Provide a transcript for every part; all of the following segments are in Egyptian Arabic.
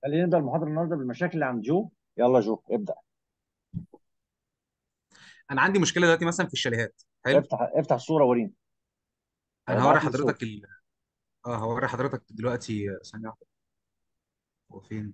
خلينا نبدا المحاضره النهارده بالمشاكل اللي عند جو يلا جو ابدا انا عندي مشكله دلوقتي مثلا في الشاليهات حلو افتح افتح الصوره وريني انا هوري ابعت لي حضرتك الصوره ال... اه هوري حضرتك دلوقتي آه، ثانيه واحده هو فين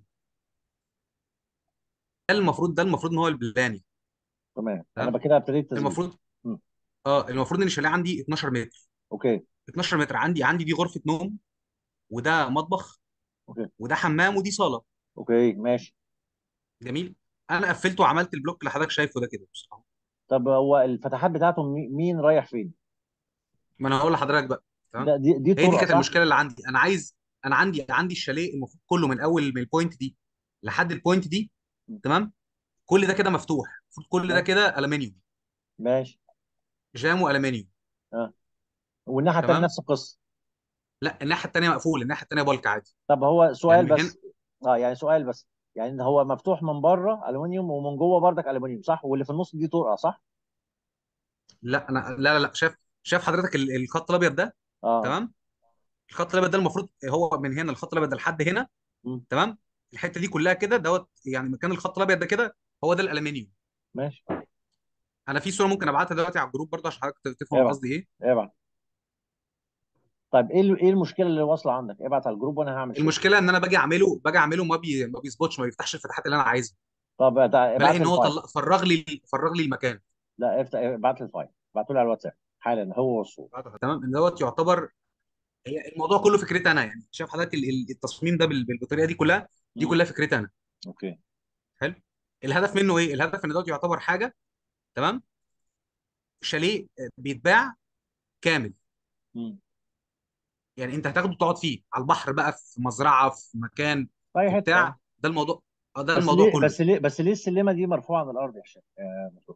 ده المفروض ده المفروض ان هو البلاني تمام انا تمام بقى كده ابتديت تظبيط المفروض مم. اه المفروض ان الشاليه عندي 12 متر اوكي 12 متر عندي عندي دي غرفه نوم وده مطبخ اوكي وده حمام ودي صاله اوكي ماشي جميل انا قفلته وعملت البلوك اللي حضرتك شايفه ده كده بصراحه طب هو الفتحات بتاعتهم مي- مين رايح فين ما انا هقول لحضرتك بقى ده تمام دي دي هي دي طرقه كانت صح المشكله اللي عندي انا عايز انا عندي عندي الشاليه المفروض كله من اول من البوينت دي لحد البوينت دي مم. تمام كل ده كده مفتوح المفروض كل ده ماشي كده الومنيوم ماشي جام والومنيوم اه والناحيه الثانيه تمام نفس القصه لا الناحيه الثانيه مقفول الناحيه الثانيه بالك عادي طب هو يعني سؤال من هنا بس اه يعني سؤال بس يعني هو مفتوح من بره الومنيوم ومن جوه بردك الومنيوم صح واللي في النص دي طرقه صح لا انا لا لا لا شايف شايف حضرتك ال- الخط الابيض ده اه تمام الخط الابيض ده المفروض هو من هنا الخط الابيض ده لحد هنا مم. تمام الحته دي كلها كده دوت يعني مكان الخط الابيض ده كده هو ده الالومنيوم ماشي انا في صوره ممكن ابعتها دلوقتي على الجروب برضه عشان حضرتك تفهم ابعت قصدي ايه ابعت طيب ايه ال- ايه المشكله اللي واصله عندك ابعت على الجروب وانا هعمل شير المشكله ان انا باجي اعمله باجي اعمله ما بي ما بيظبطش ما بيفتحش الفتحات اللي انا عايزها طب تع- ابعت بلاقي لي ان هو الفايل طلع فرغ لي فرغ لي المكان لا افتح ابعت لي الفايل ابعته لي على الواتساب حالا هو والصوت تمام ان دوت يعتبر هي الموضوع كله فكرتي انا يعني شايف حضرتك ال- ال- التصميم ده بال- بالطريقه دي كلها دي مم. كلها فكرتي انا اوكي حلو الهدف منه ايه الهدف ان دوت يعتبر حاجه تمام شاليه بيتباع كامل مم. يعني انت هتاخده تقعد فيه على البحر بقى في مزرعه في مكان في اي في حته اه بتاع ده الموضوع اه ده بس الموضوع ليه كله بس ليه بس ليه السلمه دي مرفوعه عن الارض يا هشام يا مصطفى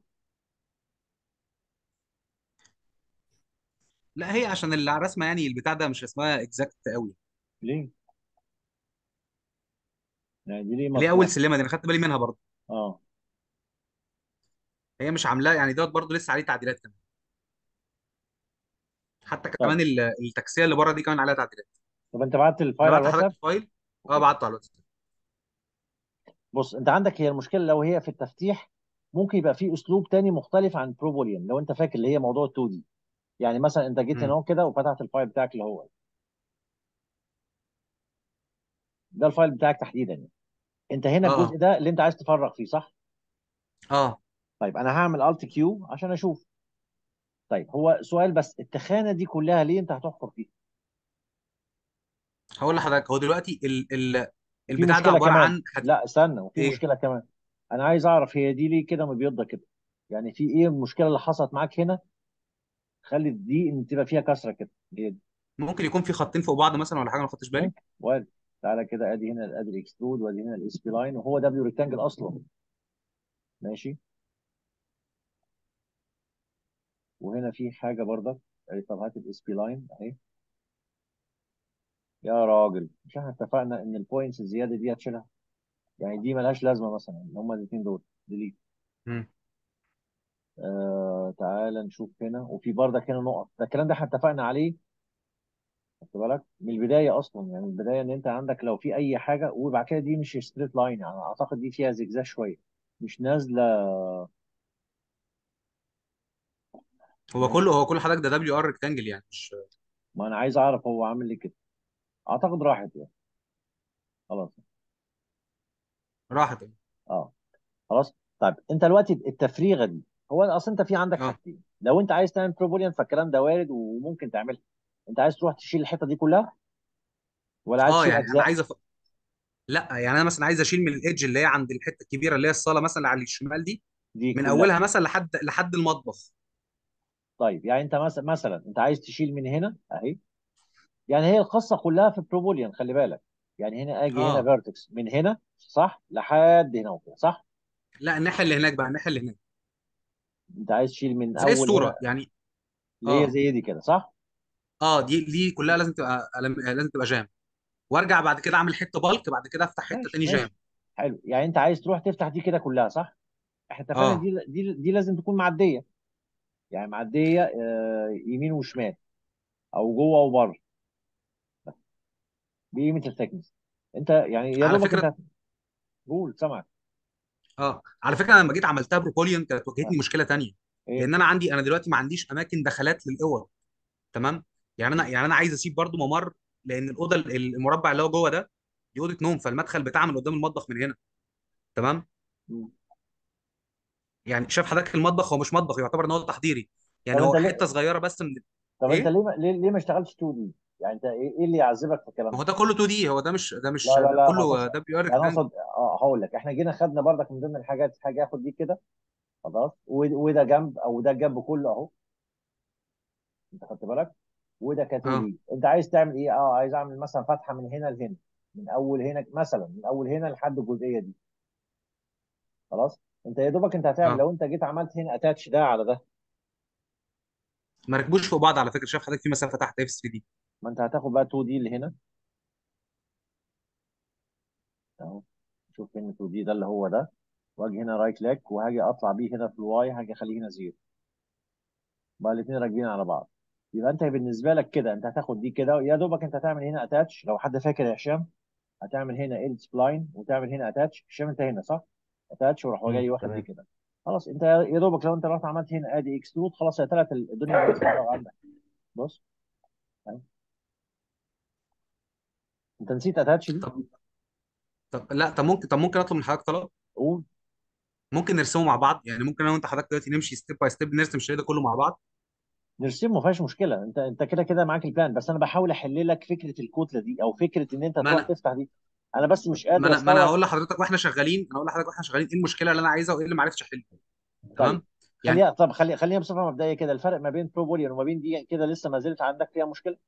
لا هي عشان الرسمه يعني البتاع ده مش اسمها اكزاكت قوي ليه يعني دي ليه اللي هي اول مرفوعه سلمه دي انا خدت بالي منها برضه اه هي مش عاملاه يعني دوت برضه لسه عليه تعديلات كمان حتى طب كمان ال- التكسيه اللي بره دي كمان عليها تعديلات طب انت بعت انا الفايل على بعت لحضرتك الواتساب الفايل اه اوكي بعته على الواتساب بص انت عندك هي المشكله لو هي في التفتيح ممكن يبقى في اسلوب تاني مختلف عن بروبوليان لو انت فاكر اللي هي موضوع 2 دي يعني مثلا انت جيت هنا امم اهو كده وفتحت الفايل بتاعك اللي هو ده الفايل بتاعك تحديدا يعني انت هنا اه الجزء اه ده اللي انت عايز تفرغ فيه صح اه طيب انا هعمل الت كيو عشان اشوف طيب هو سؤال بس التخانه دي كلها ليه انت هتحفر فيها هقول لحضرتك هو دلوقتي ال ال وفي البتاع ده مشكله عباره كمان عن حد... لا استنى وفي ايه مشكله كمان انا عايز اعرف هي دي ليه كده مبيضه كده يعني في ايه المشكله اللي حصلت معاك هنا خلت دي ان تبقى فيها كسره كده هي دي ممكن يكون في خطين فوق بعض مثلا ولا حاجه ما خدتش بالي ممكن وارد تعالى كده ادي هنا ادي الاكسترود وادي هنا الاس بي لاين وهو دبليو ريكتانجل اصلا ماشي وهنا في حاجه برضك ادي طب هات الاس بي لاين اهي يا راجل مش احنا اتفقنا ان البوينتس الزياده دي هتشيلها يعني دي ملهاش لازمه مثلا اللي هم الاثنين دول ديليت امم آه تعالى نشوف هنا وفي بردك هنا نقط ده الكلام ده احنا اتفقنا عليه خد بالك من البدايه اصلا يعني من البدايه ان انت عندك لو في اي حاجه وبعد كده دي مش ستريت لاين يعني اعتقد دي فيها زجزاج شويه مش نازله هو كله هو كل حضرتك ده دبليو ار ريكتانجل يعني مش ما انا عايز اعرف هو عامل لي كده اعتقد راحت يعني خلاص راحت اه خلاص طيب انت دلوقتي التفريغه دي هو اصل انت في عندك اه حاجتين لو انت عايز تعمل بروبوليان فالكلام ده وارد وممكن تعملها انت عايز تروح تشيل الحته دي كلها ولا عايز اه تشيل يعني انا اجزاء عايز أف... لا يعني انا مثلا عايز اشيل من الايدج اللي هي عند الحته الكبيره اللي هي الصاله مثلا اللي على الشمال دي دي من كلها اولها مثلا لحد لحد المطبخ طيب يعني انت مثلا مثلا انت عايز تشيل من هنا اهي يعني هي القصه كلها في بروبوليان خلي بالك يعني هنا اجي هنا اه فيرتكس من هنا صح لحد هنا وكده صح لا الناحيه اللي هناك بقى الناحيه اللي هناك انت عايز تشيل من زي اول هنا الصوره يعني اللي هي اه زي دي كده صح اه دي دي كلها لازم تبقى لازم تبقى جام وارجع بعد كده اعمل حته بالك بعد كده افتح حته ماشي تاني جام ماشي حلو يعني انت عايز تروح تفتح دي كده كلها صح احنا اتفقنا اه دي دي دي لازم تكون معديه يعني معديه آه، يمين وشمال او جوه وبره بقيمه الثيكنس انت يعني يا على دوبك فكره انت هتقول سمعك اه على فكره انا لما جيت عملتها بروبوليون كانت اه واجهتني مشكله تانية ايه لان انا عندي انا دلوقتي ما عنديش اماكن دخلات للاوض تمام يعني انا يعني انا عايز اسيب برضو ممر لان الاوضه المربع اللي هو جوه ده دي اوضه نوم فالمدخل بتاعها من قدام المطبخ من هنا تمام مم. يعني شايف حضرتك المطبخ هو مش مطبخ يعتبر ان هو تحضيري طب يعني انت هو حته ليه صغيره بس من طب انت ايه ليه ما... ليه, ليه ما اشتغلتش 2 دي يعني انت ايه, ايه اللي يعذبك في الكلام ما هو ده ده كله 2 دي هو ده مش ده لا مش لا ده لا ما اقصدش كله ده بي ار يعني ريكتانجل اقصد اه هقول لك احنا جينا خدنا برضك من ضمن الحاجات حاجه اخد دي كده خلاص و- وده جنب او ده الجنب كله اهو انت خدت بالك وده كاتو اه دي انت عايز تعمل ايه اه عايز اعمل مثلا فتحه من هنا لهنا من اول هنا مثلا من اول هنا لحد الجزئيه دي خلاص انت يا دوبك انت هتعمل اه لو انت جيت عملت هنا اتاتش ده على ده ما ركبوش فوق بعض على فكره شايف حضرتك في مسافه تحت اف 3 دي ما انت هتاخد بقى 2 دي اللي هنا اهو شوف هنا 2 دي ده اللي هو ده واجي هنا رايت كليك وهاجي اطلع بيه هنا في الواي هاجي اخليه هنا زيرو بقى الاثنين راكبين على بعض يبقى انت بالنسبه لك كده انت هتاخد دي كده يا دوبك انت هتعمل هنا اتاتش لو حد فاكر يا هشام هتعمل هنا ال سبلاين وتعمل هنا اتاتش هشام انت هنا صح اتاتش وراح امم جاي واخد دي تمام كده خلاص انت يا دوبك لو انت رحت عملت هنا ادي اكسترود خلاص هي طلعت الدنيا بقت سهله عندك بص أهي. انت نسيت اتاتش دي طب طب لا طب ممكن طب ممكن اطلب من حضرتك طلب قول ممكن نرسمه مع بعض يعني ممكن انا وانت حضرتك دلوقتي نمشي ستيب باي ستيب نرسم الشريط ده كله مع بعض نرسم ما فيهاش مشكله انت انت كده كده معاك البلان بس انا بحاول احل لك فكره الكتله دي او فكره ان انت ما تروح انا تفتح دي انا بس مش ما قادر انا ما انا استوعب هقول لحضرتك واحنا شغالين انا هقول لحضرتك واحنا شغالين ايه المشكله اللي انا عايزها وايه اللي ما عرفتش احلها طيب تمام يعني خليها طب خلي خلينا بصفه مبدئيه كده الفرق ما بين برو بوليان وما بين دي كده لسه ما زلت عندك فيها مشكله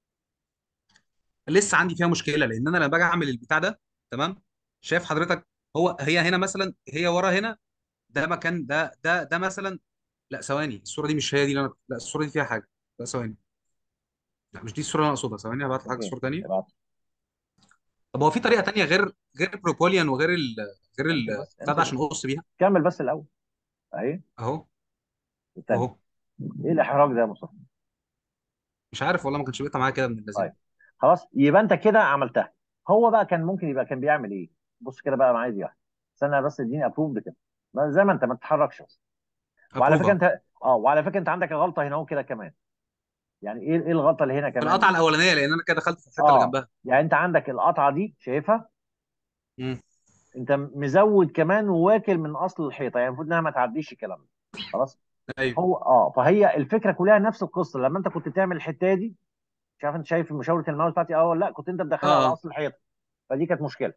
لسه عندي فيها مشكله لان انا لما باجي اعمل البتاع ده تمام شايف حضرتك هو هي هنا مثلا هي ورا هنا ده مكان ده ده ده مثلا لا ثواني الصوره دي مش هي دي اللي انا لا الصوره دي فيها حاجه لا ثواني لا مش دي الصوره اللي انا اقصدها ثواني هبعت لك اوكي صوره ثانيه ابعت طب هو في طريقه تانيه غير غير بروبوليان وغير ال غير ال انت بس بتاع انت ده بس عشان اقص بيها كمل بس الاول اهي اهو الثانيه اهو ايه الاحراج ده يا مصطفى مش عارف والله ما كانش بيقطع معايا كده من طيب اللذين خلاص يبقى انت كده عملتها هو بقى كان ممكن يبقى كان بيعمل ايه بص كده بقى معايا دي واحده استنى بس اديني ابروف كده ما- زي ما انت ما تتحركش بس وعلى فكره ابروفا انت اه وعلى فكره انت عندك غلطه هنا اهو كده كمان يعني ايه ايه الغلطه اللي هنا في كمان القطعه الاولانيه لان انا كده دخلت في الحته اللي اه جنبها يعني انت عندك القطعه دي شايفها امم انت مزود كمان وواكل من اصل الحيطه يعني المفروض انها ما تعديش الكلام ده خلاص ايوه هو اه فهي الفكره كلها نفس القصه لما انت كنت تعمل الحته دي مش عارف انت شايف مشاوره الماوس بتاعتي اه ولا لا كنت انت اه مدخلها على اه اصل الحيطه فدي كانت مشكله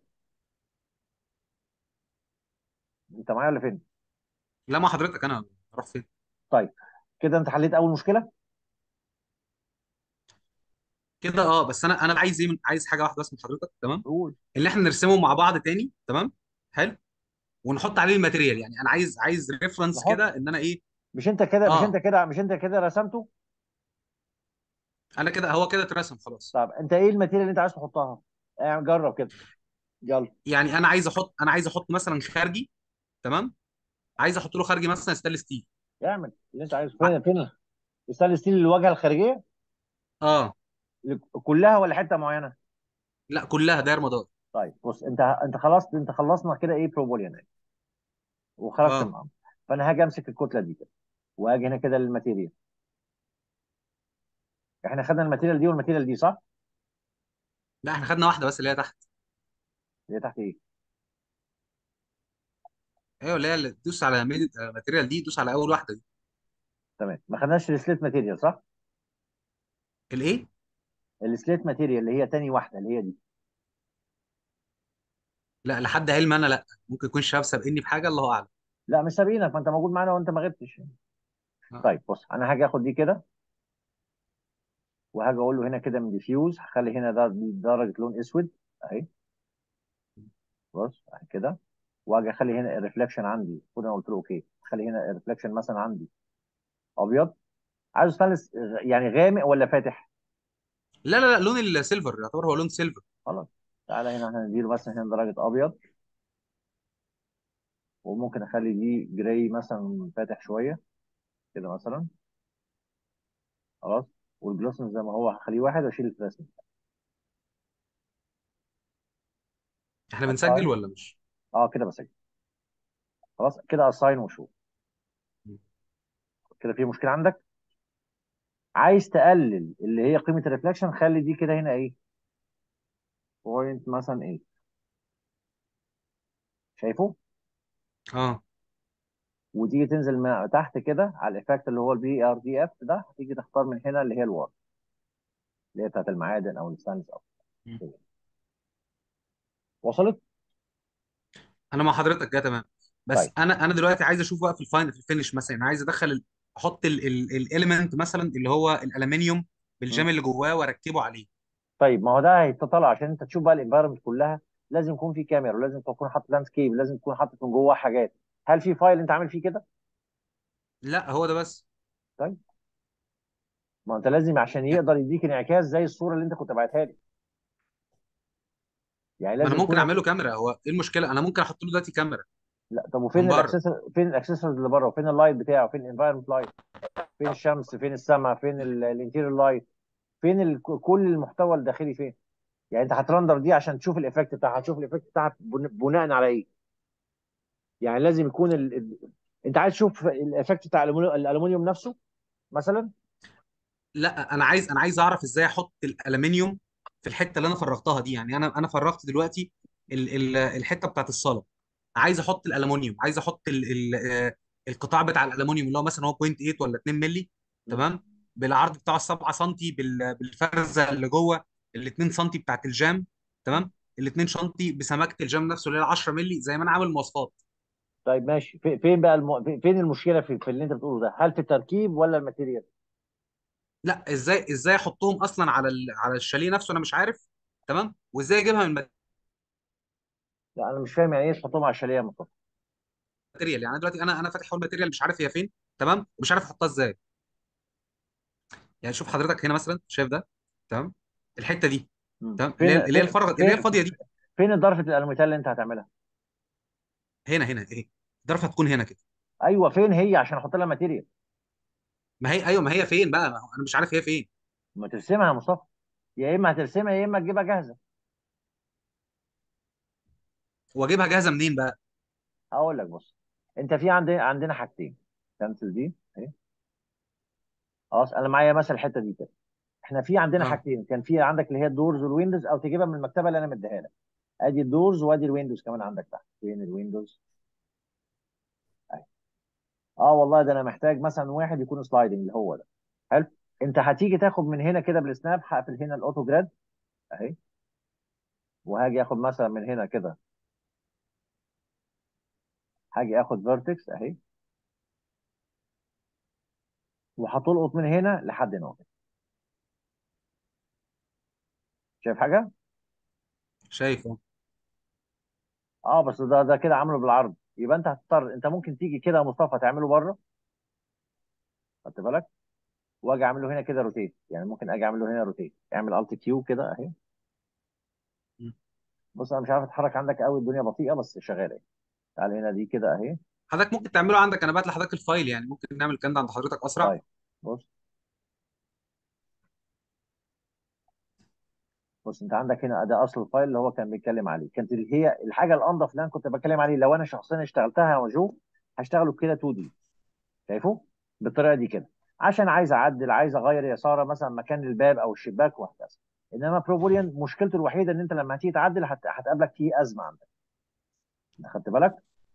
انت معايا ولا فين لا ما حضرتك انا اروح فين طيب كده انت حليت اول مشكله كده اه بس انا انا عايز ايه من عايز حاجه واحده بس من حضرتك تمام قول اللي احنا نرسمه مع بعض تاني تمام حلو ونحط عليه الماتيريال يعني انا عايز عايز ريفرنس نحط كده ان انا ايه مش انت كده مش انت اه كده مش انت كده رسمته انا كده هو كده اترسم خلاص طب انت ايه الماتيريال اللي انت عايز تحطها يعني جرب كده يلا يعني انا عايز احط انا عايز احط مثلا خارجي تمام عايز احط له خارجي مثلا ستانلس ستيل اعمل اللي انت عايزه ع- فين فين الستانلس ستيل الواجهه الخارجيه اه كلها ولا حته معينه لا كلها داير مدار طيب بص انت انت خلاص انت خلصنا كده ايه بروبوليان وخرجت من اه الامر فانا هاجي امسك الكتله دي كده واجي هنا كده للماتيريال احنا خدنا الماتيريال دي والماتيريال دي صح؟ لا احنا خدنا واحده بس اللي هي تحت اللي هي تحت ايه؟ ايوه اللي هي اللي تدوس على ماتيريال دي دوس على اول واحده دي تمام ما خدناش السليت ماتيريال صح؟ الايه السليت ماتيريال اللي هي تاني واحده اللي هي دي لا لحد علم انا لا ممكن يكون شاب سابقني بحاجه الله اعلم لا مش سابقينك ما انت موجود معانا وانت ما غبتش آه. طيب بص انا هاجي اخد دي كده وهاجي اقول له هنا كده من ديفيوز هخلي هنا ده دي درجه لون اسود اهي بص اهي كده واجي اخلي هنا الريفلكشن عندي المفروض انا قلت له اوكي اخلي هنا الريفلكشن مثلا عندي ابيض عايزه ستانلس يعني غامق ولا فاتح لا لا لا لون السيلفر يعتبر هو لون سيلفر خلاص تعالى هنا هنديله مثلا هنا درجه ابيض وممكن اخلي دي جراي مثلا فاتح شويه كده مثلا خلاص والجلوسنس زي ما هو هخليه واحد واشيل الفلاسن احنا بنسجل اساين ولا مش اه كده بسجل خلاص كده اساين وشوف كده في مشكله عندك عايز تقلل اللي هي قيمه الريفلكشن خلي دي كده هنا ايه بوينت مثلا ايه شايفه اه وتيجي تنزل مع تحت كده على الايفكت اللي هو البي ار دي اف ده تيجي تختار من هنا اللي هي الوار اللي هي بتاعت المعادن او الستانز او مم. كده وصلت انا مع حضرتك كده تمام بس طيب انا انا دلوقتي عايز اشوف بقى في الفاين في الفينش مثلا انا عايز ادخل ال- احط الاليمنت مثلا اللي هو الالومنيوم مم. بالجام اللي جواه واركبه عليه طيب ما هو ده هيتطلع عشان انت تشوف بقى الانفايرمنت كلها لازم يكون في كاميرا ولازم تكون حاطط لاندسكيب لازم تكون حاطط من جواه حاجات هل في فايل انت عامل فيه كده لا هو ده بس طيب ما انت لازم عشان يقدر يديك انعكاس زي الصوره اللي انت كنت باعتها لي يعني ما انا لازم ممكن يكون اعمله كاميرا هو ايه المشكله انا ممكن احط له دلوقتي كاميرا لا طب من وفين بره الاكسسوار فين الاكسسوارز اللي بره وفين اللايت بتاعه فين الانفايرمنت لايت فين الشمس فين السماء فين الانتيريور لايت فين ال... كل المحتوى الداخلي فين يعني انت هترندر دي عشان تشوف الايفكت بتاعها هتشوف الايفكت بتاعها بن- بناء على ايه يعني لازم يكون ال... ال- انت عايز تشوف الايفكت بتاع الألومنيوم الالومنيوم نفسه مثلا لا انا عايز انا عايز اعرف ازاي احط الالومنيوم في الحته اللي انا فرغتها دي يعني انا انا فرغت دلوقتي ال ال الحته بتاعت الصاله عايز احط الالومنيوم عايز احط ال ال آه، القطاع بتاع الالومنيوم اللي هو مثلا هو 0.8 ولا 2 مللي مم. تمام بالعرض بتاعه 7 سم بال- بالفرزه اللي جوه ال 2 سم بتاعت الجام مم. تمام ال 2 سم بسماكه الجام نفسه اللي هي 10 مللي زي ما انا عامل مواصفات طيب ماشي في- فين بقى الم... في- فين المشكله في... في اللي انت بتقوله ده هل في التركيب ولا الماتيريال لا ازاي ازاي احطهم اصلا على ال- على الشاليه نفسه انا مش عارف تمام وازاي اجيبها من لا انا مش فاهم يعني ايه تحطهم على الشاليه يا مصطفى ماتيريال يعني أنا دلوقتي انا انا فاتح اول ماتيريال مش عارف هي فين تمام ومش عارف احطها ازاي يعني شوف حضرتك هنا مثلا شايف ده تمام الحته دي مم. تمام اللي هي فين اللي هي فين الفرغ اللي هي فين الفاضيه دي فين ضرفه الالوميتال اللي انت هتعملها هنا هنا اهي الضرفه هتكون هنا كده ايوه فين هي عشان احط لها ماتيريال ما هي ايوه ما هي فين بقى ما هو انا مش عارف هي فين ما ترسمها يا مصطفى يا اما هترسمها يا اما تجيبها جاهزه واجيبها جاهزه منين بقى هقول لك بص انت في عندنا عندنا حاجتين كنسل دي اهي خلاص انا معايا مثلا الحته دي كده احنا في عندنا اه حاجتين كان في عندك اللي هي الدورز والويندوز او تجيبها من المكتبه اللي انا مديها لك ادي الدورز وادي الويندوز كمان عندك تحت فين الويندوز اهي اه والله ده انا محتاج مثلا واحد يكون سلايدنج اللي هو ده حلو انت هتيجي تاخد من هنا كده بالسناب هقفل هنا الاوتو جراد اهي وهاجي اخد مثلا من هنا كده هاجي اخد فيرتكس اهي وهتلقط من هنا لحد هنا كده. شايف حاجه شايف اه اه بس ده ده كده عامله بالعرض يبقى انت هتضطر انت ممكن تيجي كده يا مصطفى تعمله بره خدت بالك واجي اعمله هنا كده روتيت يعني ممكن اجي اعمله هنا روتيت اعمل الت كيو كده اهي م. بص انا مش عارف اتحرك عندك قوي الدنيا بطيئه بس شغاله اهي تعال هنا دي كده اهي حضرتك ممكن تعمله عندك انا بعت لحضرتك الفايل يعني ممكن نعمل الكلام ده عند حضرتك اسرع طيب بص بص انت عندك هنا ده اصل الفايل اللي هو كان بيتكلم عليه كانت اللي هي الحاجه الانظف اللي انا كنت بتكلم عليه لو انا شخصيا اشتغلتها واشوف هشتغله كده 2 دي شايفه بالطريقه دي كده عشان عايز اعدل عايز اغير يساره مثلا مكان الباب او الشباك وهكذا انما بروبوليان مشكلته الوحيده ان انت لما هتيجي تعدل هت... هتقابلك فيه ازمه عندك خدت بالك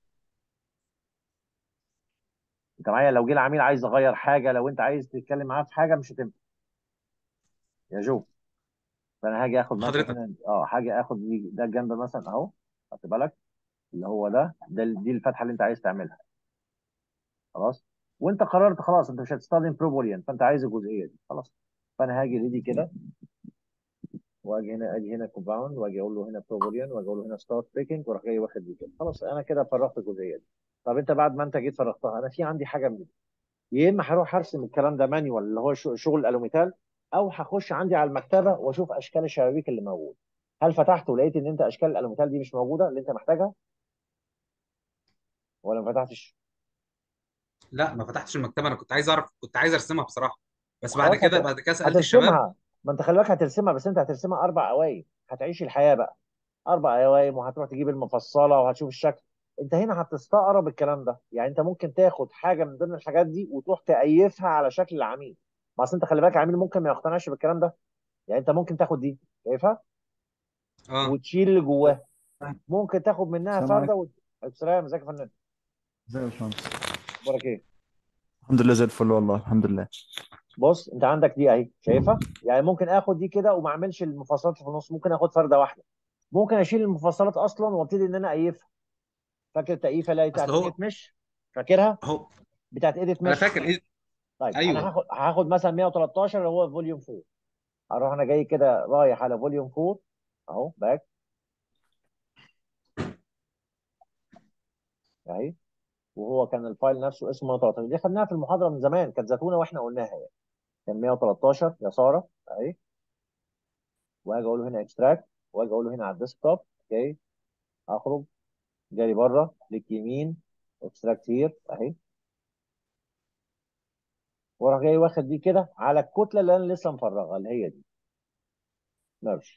انت معايا لو جه العميل عايز يغير حاجه لو انت عايز تتكلم معاه في حاجه مش هتنفع يا جو فانا هاجي اخد مثلا حضرتك هنا اه هاجي اخد دي- ده الجنب مثلا اهو خدت بالك اللي هو ده ده دي الفتحه اللي انت عايز تعملها خلاص وانت قررت خلاص انت مش هتستخدم بروبوليان فانت عايز الجزئيه دي خلاص فانا هاجي لدي كده واجي هنا اجي هنا كومباوند واجي اقول له هنا بروبوليان واجي اقول له هنا ستارت بيكنج واروح جاي واخد دي كده خلاص انا كده فرغت الجزئيه دي طب انت بعد ما انت جيت فرغتها انا في عندي حاجه من دي يا اما هروح ارسم الكلام ده مانيوال اللي هو ش- شغل الالوميتال او هخش عندي على المكتبه واشوف اشكال الشبابيك اللي موجود هل فتحت ولقيت ان انت اشكال الالوميتال دي مش موجوده اللي انت محتاجها ولا ما فتحتش لا ما فتحتش المكتبه انا كنت عايز اعرف كنت عايز ارسمها بصراحه بس بعد خلاص كده هت... بعد كده سالت الشباب هترسمها ما انت خلي بالك هترسمها بس انت هترسمها اربع قوايم هتعيش الحياه بقى اربع قوائم وهتروح تجيب المفصله وهتشوف الشكل انت هنا هتستقرب الكلام ده يعني انت ممكن تاخد حاجه من ضمن الحاجات دي وتروح تأيفها على شكل العميل ما اصل انت خلي بالك العميل ممكن ما يقتنعش بالكلام ده يعني انت ممكن تاخد دي شايفها اه وتشيل اللي جواها ممكن تاخد منها السلام فرده عليكم و... السلام ازيك يا فندم ازيك يا باشمهندس اخبارك ايه الحمد لله زي الفل والله الحمد لله بص انت عندك دي اهي شايفها يعني ممكن اخد دي كده وما اعملش المفصلات في النص ممكن اخد فرده واحده ممكن اشيل المفصلات اصلا وابتدي ان انا ايفها فاكر التأييفه اللي هي اصل بتاعت هو ايديت مش فاكرها هو بتاعت ايديت انا مش فاكر ايه طيب انا ايوه هاخد هاخد مثلا 113 اللي هو فوليوم 4 اروح انا جاي كده رايح على فوليوم 4 اهو باك اهي وهو كان الفايل نفسه اسمه 113 دي خدناها في المحاضره من زمان كانت زتونه واحنا قلناها يعني كان 113 يا ساره اهي واجي اقول له هنا اكستراكت واجي اقول له هنا على الديسكتوب اوكي اخرج جاري بره كليك يمين اكستراكت هير اهي واروح جاي واخد دي كده على الكتله اللي انا لسه مفرغها اللي هي دي ماشي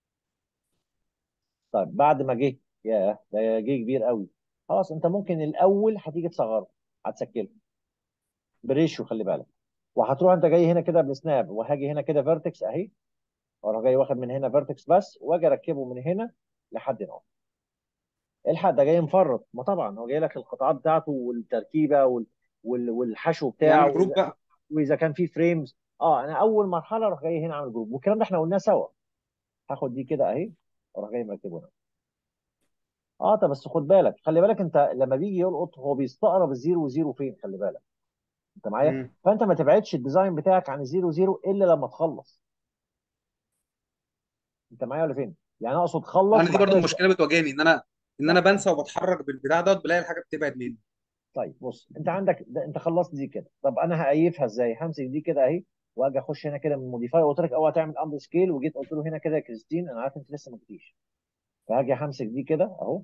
طيب بعد ما جه ياه ده جه كبير قوي خلاص انت ممكن الاول هتيجي تصغره هتسكله بريشيو خلي بالك وهتروح انت جاي هنا كده بسناب وهاجي هنا كده فيرتكس اهي واروح جاي واخد من هنا فيرتكس بس واجي اركبه من هنا لحد هنا الحق ده جاي مفرط ما طبعا هو جاي لك القطعات بتاعته والتركيبه وال... وال... والحشو بتاعه يعمل جروب واذا بقى وإذا كان في فريمز اه انا اول مرحله اروح جاي هنا اعمل جروب والكلام ده احنا قلناه سوا هاخد دي كده اهي واروح جاي مركبه هنا اه طب بس خد بالك خلي بالك انت لما بيجي يلقط هو بيستقرب الزيرو وزيرو فين خلي بالك انت معايا امم فانت ما تبعدش الديزاين بتاعك عن الزيرو زيرو الا لما تخلص انت معايا ولا فين يعني اقصد خلص انا دي وبعد برضو كده ش... مشكله بتواجهني ان انا ان انا لا بنسى وبتحرك بالبتاع دوت بلاقي الحاجه بتبعد مني طيب بص انت عندك ده انت خلصت دي كده طب انا هقيفها ازاي همسك دي كده اهي واجي اخش هنا كده من موديفاي قلت لك اوعى تعمل امر سكيل وجيت قلت له هنا كده يا كريستين انا عارف انت لسه ما جيتيش فهاجي همسك دي كده اهو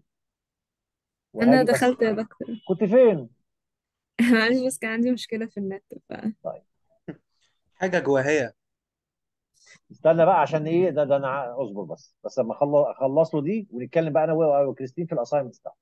انا وهاجي بس دخلت يا دكتور كنت فين معلش بس كان عندي مشكلة في النت ف طيب حاجه جواهيه استنى بقى عشان ايه ده ده انا ع- اصبر بس بس لما اخلص اخلص له دي ونتكلم بقى انا و- وكريستين في الاساينمنت بتاعه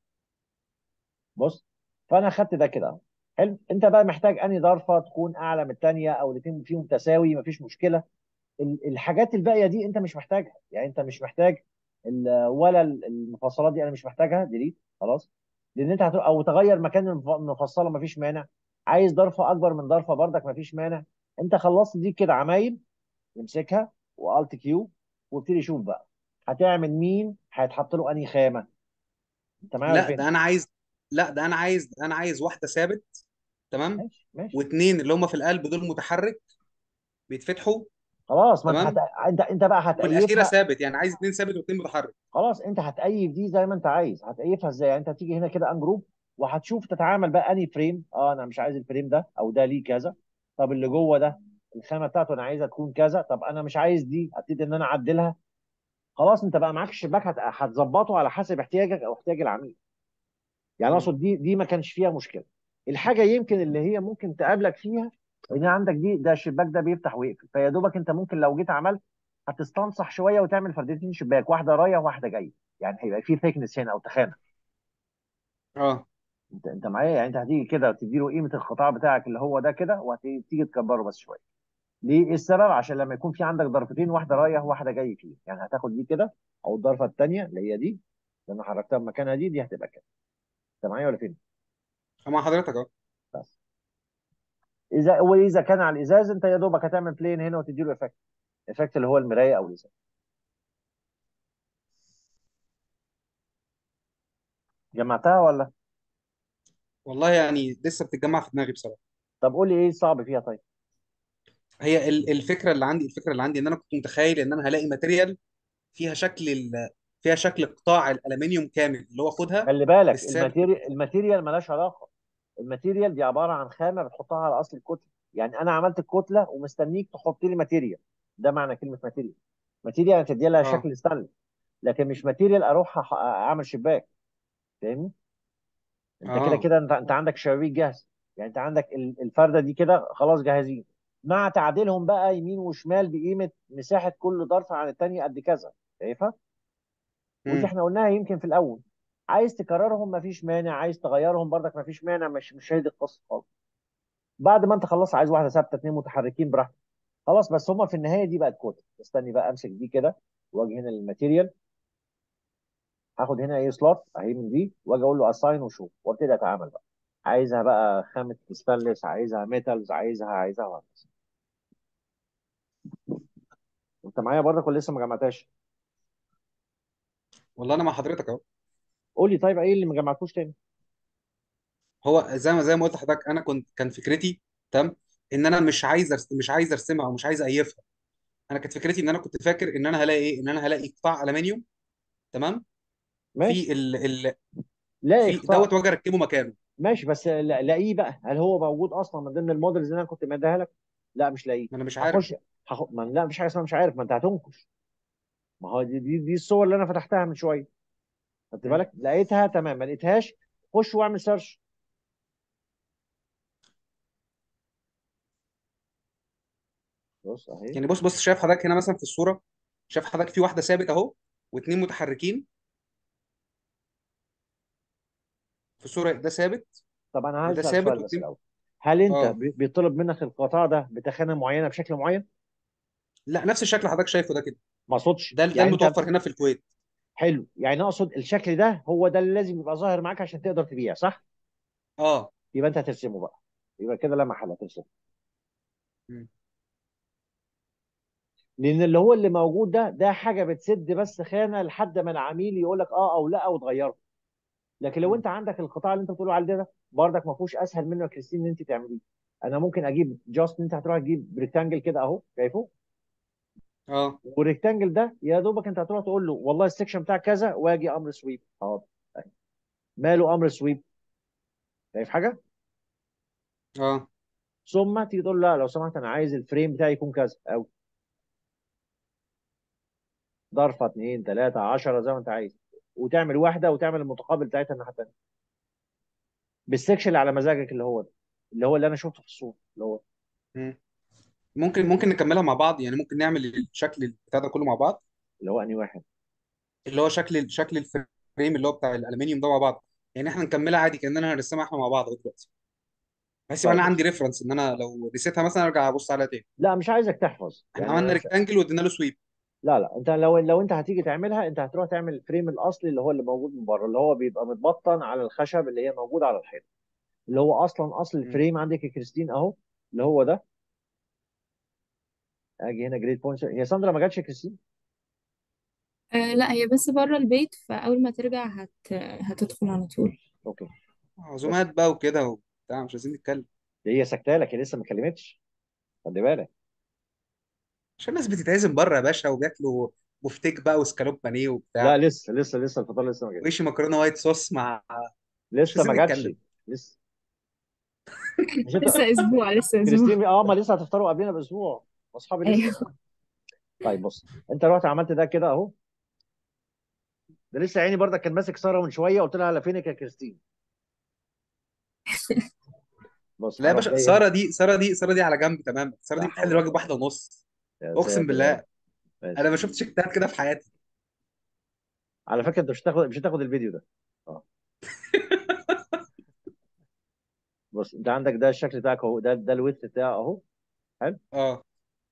بص فانا خدت ده كده اهو حلو انت بقى محتاج انهي ضرفه تكون اعلى من الثانيه او الاثنين فيهم تساوي مفيش مشكله ال- الحاجات الباقيه دي انت مش محتاجها يعني انت مش محتاج ال- ولا ال- المفصلات دي انا مش محتاجها ديليت خلاص لان انت هتروح او تغير مكان المف- المفصله مفيش مانع عايز ضرفه اكبر من ضرفه بردك مفيش مانع انت خلصت دي كده عمايل امسكها والت كيو وابتدي شوف بقى هتعمل مين هيتحط له انهي خامه انت معايا ولا لا فين ده انا عايز لا ده انا عايز انا عايز واحده ثابت تمام ماشي ماشي واثنين اللي هم في القلب دول متحرك بيتفتحوا خلاص ما انت هت... تمام انت انت بقى والاخيره هتأيفها ثابت يعني عايز اثنين ثابت واثنين متحرك خلاص انت هتأيف دي زي ما انت عايز هتأيفها ازاي يعني انت هتيجي هنا كده ان جروب وهتشوف تتعامل بقى انهي فريم اه انا مش عايز الفريم ده او ده ليه كذا طب اللي جوه ده الخامه بتاعته انا عايزها تكون كذا طب انا مش عايز دي ابتدي ان انا اعدلها خلاص انت بقى معاك الشباك هت... هتظبطه على حسب احتياجك او احتياج العميل يعني مم. اقصد دي دي ما كانش فيها مشكله الحاجه يمكن اللي هي ممكن تقابلك فيها ان عندك دي ده الشباك ده بيفتح ويقفل فيا دوبك انت ممكن لو جيت عملت هتستنصح شويه وتعمل فردتين شباك واحده رايه وواحده جايه يعني هيبقى في ثيكنس هنا او تخانه اه انت انت معايا يعني انت هتيجي كده تدي له قيمه القطاع بتاعك اللي هو ده كده وهتيجي تكبره بس شويه ليه ايه السبب عشان لما يكون في عندك ضرفتين واحده رايح وواحده جاي فيه يعني هتاخد دي كده او الضرفه الثانيه اللي هي دي لما حركتها بمكانها دي دي هتبقى كده انت معايا ولا فين مع حضرتك اه بس اذا واذا كان على الازاز انت يا دوبك هتعمل بلين هنا وتدي له افكت افكت اللي هو المرايه او الازاز جمعتها ولا والله يعني لسه بتتجمع في دماغي بصراحه طب قول لي ايه الصعب فيها طيب هي ال- الفكره اللي عندي الفكره اللي عندي ان انا كنت متخيل ان انا هلاقي ماتيريال فيها شكل ال... فيها شكل قطاع الالومنيوم كامل اللي هو خدها خلي بالك بالثابت الماتيريال الماتيريال مالهاش علاقه الماتيريال دي عباره عن خامه بتحطها على اصل الكتله يعني انا عملت الكتله ومستنيك تحط لي ماتيريال ده معنى كلمه ماتيريال ماتيريال يعني تدي لها اه شكل ستانلس لكن مش ماتيريال اروح أح- اعمل شباك فاهمني انت كده اه كده انت انت عندك شبابيك جاهز يعني انت عندك ال- الفرده دي كده خلاص جاهزين مع تعديلهم بقى يمين وشمال بقيمه مساحه كل ضرفه عن الثانيه قد كذا شايفها ودي امم احنا قلناها يمكن في الاول عايز تكررهم مفيش مانع عايز تغيرهم برضك مفيش مانع مش مش هي دي القصه خالص بعد ما انت خلصت عايز واحده ثابته اثنين متحركين براحتك خلاص بس هما في النهايه دي بقت كود استني بقى امسك دي كده واجي هنا للماتيريال هاخد هنا ايه سلوت اهي من دي واجي اقول له اساين وشو وابتدي اتعامل بقى عايزها بقى خامه ستانلس عايزها ميتالز عايزها عايزها وهكذا انت معايا برضك ولا لسه ما جمعتهاش والله انا مع حضرتك اهو قول لي طيب ايه اللي ما جمعتوش تاني هو زي ما زي ما قلت لحضرتك انا كنت كان فكرتي تمام ان انا مش عايز أرس... مش عايز ارسمها او مش عايز ايفها انا كانت فكرتي ان انا كنت فاكر ان انا هلاقي ايه ان انا هلاقي قطاع المنيوم تمام ماشي في ال... ال... لا في اقطاع دوت واجي اركبه مكانه ماشي بس لا- لاقيه بقى هل هو موجود اصلا من ضمن المودلز اللي انا كنت مديها لك لا مش لاقيه ما انا مش عارف هخش هخ... ما لا مفيش حاجه اسمها مش عارف ما انت هتنكش ما هو دي دي, دي الصور اللي انا فتحتها من شويه خدت مم. بالك لقيتها تمام ما لقيتهاش خش واعمل سيرش بص اهي يعني بص بص شايف حضرتك هنا مثلا في الصوره شايف حضرتك في واحده ثابت اهو واثنين متحركين في الصوره ده ثابت طب انا عايز وده اسال ثابت سؤال بس واثنين الاول هل انت اه بي- بيطلب منك القطاع ده بتخانه معينه بشكل معين لا نفس الشكل اللي حضرتك شايفه ده كده ما اقصدش ده ده يعني انت المتوفر هنا في الكويت حلو يعني اقصد الشكل ده هو ده اللي لازم يبقى ظاهر معاك عشان تقدر تبيع صح اه يبقى انت هترسمه بقى يبقى كده لا محل هترسمه مم. لان اللي هو اللي موجود ده ده حاجه بتسد بس خانه لحد ما العميل يقول لك اه او لا وتغيره لكن لو مم. انت عندك القطاع اللي انت بتقول عليه ده برضك ما فيهوش اسهل منه يا كريستين ان انت تعمليه انا ممكن اجيب جاست انت هتروح تجيب ريكتانجل كده اهو شايفه اه والريكتانجل ده يا دوبك انت هتروح تقول له والله السكشن بتاعك كذا واجي امر سويب حاضر ماله امر سويب شايف حاجه اه ثم تيجي تقول له لا لو سمحت انا عايز الفريم بتاعي يكون كذا او ضرفه 2 3 10 زي ما انت عايز وتعمل واحده وتعمل المتقابل بتاعتها الناحيه الثانيه بالسكشن اللي على مزاجك اللي هو ده اللي هو اللي انا شفته في الصوره اللي هو مم. ممكن ممكن نكملها مع بعض يعني ممكن نعمل الشكل بتاع ده كله مع بعض اللي هو انهي واحد اللي هو شكل شكل الفريم اللي هو بتاع الالومنيوم ده مع بعض يعني احنا نكملها عادي كاننا هنرسمها احنا مع بعض دلوقتي بحيث يبقى طيب انا عندي بص ريفرنس ان انا لو نسيتها مثلا ارجع ابص عليها تاني لا مش عايزك تحفظ احنا يعني عملنا انا مش ريكتانجل وادينا له سويب لا لا انت لو لو انت هتيجي تعملها انت هتروح تعمل الفريم الاصلي اللي هو اللي موجود من بره اللي هو بيبقى متبطن على الخشب اللي هي موجوده على الحيط اللي هو اصلا اصل مم. الفريم عندك يا كريستين اهو اللي هو ده اجي هنا جريد بوينت هي ساندرا ما جاتش يا كريستين آه لا هي بس بره البيت فأول ما ترجع هت... هتدخل على طول اوكي بص عزومات بقى وكده وبتاع مش عايزين نتكلم دي هي سكتة لك هي لسه ما كلمتش خلي بالك عشان الناس بتتعزم بره يا باشا وبياكلوا بفتيك بقى وسكالوب بانيه لا وبتاع لسه لسه لسه الفطار لسه ما جاتش ويش مكرونه وايت صوص مع مش لسه ما عايزين جاتش نتكلم لسه مش انت لسه أسبوع لسه أسبوع كريستين اه ما لسه هتفطروا قبلنا باسبوع اصحابي لسه أيوه طيب بص انت رحت عملت ده كده اهو ده لسه عيني برضك كان ماسك ساره من شويه قلت لها على فينك يا كريستين بص لا يا هروح باشا جاي هنا ساره دي ساره دي ساره دي على جنب تماما ساره لا دي بتحل حول الواجب ولا واحده قوه ونص يا اقسم ساتر يا رب بالله ماشي انا ما شفتش اجتهاد كده في حياتي على فكره انت مش هتاخد مش هتاخد الفيديو ده اه بص انت عندك ده الشكل بتاعك اهو ده ده الويت بتاعه اهو حلو اه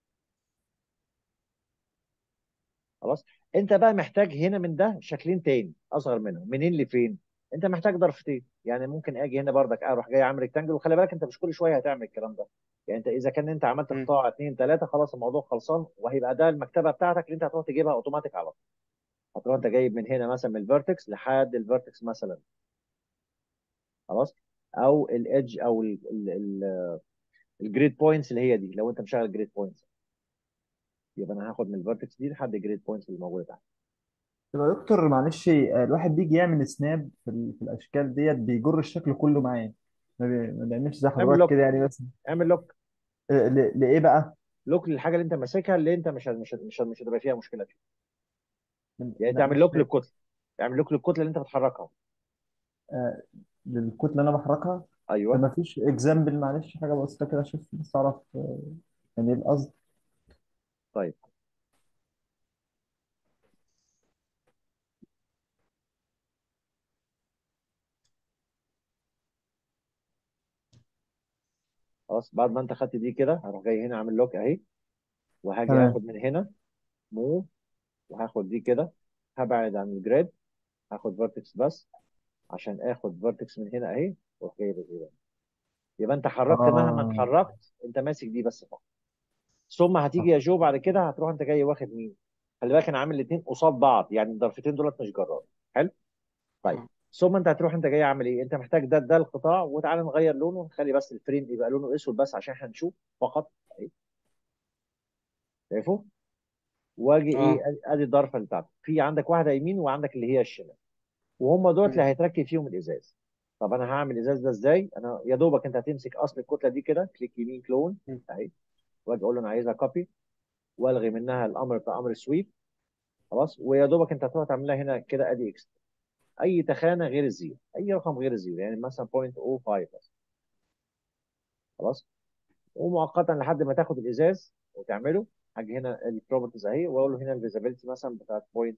خلاص انت بقى محتاج هنا من ده شكلين تاني اصغر منهم منين لفين انت محتاج ضرفتين يعني ممكن اجي هنا برضك اروح جاي عامل ريكتانجل وخلي بالك انت مش كل شويه هتعمل الكلام ده يعني انت اذا كان انت عملت مم. قطاع اثنين ثلاثه خلاص الموضوع خلصان وهيبقى ده المكتبه بتاعتك اللي انت هتروح تجيبها اوتوماتيك على طول هتروح انت جايب من هنا مثلا من الفيرتكس لحد الفيرتكس مثلا خلاص او الايدج او الجريد بوينتس اللي هي دي لو انت مشغل جريد بوينتس يبقى انا هاخد من الفيرتكس دي لحد الجريد بوينتس اللي موجوده تحت طب يا دكتور معلش آه، الواحد بيجي يعمل سناب في, ال- في الاشكال ديت بيجر الشكل كله معاه ما بي- ما بيعملش زي اعمل حضرتك لوك كده يعني بس اعمل لوك آه، ل- لايه بقى؟ لوك للحاجه اللي انت ماسكها اللي انت مش مش مش مش هتبقى فيها مشكله فيها من- يعني انت لا اعمل مش لوك فاهم للكتله اعمل لوك للكتله اللي انت بتحركها آه، للكتله اللي انا بحركها طب ايوه ما فيش اكزامبل معلش حاجه بسيطه كده اشوف بس اعرف آه، يعني ايه القصد طيب خلاص بعد ما انت خدت دي كده هروح جاي هنا عامل لوك اهي وهاجي تمام اخد من هنا موف وهاخد دي كده هبعد عن الجريد هاخد فيرتكس بس عشان اخد فيرتكس من هنا اهي واروح جايب كده يبقى انت حركت مهما اه اتحركت انت ماسك دي بس فقط ثم هتيجي يا جو بعد كده هتروح انت جاي واخد مين خلي بالك انا عامل الاثنين قصاد بعض يعني الضرفتين دولت مش جرار حلو طيب اه ثم انت هتروح انت جاي عامل ايه انت محتاج ده ده القطاع وتعالى نغير لونه نخلي بس الفريم يبقى لونه اسود بس عشان احنا نشوف فقط اهي شايفه واجي ايه اه ادي ادي الضرفه اللي بتاعتك في عندك واحده يمين وعندك اللي هي الشمال وهم دول اللي مم. هيتركب فيهم الازاز طب انا هعمل الازاز ده ازاي انا يا دوبك انت هتمسك اصل الكتله دي كده كليك يمين كلون مم. اهي واجي اقول له انا عايزها كوبي والغي منها الامر بتاع امر سويب خلاص ويا دوبك انت هتروح تعملها هنا كده ادي اكس اي تخانه غير الزيرو اي رقم غير الزيرو يعني مثلا 0.05 بس خلاص ومؤقتا لحد ما تاخد الازاز وتعمله هاجي هنا البروبرتيز اهي واقول له هنا الفيزابيلتي مثلا بتاعت بوينت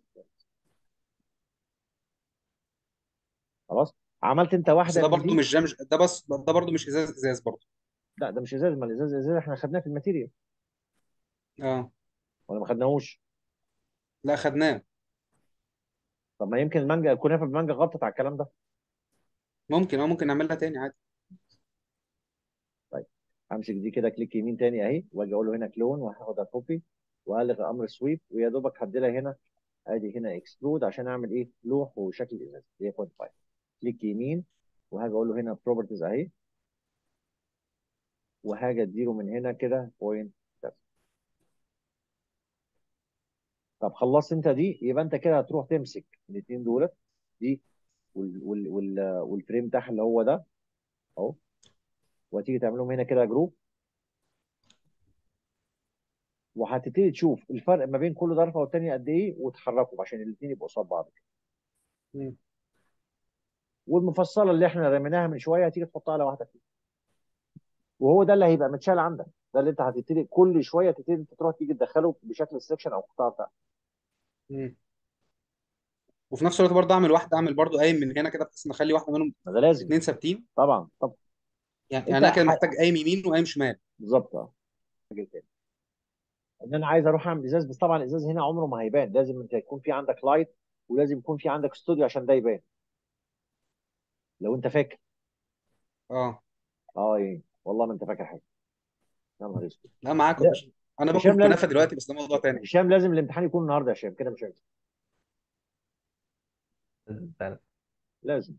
خلاص عملت انت بس واحده ده من برضو دي مش ده مش ده بس ده برضو مش ازاز ازاز برضو لا ده مش ازاز ما الازاز الازاز احنا خدناه في الماتيريال اه ولا ما خدناهوش لا خدناه طب ما يمكن المانجا الكنافه بالمانجا غطت على الكلام ده ممكن اه ممكن نعملها تاني عادي طيب همسك دي كده كليك يمين تاني اهي واجي اقول له هنا كلون وهاخد كوبي والغي امر سويب ويا دوبك هدي لها هنا ادي هنا اكسبلود عشان اعمل ايه لوح وشكل ازاز هي 0.5 كليك يمين وهاجي اقول له هنا بروبرتيز اهي وهاجي اديله من هنا كده بوينت طب خلصت انت دي يبقى انت كده هتروح تمسك الاثنين دولت دي وال وال وال والفريم بتاعها اللي هو ده اهو وهتيجي تعملهم هنا كده جروب وهتبتدي تشوف الفرق ما بين كل ضرفه والتانيه قد ايه وتحركهم عشان الاثنين يبقوا قصاد بعض مم. والمفصله اللي احنا رميناها من شويه هتيجي تحطها على واحده فيهم وهو ده اللي هيبقى متشال عندك ده اللي انت هتبتدي كل شويه تبتدي انت تروح تيجي تدخله بشكل السكشن او القطاع بتاعك مم. وفي نفس الوقت برضه اعمل واحده اعمل برضه قايم من هنا كده بحيث ان اخلي واحده منهم ما ده لازم الاثنين ثابتين طبعا طب يعني انت يعني انا كده ح... محتاج قايم يمين وقايم شمال بالظبط اه حاجه تاني ان انا عايز اروح اعمل ازاز بس طبعا الازاز هنا عمره ما هيبان لازم انت يكون في عندك لايت ولازم يكون في عندك استوديو عشان ده يبان لو انت فاكر اه اه ايه والله ما انت فاكر حاجه يا نهار اسود لا معاك يا لا باشا انا باكل هشام لازم كنافه دلوقتي بس ده موضوع تاني هشام لازم الامتحان يكون النهارده يا هشام كده مش هينفع فعلا لازم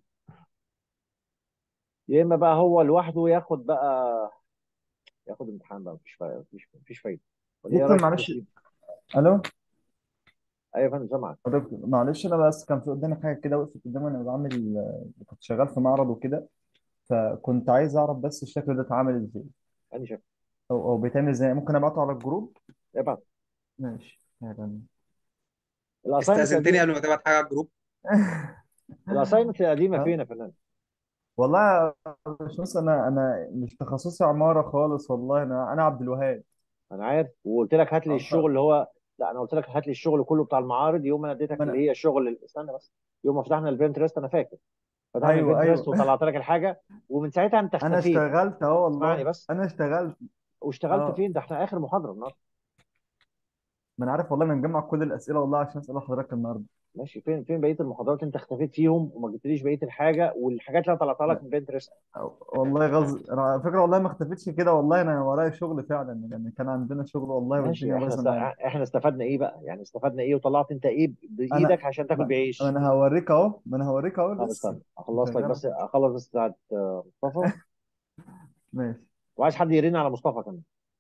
يا اما بقى هو لوحده ياخد بقى ياخد امتحان بقى مفيش فايده مفيش مفيش فايده ولا ايه دكتور رايك يا معلش ياسين؟ الو ايوه يا فندم سامعك يا دكتور معلش انا بس كان في قدامي حاجه كده وقفت قدامي انا بعمل كنت شغال في معرض وكده فكنت عايز اعرف بس الشكل ده اتعامل ازاي انا شايف او او بيتعمل ازاي ممكن ابعته على الجروب ابعت ماشي يعني الاساينمنت استاذنتني القديمه قبل ما تبعت حاجه على الجروب الاساينمنت القديمه ها فين يا فنان؟ والله مش بص انا انا مش تخصصي عماره خالص والله انا انا عبد الوهاب انا عارف وقلت لك هات لي اه الشغل ف اللي هو لا انا قلت لك هات لي الشغل كله بتاع المعارض يوم ما انا اديتك ما اللي انا هي الشغل استنى بس يوم ما فتحنا البنترست انا فاكر فتحنا ايوه البنترست ايوه وطلعت لك الحاجه ومن ساعتها انت انا اختفيت اشتغلت اهو اسمعني والله بس انا اشتغلت واشتغلت اه فين ده احنا اخر محاضره النهارده ما انا عارف والله انا مجمع كل الاسئله والله عشان اسال حضرتك النهارده ماشي فين فين بقيه المحاضرات انت اختفيت فيهم وما جبتليش بقيه الحاجه والحاجات اللي انا طلعتها لك من بنترست والله غصب انا على فكره والله ما اختفيتش كده والله انا ورايا شغل فعلا يعني كان عندنا شغل والله ماشي والدنيا احنا بايظه است... معانا احنا استفدنا ايه بقى يعني استفدنا ايه وطلعت انت ايه انا بايدك عشان تاكل ما ما بعيش انا هوريك اهو ما انا هوريك اهو طب لسه استنى اخلص لك شغال بس اهو اخلص بس بتاعت آه، مصطفى ماشي وعايز حد يرن على مصطفى كمان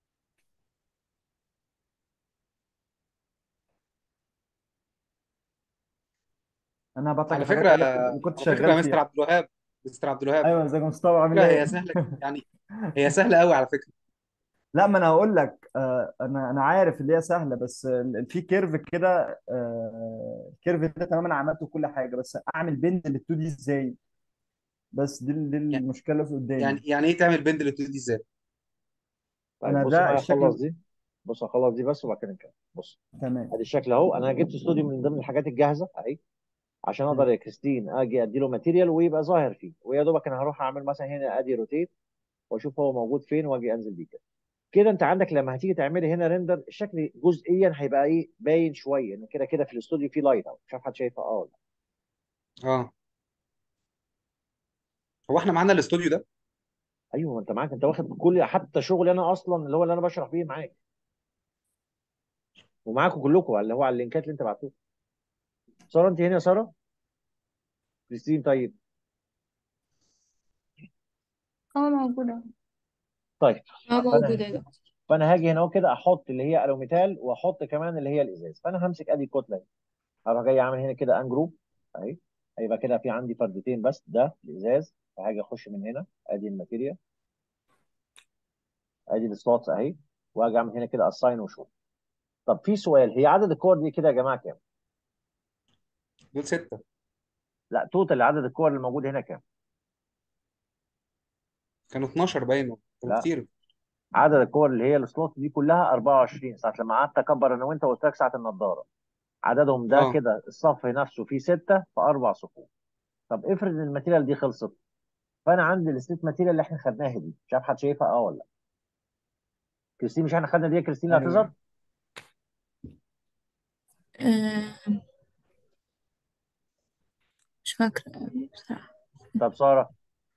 انا هبعت لك على الحاجات فكره اللي اللي كنت على فكره شغال يا مستر فيها عبد الوهاب مستر عبد الوهاب ايوه ازيك يا مصطفى عامل فكره ايه هي سهله يعني هي سهله قوي على فكره لا ما انا هقول لك آه انا انا عارف اللي هي سهله بس ال- في كيرف كده آه الكيرف ده تمام انا عملته كل حاجه بس اعمل بند لل 2 دي ازاي بس دي دي يعني المشكله اللي في قدامي يعني يعني ايه تعمل بند لل 2 دي ازاي طيب انا بص ده معايا اخلص الشكل دي بص اخلص دي بس وبعد كده نكمل بص تمام ادي الشكل اهو انا جبت استوديو من ضمن الحاجات الجاهزه اهي عشان اقدر مم. يا كريستين اجي ادي له ماتيريال ويبقى ظاهر فيه ويا دوبك انا هروح اعمل مثلا هنا ادي روتيت واشوف هو موجود فين واجي انزل بيه كده كده انت عندك لما هتيجي تعملي هنا ريندر الشكل جزئيا هيبقى ايه باين شويه ان كده كده في الاستوديو في لايت اهو مش عارف حد شايفها اه ولا لا. اه هو احنا معانا الاستوديو ده ايوه ما انت معاك انت واخد كل حتى شغلي انا اصلا اللي هو اللي انا بشرح بيه معاك ومعاكم كلكم اللي هو على اللينكات اللي انت بعتوها ساره انت هنا يا ساره كريستين طيب اه موجودة طيب اه فانا موجودة يا دكتور فانا هاجي هنا كده احط اللي هي الوميتال واحط كمان اللي هي الازاز فانا همسك ادي الكتله دي هروح جاي اعمل هنا كده ان جروب اهي هيبقى كده في عندي فردتين بس ده الازاز فهاجي اخش من هنا ادي الماتيريال ادي السلوتس اهي واجي اعمل هنا كده اساين وشو طب في سؤال هي عدد الكور دي كده يا جماعه كام؟ دول ستة لا توتال عدد الكور اللي موجود هنا كام؟ كانوا 12 باين كانوا لا كتير عدد الكور اللي هي السلوت دي كلها 24 ساعه لما قعدت اكبر انا وانت وقلت لك ساعه النضاره عددهم ده اه كده الصف نفسه فيه سته في اربع صفوف طب افرض ان الماتيريال دي خلصت فانا عندي الستيت ماتيريال اللي احنا خدناها دي مش عارف حد شايفها اه ولا لا كريستين مش احنا خدنا دي يا كريستين اللي هتظهر ايوه آه مش فاكرة أوي بصراحة طب ساره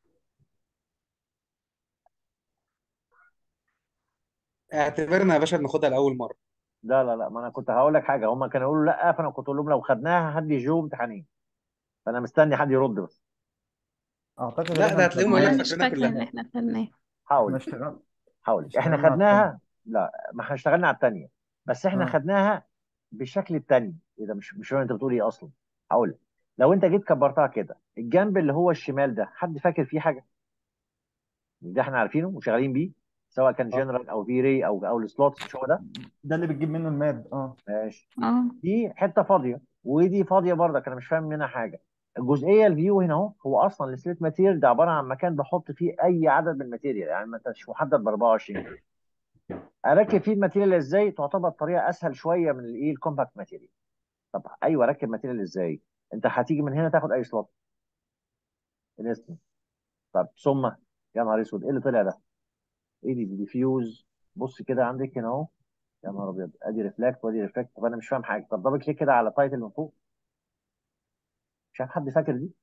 اعتبرنا يا باشا بناخدها لأول مرة لا لا لا ما انا كنت هقول لك حاجه هم كانوا يقولوا لا فانا كنت اقول لهم لو خدناها هدي جو امتحانين فانا مستني حد يرد بس اعتقد ان لا احنا ده ما هتلاقيهم قايلين أنا خدناهاش مش فاكرينها فاكرة إن كلها إحنا خدناه هقول احنا لك اشتغلنا هقول لك احنا اشتغلنا على التاني خدناها لا ما احنا اشتغلنا على الثانيه بس احنا اه خدناها بالشكل الثاني ايه ده مش مش فاهم انت بتقول ايه اصلا هقول لك لو انت جيت كبرتها كده الجنب اللي هو الشمال ده حد فاكر فيه حاجه ده احنا عارفينه وشغالين بيه سواء كان اه جنرال او في ري او او السلوتس مش هو ده ده اللي بتجيب منه الماد اه ماشي اه دي حته فاضيه ودي فاضيه برضك انا مش فاهم منها حاجه الجزئيه الفيو هنا اهو هو اصلا السليت ماتيريال ده عباره عن مكان بحط فيه اي عدد من الماتيريال يعني ما انت مش محدد ب 24 كده اركب فيه الماتيريال ازاي تعتبر طريقه اسهل شويه من الايه الكومباكت ماتيريال طب ايوه اركب ماتيريال ازاي انت هتيجي من هنا تاخد اي سلوت الاسم طب ثم يا نهار اسود ايه اللي طلع ده ايه دي ديفيوز بص كده عندك هنا اهو يا نهار ابيض ادي ريفلكت وادي ريفلكت طب انا مش فاهم حاجه طب دبل كليك كده على تايتل من فوق مش عارف حد فاكر دي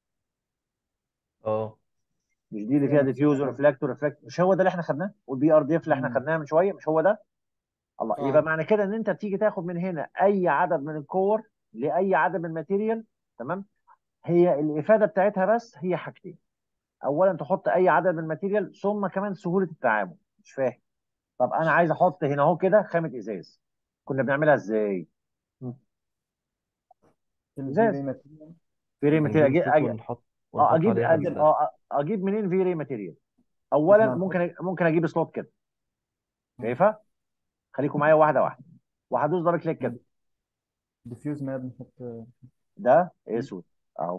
اه مش دي اللي هي فيها نفسها ديفيوز كده وريفلكت وريفلكت مش هو ده اللي احنا خدناه والبي ار دي اف اللي احنا مم. خدناها من شويه مش هو ده الله يبقى اه معنى كده ان انت بتيجي تاخد من هنا اي عدد من الكور لاي عدد من الماتيريال تمام هي الافاده بتاعتها بس هي حاجتين اولا تحط اي عدد من الماتيريال ثم كمان سهوله التعامل مش فاهم طب انا عايز احط هنا اهو كده خامه ازاز كنا بنعملها ازاي م. الفي ازاز ري ماتيريال في ري ماتيريال بنجيب اجيب الصوت أجي... ونحط اه ونحط اجيب عليها اجيب ال... اه اجيب منين في ري ماتيريال اولا احنا هنحط ممكن ممكن اجيب سلوت كده شايفها خليكم معايا واحده واحده وهدوس دبل كليك كده ديفيوز ماد نحط ده اسود اهو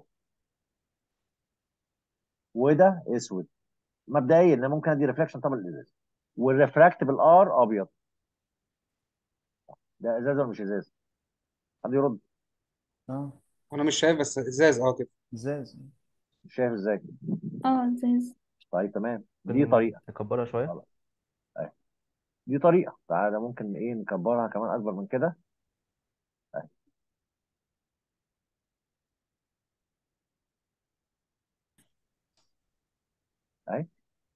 وده اسود مبدئيا انا ممكن ادي ريفلكشن طبعا الازاز والريفراكت بالار ابيض ده ازاز ولا مش ازاز حد يرد اه انا مش شايف بس ازاز اه كده ازاز مش شايف ازاي اه ازاز طيب تمام دي ممكن طريقه نكبرها شوية خلاص أهي. دي طريقه تعالى ممكن ايه نكبرها كمان اكبر من كده أهي. اهي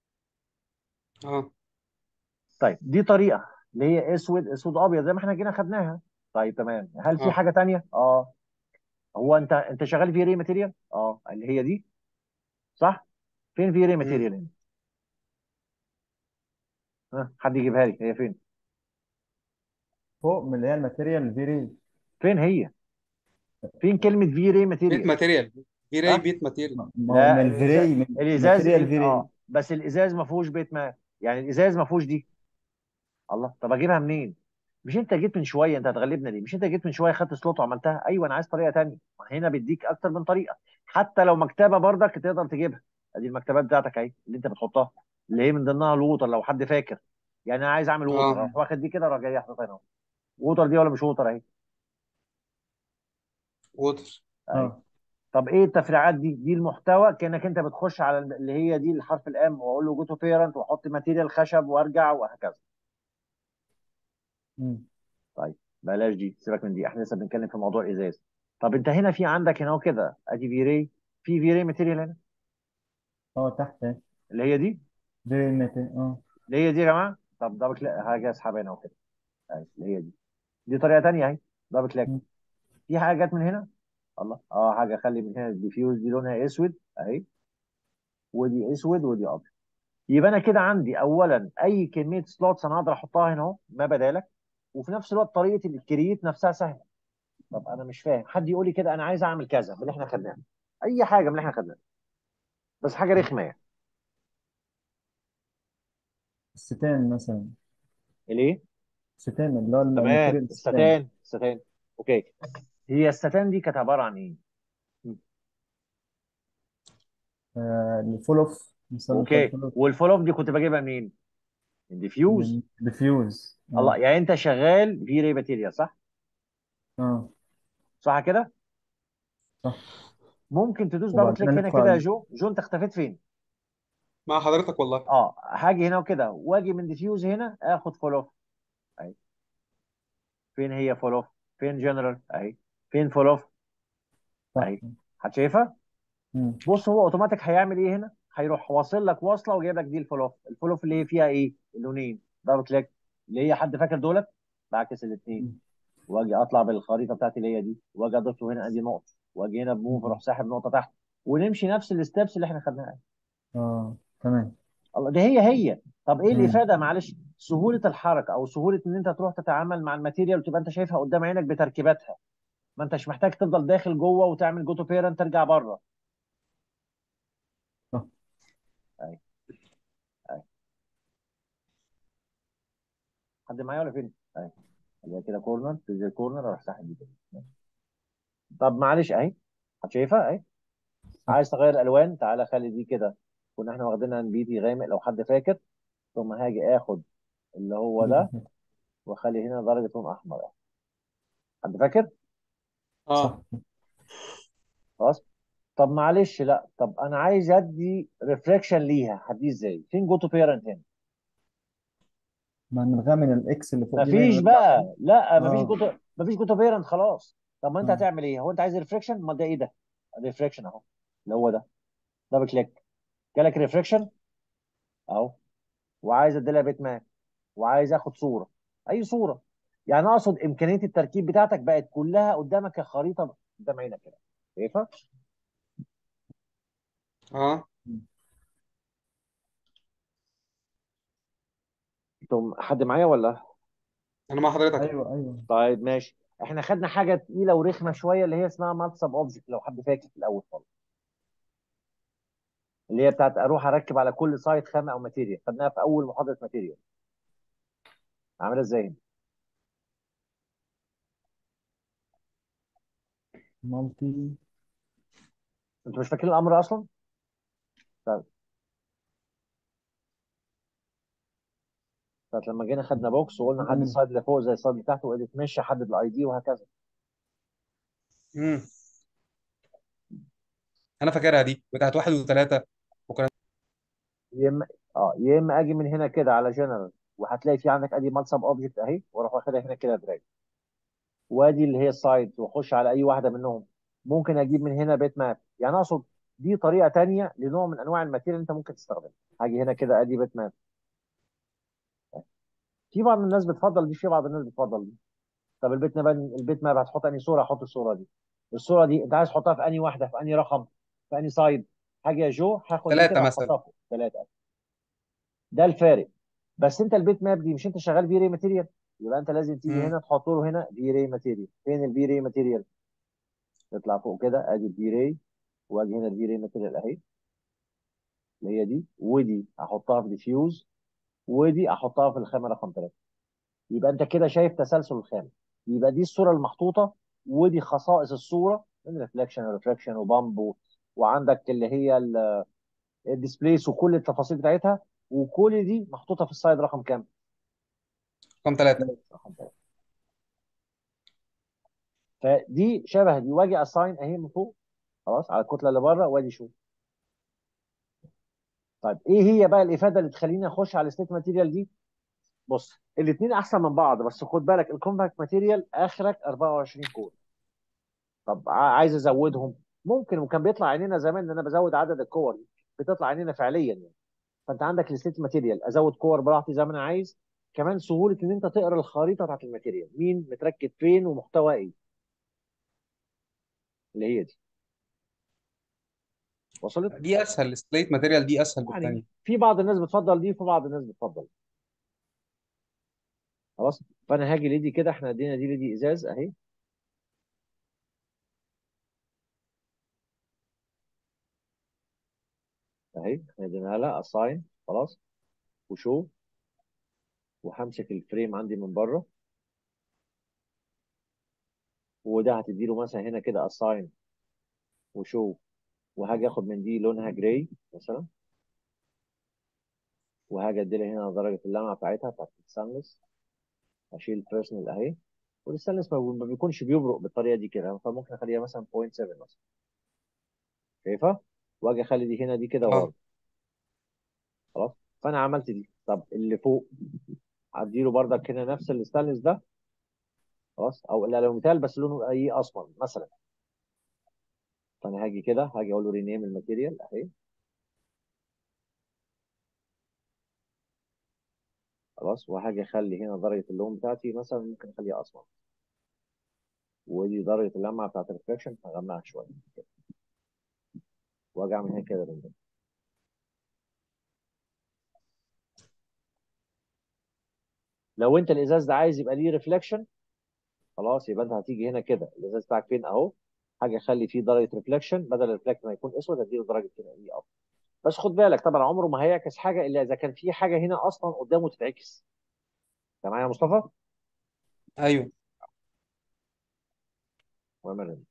اه طيب دي طريقه اللي هي اسود اسود ابيض زي ما احنا جينا خدناها طيب تمام هل في اه حاجه تانية اه هو انت انت شغال في ري ماتيريال اه اللي هي دي صح فين في ري مم. ماتيريال هنا ها حد يجيبها لي هي فين فوق من اللي هي الماتيريال في ري فين هي فين كلمه في ري بيت ماتيريال ماتيريال في راي ها بيت ماتيريال ما هو من لا الازاز الفيري من الازاز ماتيريال ال... في ري اه بس الازاز ما فيهوش بيت ماء يعني الازاز ما فيهوش دي الله طب اجيبها منين مش انت جيت من شويه انت هتغلبنا ليه مش انت جيت من شويه خدت سلوت وعملتها ايوه انا عايز طريقه تانية ما هنا بيديك اكتر من طريقه حتى لو مكتبه برضك تقدر تجيبها ادي المكتبات بتاعتك اهي اللي انت بتحطها اللي هي من ضمنها الووتر لو حد فاكر يعني انا عايز اعمل ووتر اه اروح واخد دي كده اروح جاي حاططها هنا ووتر دي ولا مش ووتر اهي ووتر اهي اه طب ايه التفريعات دي دي المحتوى كانك انت بتخش على اللي هي دي الحرف الام واقول له جو تو بيرنت واحط ماتيريال خشب وارجع وهكذا مم. طيب بلاش دي سيبك من دي احنا لسه بنتكلم في موضوع ازاز طب انت هنا في عندك هنا كده ادي فيري في فيري ماتيريال هنا اه تحت اهي. اللي هي دي دي مت- اه اللي هي دي يا جماعه طب دبل كليك هاجي اسحب هنا وكده أهي، اللي هي دي دي طريقه تانيه اهي دبل كليك مم. في حاجه جت من هنا الله اه حاجه اخلي من هنا الديفيوز دي لونها اسود اهي ودي اسود ودي ابيض يبقى انا كده عندي اولا اي كميه سلوتس انا اقدر احطها هنا اهو ما بدالك وفي نفس الوقت طريقه الكرييت نفسها سهله طب انا مش فاهم حد يقول لي كده انا عايز اعمل كذا من اللي احنا خدناه اي حاجه من اللي احنا خدناه بس حاجه رخمه يعني الستان مثلا ليه؟ الستان اللي هو تمام الماتيريال الستان الستان الستان اوكي هي الستان دي كانت عباره عن ايه؟ آه الفول اوف مثلا اوكي الفول اوف والفول اوف دي كنت بجيبها منين؟ من ديفيوز من ديفيوز الله اه يعني انت شغال في ري ماتيريال صح؟ اه صح كده؟ صح ممكن تدوس دبل وبعد كليك كده هنا ندخل كده يا على جو جو انت اختفيت فين؟ مع حضرتك والله اه هاجي هنا وكده واجي من ديفيوز هنا اخد فول اوف اهي فين هي فول اوف؟ فين جنرال؟ اهي فين فول اوف؟ صح اهي حد شايفها؟ مم. بص هو اوتوماتيك هيعمل ايه هنا؟ هيروح واصل لك واصله وجايب لك دي الفول اوف، الفول اوف اللي هي فيها ايه؟ اللونين دبل كليك اللي هي حد فاكر دولت؟ بعكس الاثنين مم. واجي اطلع بالخريطه بتاعتي اللي هي دي واجي اضيف له هنا ادي نقطه واجي هنا بموف مم. اروح ساحب نقطه تحت ونمشي نفس الستبس اللي احنا خدناها اه تمام الله دي هي هي طب ايه مم. الافاده معلش سهوله الحركه او سهوله ان انت تروح تتعامل مع الماتيريال وتبقى انت شايفها قدام عينك بتركيباتها ما انتش محتاج تفضل داخل جوه وتعمل جو تو بيرنت ترجع بره صح اهي اهي حد معايا ولا فين؟ اهي اللي هي كده كورنر تنزل كورنر اروح ساحب دي كده طب معلش اهي شايفها اهي صح عايز تغير الالوان تعالى خلي دي كده كنا احنا واخدينها نبيتي غامق لو حد فاكر ثم هاجي اخد اللي هو دي ده كده. واخلي هنا درجه لون احمر حد فاكر؟ اه صح خلاص طب معلش لا طب انا عايز ادي ريفليكشن ليها هديه ازاي؟ فين جو تو بيرنت هنا؟ ما نلغى من الاكس اللي فوق دي باين مفيش ونرجع بقى لا مفيش جو اه تو مفيش جو تو بيرنت خلاص طب ما انت اه هتعمل ايه؟ هو انت عايز ريفليكشن؟ امال ده ايه ده؟ ريفليكشن اهو اللي هو ده دبل كليك جالك ريفليكشن اهو وعايز ادي لها بيت ماب وعايز اخد صوره اي صوره يعني اقصد امكانيه التركيب بتاعتك بقت كلها قدامك كخريطه قدام عينك كده شايفها؟ اه انتم حد معايا ولا؟ انا مع حضرتك ايوه ايوه طيب ماشي احنا خدنا حاجه تقيله ورخمه شويه اللي هي اسمها مالت سب اوبجكت لو حد فاكر في الاول خالص اللي هي بتاعت اروح اركب على كل سايت خامه او ماتيريال خدناها في اول محاضره ماتيريال عامله ازاي؟ مالتي انتوا مش فاكرين الامر اصلا؟ طيب ساعة لما جينا خدنا بوكس وقلنا حد نعمل السايد اللي فوق زي السايد اللي تحت وقال تمشي حدد الاي دي وهكذا امم انا فاكرها دي بتاعت واحد وثلاثه وكان يا اما اه يا اما اجي من هنا كده على جنرال وهتلاقي في عندك ادي مال سب اوبجكت اهي واروح واخدها هنا كده دراج وادي اللي هي السايد واخش على اي واحده منهم ممكن اجيب من هنا بيت ماب يعني اقصد دي طريقه تانية لنوع من انواع الماتيريال انت ممكن تستخدمها هاجي هنا كده ادي بيت ماب في بعض الناس بتفضل دي في بعض الناس بتفضل دي طب البيت ماب البيت ماب هتحط انهي صوره هحط الصوره دي الصوره دي انت عايز تحطها في انهي واحده في انهي رقم في انهي سايد هاجي يا جو هاخد دي ثلاثه كده مثلا هحطها فوق ثلاثه ده الفارق بس انت البيت ماب دي مش انت شغال في ري ماتيريال يبقى انت لازم تيجي امم هنا تحط له هنا في ري ماتيريال فين الفي ري ماتيريال تطلع فوق كده ادي الفي ري واجي هنا الفي ري ماتيريال اهي اللي هي دي ودي احطها في ديفيوز ودي احطها في الخامه رقم 3 يبقى انت كده شايف تسلسل الخامه يبقى دي الصوره المحطوطه ودي خصائص الصوره من ريفلكشن وريفراكشن وبامب و... وعندك اللي هي الديسبليس وكل التفاصيل بتاعتها وكل دي محطوطه في السلايد رقم كام؟ رقم ثلاثه رقم 3 فدي شبه دي واجي اساين اهي من فوق خلاص على الكتله اللي بره وادي شو طيب ايه هي بقى الافاده اللي تخليني اخش على الستيت ماتيريال دي بص الاثنين احسن من بعض بس خد بالك الكومباكت ماتيريال اخرك 24 كور طب ع- عايز ازودهم ممكن وكان بيطلع عينينا زمان ان انا بزود عدد الكور بتطلع عينينا فعليا يعني فانت عندك الستيت ماتيريال ازود كور براحتي زي ما انا عايز كمان سهوله ان انت تقرا الخريطه بتاعت الماتيريال مين متركب فين ومحتوى ايه اللي هي دي وصلت دي اسهل السليت ماتيريال دي اسهل يعني بالثانيه في بعض الناس بتفضل دي وفي بعض الناس بتفضل خلاص فانا هاجي لدي كده احنا ادينا دي لدي ازاز اهي اهي احنا ادينا لها اساين خلاص وشو وهمسك الفريم عندي من بره وده هتديله مثلا هنا كده اساين وشو وهاجي اخد من دي لونها جراي مثلا وهاجي ادي لها هنا درجه اللمعه بتاعتها بتاعت الستانلس اشيل البيرسونال اهي والستانلس ما ما بيكونش بيبرق بالطريقه دي كده فممكن اخليها مثلا 0.7 مثلا شايفها واجي اخلي دي هنا دي كده اه برضه خلاص فانا عملت دي طب اللي فوق هديله بردك هنا نفس الستانلس ده خلاص او الالوميتال بس لونه ايه اسمر مثلا فانا هاجي كده هاجي اقول له رينيم الماتيريال اهي خلاص وهاجي اخلي هنا درجه اللون بتاعتي مثلا ممكن اخليها اسمر ودي درجه اللمعه بتاعت الريفلكشن هغمقها شويه كده واجي اعمل هنا كده رينيم لو انت الازاز ده عايز يبقى ليه ريفلكشن خلاص يبقى انت هتيجي هنا كده الازاز بتاعك فين اهو حاجه اخلي فيه درجه ريفلكشن بدل الريفلكت ما يكون اسود اديله درجه هنا ايه ابيض بس خد بالك طبعا عمره ما هيعكس حاجه الا اذا كان في حاجه هنا اصلا قدامه تتعكس انت معايا يا مصطفى؟ ايوه ومرن.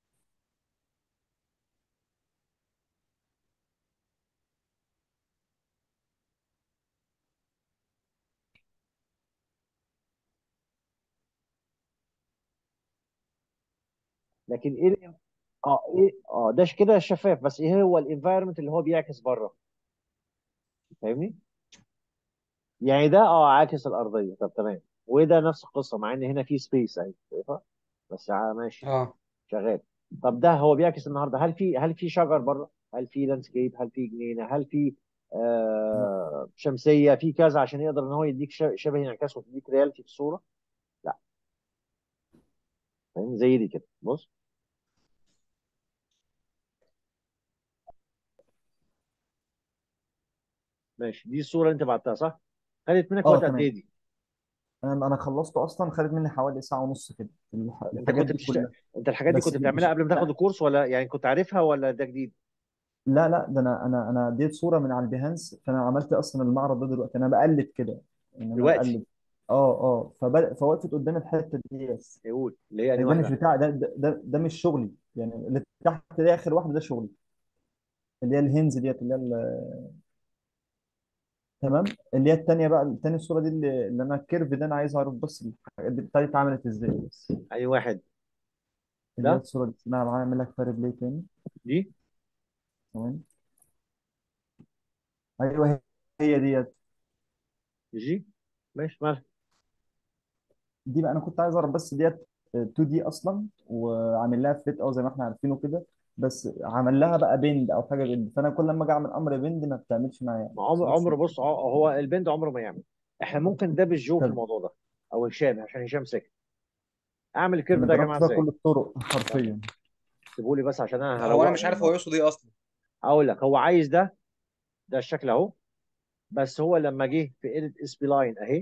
لكن ايه ال- اه ايه اه ده كده شفاف بس ايه هو الانفايرمنت اللي هو بيعكس بره فاهمني؟ يعني ده اه عاكس الارضيه طب تمام وده نفس القصه مع ان هنا في سبيس اهي شايفها بس ع- ماشي اه شغال طب ده هو بيعكس النهارده هل في هل في شجر بره هل في لاندسكيب هل في جنينه هل في آه شمسيه في كذا عشان يقدر ان هو يديك ش- شبه انعكاس وتديك ريالتي في الصوره لا فاهم زي دي كده بص ماشي دي الصوره اللي انت بعتها صح خدت منك اه وقت قد ايه تمام دي انا انا خلصته اصلا خدت مني حوالي ساعه ونص كده الح- انت الحاجات كنت دي بتشت... كلها انت الحاجات دي بس كنت مش بتعملها قبل ما تاخد لا الكورس ولا يعني كنت عارفها ولا ده جديد لا لا ده انا انا انا اديت صوره من على البيهانس فانا عملت اصلا المعرض ده دلوقتي انا بقلب كده يعني انا دلوقتي بقلب اه اه فبدأ فوقفت قدام الحته دي بس يقول اللي هي انهي ده مش واحده بتاع ده ده ده, ده مش شغلي يعني اللي تحت ده اخر واحده ده شغلي اللي هي الهنز ديت اللي هي ال- تمام اللي هي التانيه بقى التانيه الصوره دي اللي, اللي انا الكيرف ده انا عايز اعرف بس الحاجات دي بتاعتي اتعملت ازاي بس انهي واحد اللي هي ده الصوره دي انا بعمل لك فارق بلاي تاني دي تمام ايوه هي هي ديت جي ماشي مالها دي بقى انا كنت عايز اعرف بس ديت 2 دي اصلا وعامل لها فليت او زي ما احنا عارفينه كده بس عامل لها بقى بند او حاجه بند فانا كل لما اجي اعمل امر بند ما بتعملش معايا ما ما عمر بتظبطش عمر معايا بص ع- هو البند عمره ما يعمل احنا ممكن ده بالجو في طب الموضوع ده او هشام عشان هشام سكت اعمل الكيرف انا ده يا جربت جماعه بقى ازاي كل الطرق طب حرفيا سيبوا لي بس عشان انا لا هو انا هروقه مش عارف هو النهارده يقصد ايه اصلا اقول لك هو عايز ده ده الشكل اهو بس هو لما جه في ايديت اس بي لاين اهي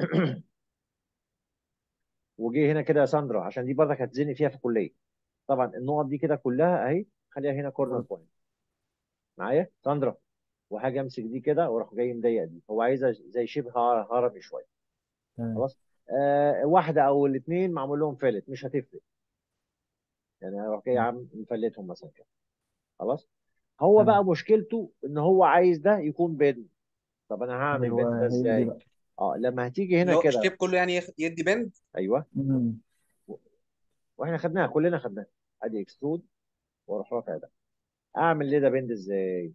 وجه هنا كده يا ساندرا عشان دي برضك هتزنق فيها في الكليه طبعا النقط دي كده كلها اهي خليها هنا كورنر بوينت معايا ساندرا وهاجي امسك دي كده واروح جاي مضيق دي هو عايزها زي شبه هر- هرمي شويه تمام خلاص آه واحده او الاثنين معمول لهم فلت مش هتفرق يعني اروح جاي عم مفلتهم مثلا كده خلاص هو تمام بقى مشكلته ان هو عايز ده يكون بند طب انا هعمل بند ده ايوه هي دي ازاي بقى اه لما هتيجي هنا اللي هو كده الشيب كله يعني ياخد- يدي بند ايوه مم. واحنا خدناها كلنا خدناها ادي اكسترود واروح رافع ده اعمل ليه ده بند ازاي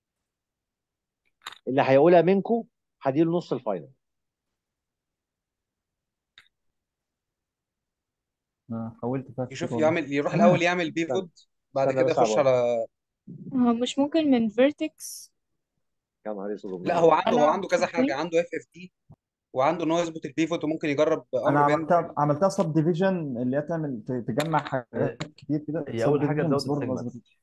اللي هيقولها منكم هديله نص الفاينل انا حاولت فيها كتير يشوف والله يعمل يروح الاول يعمل استنى بيفوت بعد استنى كده بس يخش عبود على هو مش ممكن من فيرتكس يا نهار اسود لا هو ومنيل عنده هو ألعب عنده كذا حاجه بوينت عنده اف اف دي وعنده ان هو يظبط البيفوت وممكن يجرب انا امر بند عملتها عملتها سب ديفيجن اللي هي تعمل ت- تجمع هي حاجات كتير كده هي سب اول حاجه ديفيجن بس تزود برضه ما السيجمنت ظبطتش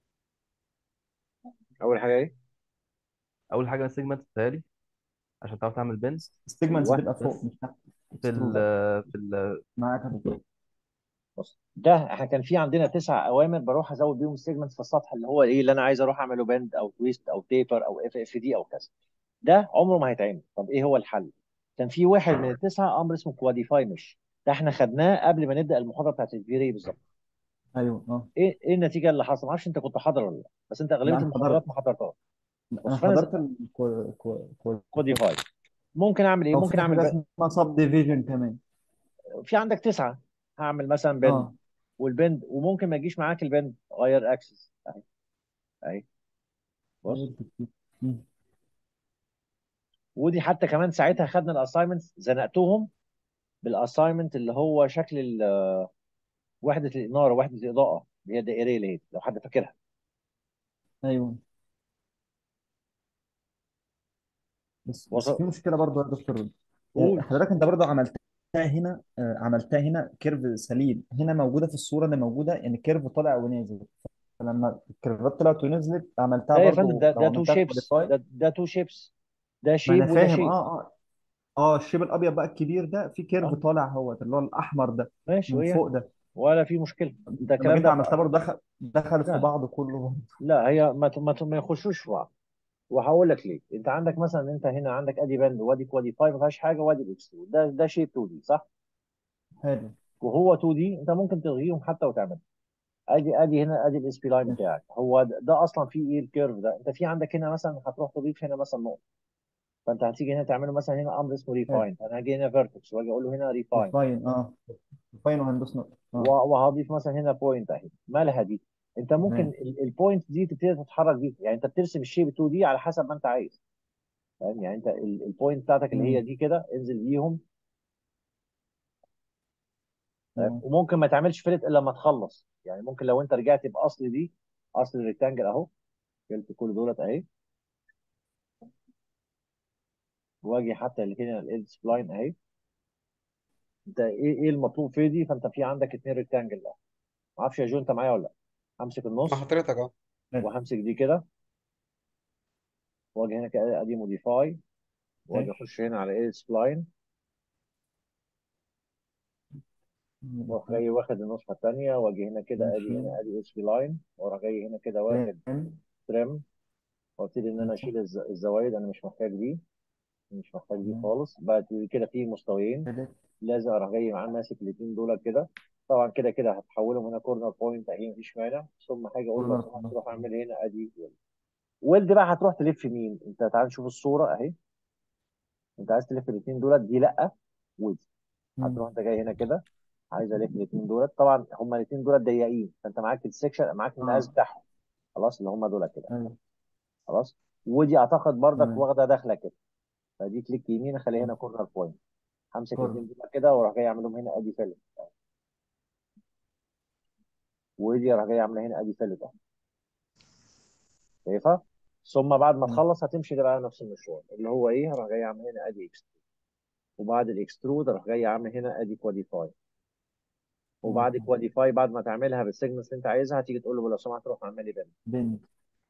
اول حاجه ايه اول حاجه السيجمنت بتهيألي عشان تعرف تعمل بند السيجمنتس ايوه بتبقى فوق بس مش تحت في ال اكسترود في ال معاك يا دكتور بص ده احنا كان في عندنا تسع اوامر بروح ازود بيهم السيجمنت في السطح اللي هو ايه اللي انا عايز اروح اعمله بند او تويست او تيبر او اف اف دي او كذا ده عمره ما هيتعمل طب ايه هو الحل كان في واحد من التسعه امر اسمه كواديفاي مش ده احنا خدناه قبل ما نبدا المحاضره بتاعت الفيري بالظبط ايوه اه ايه ايه النتيجه اللي حصلت ما اعرفش انت كنت حاضر ولا لا بس انت لا اغلبيه انا المحاضرات حضرت ما حضرتهاش انا بص فانا حضرت الكواديفاي كواديفاي ممكن اعمل ايه او ممكن في اعمل حاجه ب... اسمها سب ديفيجن كمان في عندك تسعه هعمل مثلا بند اه والبند وممكن ما يجيش معاك البند غير اكسس اهي اهي بص مم. ودي حتى كمان ساعتها خدنا الاساينمنت زنقتهم بالاساينمنت اللي هو شكل ال- وحده الاناره وحده الاضاءه اللي هي الدائريه اللي هي لو حد فاكرها ايوه بس بس وصل في مشكله برضه يا دكتور آه، قول حضرتك انت برضه عملتها هنا آه، عملتها هنا كيرف سليم هنا موجوده في الصوره اللي موجوده يعني كيرف طالع ونازل فلما الكيرفات طلعت ونزلت عملتها لا يا فندم برضه ده لو ده تو عملتها شيبس كواليفاي ده ده تو شيبس ده ما شيب انا وده فاهم شيب اه اه اه الشيب الابيض بقى الكبير ده في كيرف اه طالع اهوت اللي هو الاحمر ده ماشي من وهي فوق ده ولا في مشكله انت لما الكلام جيت ده عملتها بقى برضه دخل دخلت في لا بعض كله برضه لا هي ما ت- ما ت- ما يخشوش في بعض وهقول لك ليه انت عندك مثلا انت هنا عندك ادي بند وادي كواليفاي ما فيهاش حاجه وادي الاكسترود ده ده شيب 2 دي صح حلو وهو 2 دي انت ممكن تلغيهم حتى وتعمل ادي ادي هنا ادي الاس بي لاين ماشي بتاعك هو ده, ده اصلا فيه ايه الكيرف ده انت في عندك هنا مثلا هتروح تضيف هنا مثلا نقطه فانت هتيجي هنا تعمله مثلا هنا امر اسمه حلو ريفاين انا هاجي هنا فيرتكس واجي اقول له هنا ريفاين ريفاين اه ريفاين وهندوس نقطه اه وهضيف مثلا هنا بوينت اهي مالها دي انت ممكن تمام البوينت دي تبتدي تتحرك بيها يعني انت بترسم الشيب 2 دي على حسب ما انت عايز فاهم يعني انت البوينت بتاعتك اللي هي مم. دي كده انزل بيهم فاهم تمام وممكن ما تعملش فلت الا لما تخلص يعني ممكن لو انت رجعت باصل دي اصل الريكتانجل اهو شلت كل دولت اهي واجي حتى اللي هنا ال سبلاين اهي انت ايه ايه المطلوب في دي فانت في عندك اتنين ريكتانجل ده ما اعرفش يا جو انت معايا ولا لا همسك مع النص حضرتك اه حلو وهمسك دي كده واجي هنا كده ادي موديفاي واجي ماشي اخش هنا على ال سبلاين واروح جاي واخد النسخه الثانيه واجي هنا كده ادي ماشي هنا ادي اس بي لاين واروح جاي هنا كده واخد تمام تريم وابتدي ان انا ماشي اشيل الز- الزوايد انا مش محتاج دي مش محتاج دي تمام خالص بعد كده في مستويين تالت لازم اروح جاي معاه ماسك الاثنين دول كده طبعا كده كده هتحولهم هنا كورنر بوينت اهي مفيش مانع ثم حاجه اقول له لو كورنر سمحت كورنر روح اعمل هنا ادي ويلد ويلد بقى هتروح تلف مين انت تعال نشوف الصوره اهي انت عايز تلف الاثنين دولت دي لا ودي مم. هتروح انت جاي هنا كده عايز الف الاثنين دولت طبعا هما الاثنين دولت ضيقين فانت معاك السكشن معاك المقاس اه بتاعهم خلاص اللي هما دول كده ايوه خلاص ودي اعتقد بردك تمام واخده داخله كده فدي كليك يمين اخليها هنا كورنر بوينت همسك كورنر الاثنين دول كده واروح جاي اعملهم هنا ادي فيلت ودي اروح جاي اعملها هنا ادي فيلت اهو شايفها ثم بعد ما مم. تخلص هتمشي ده بقى نفس المشوار اللي هو ايه هروح جاي اعمل هنا ادي اكسترود وبعد الاكسترود اروح جاي اعمل هنا ادي كواديفاي وبعد مم. كواديفاي بعد ما تعملها بالسيجمنتس اللي انت عايزها هتيجي تقول له لو سمحت روح اعمل لي بند بنت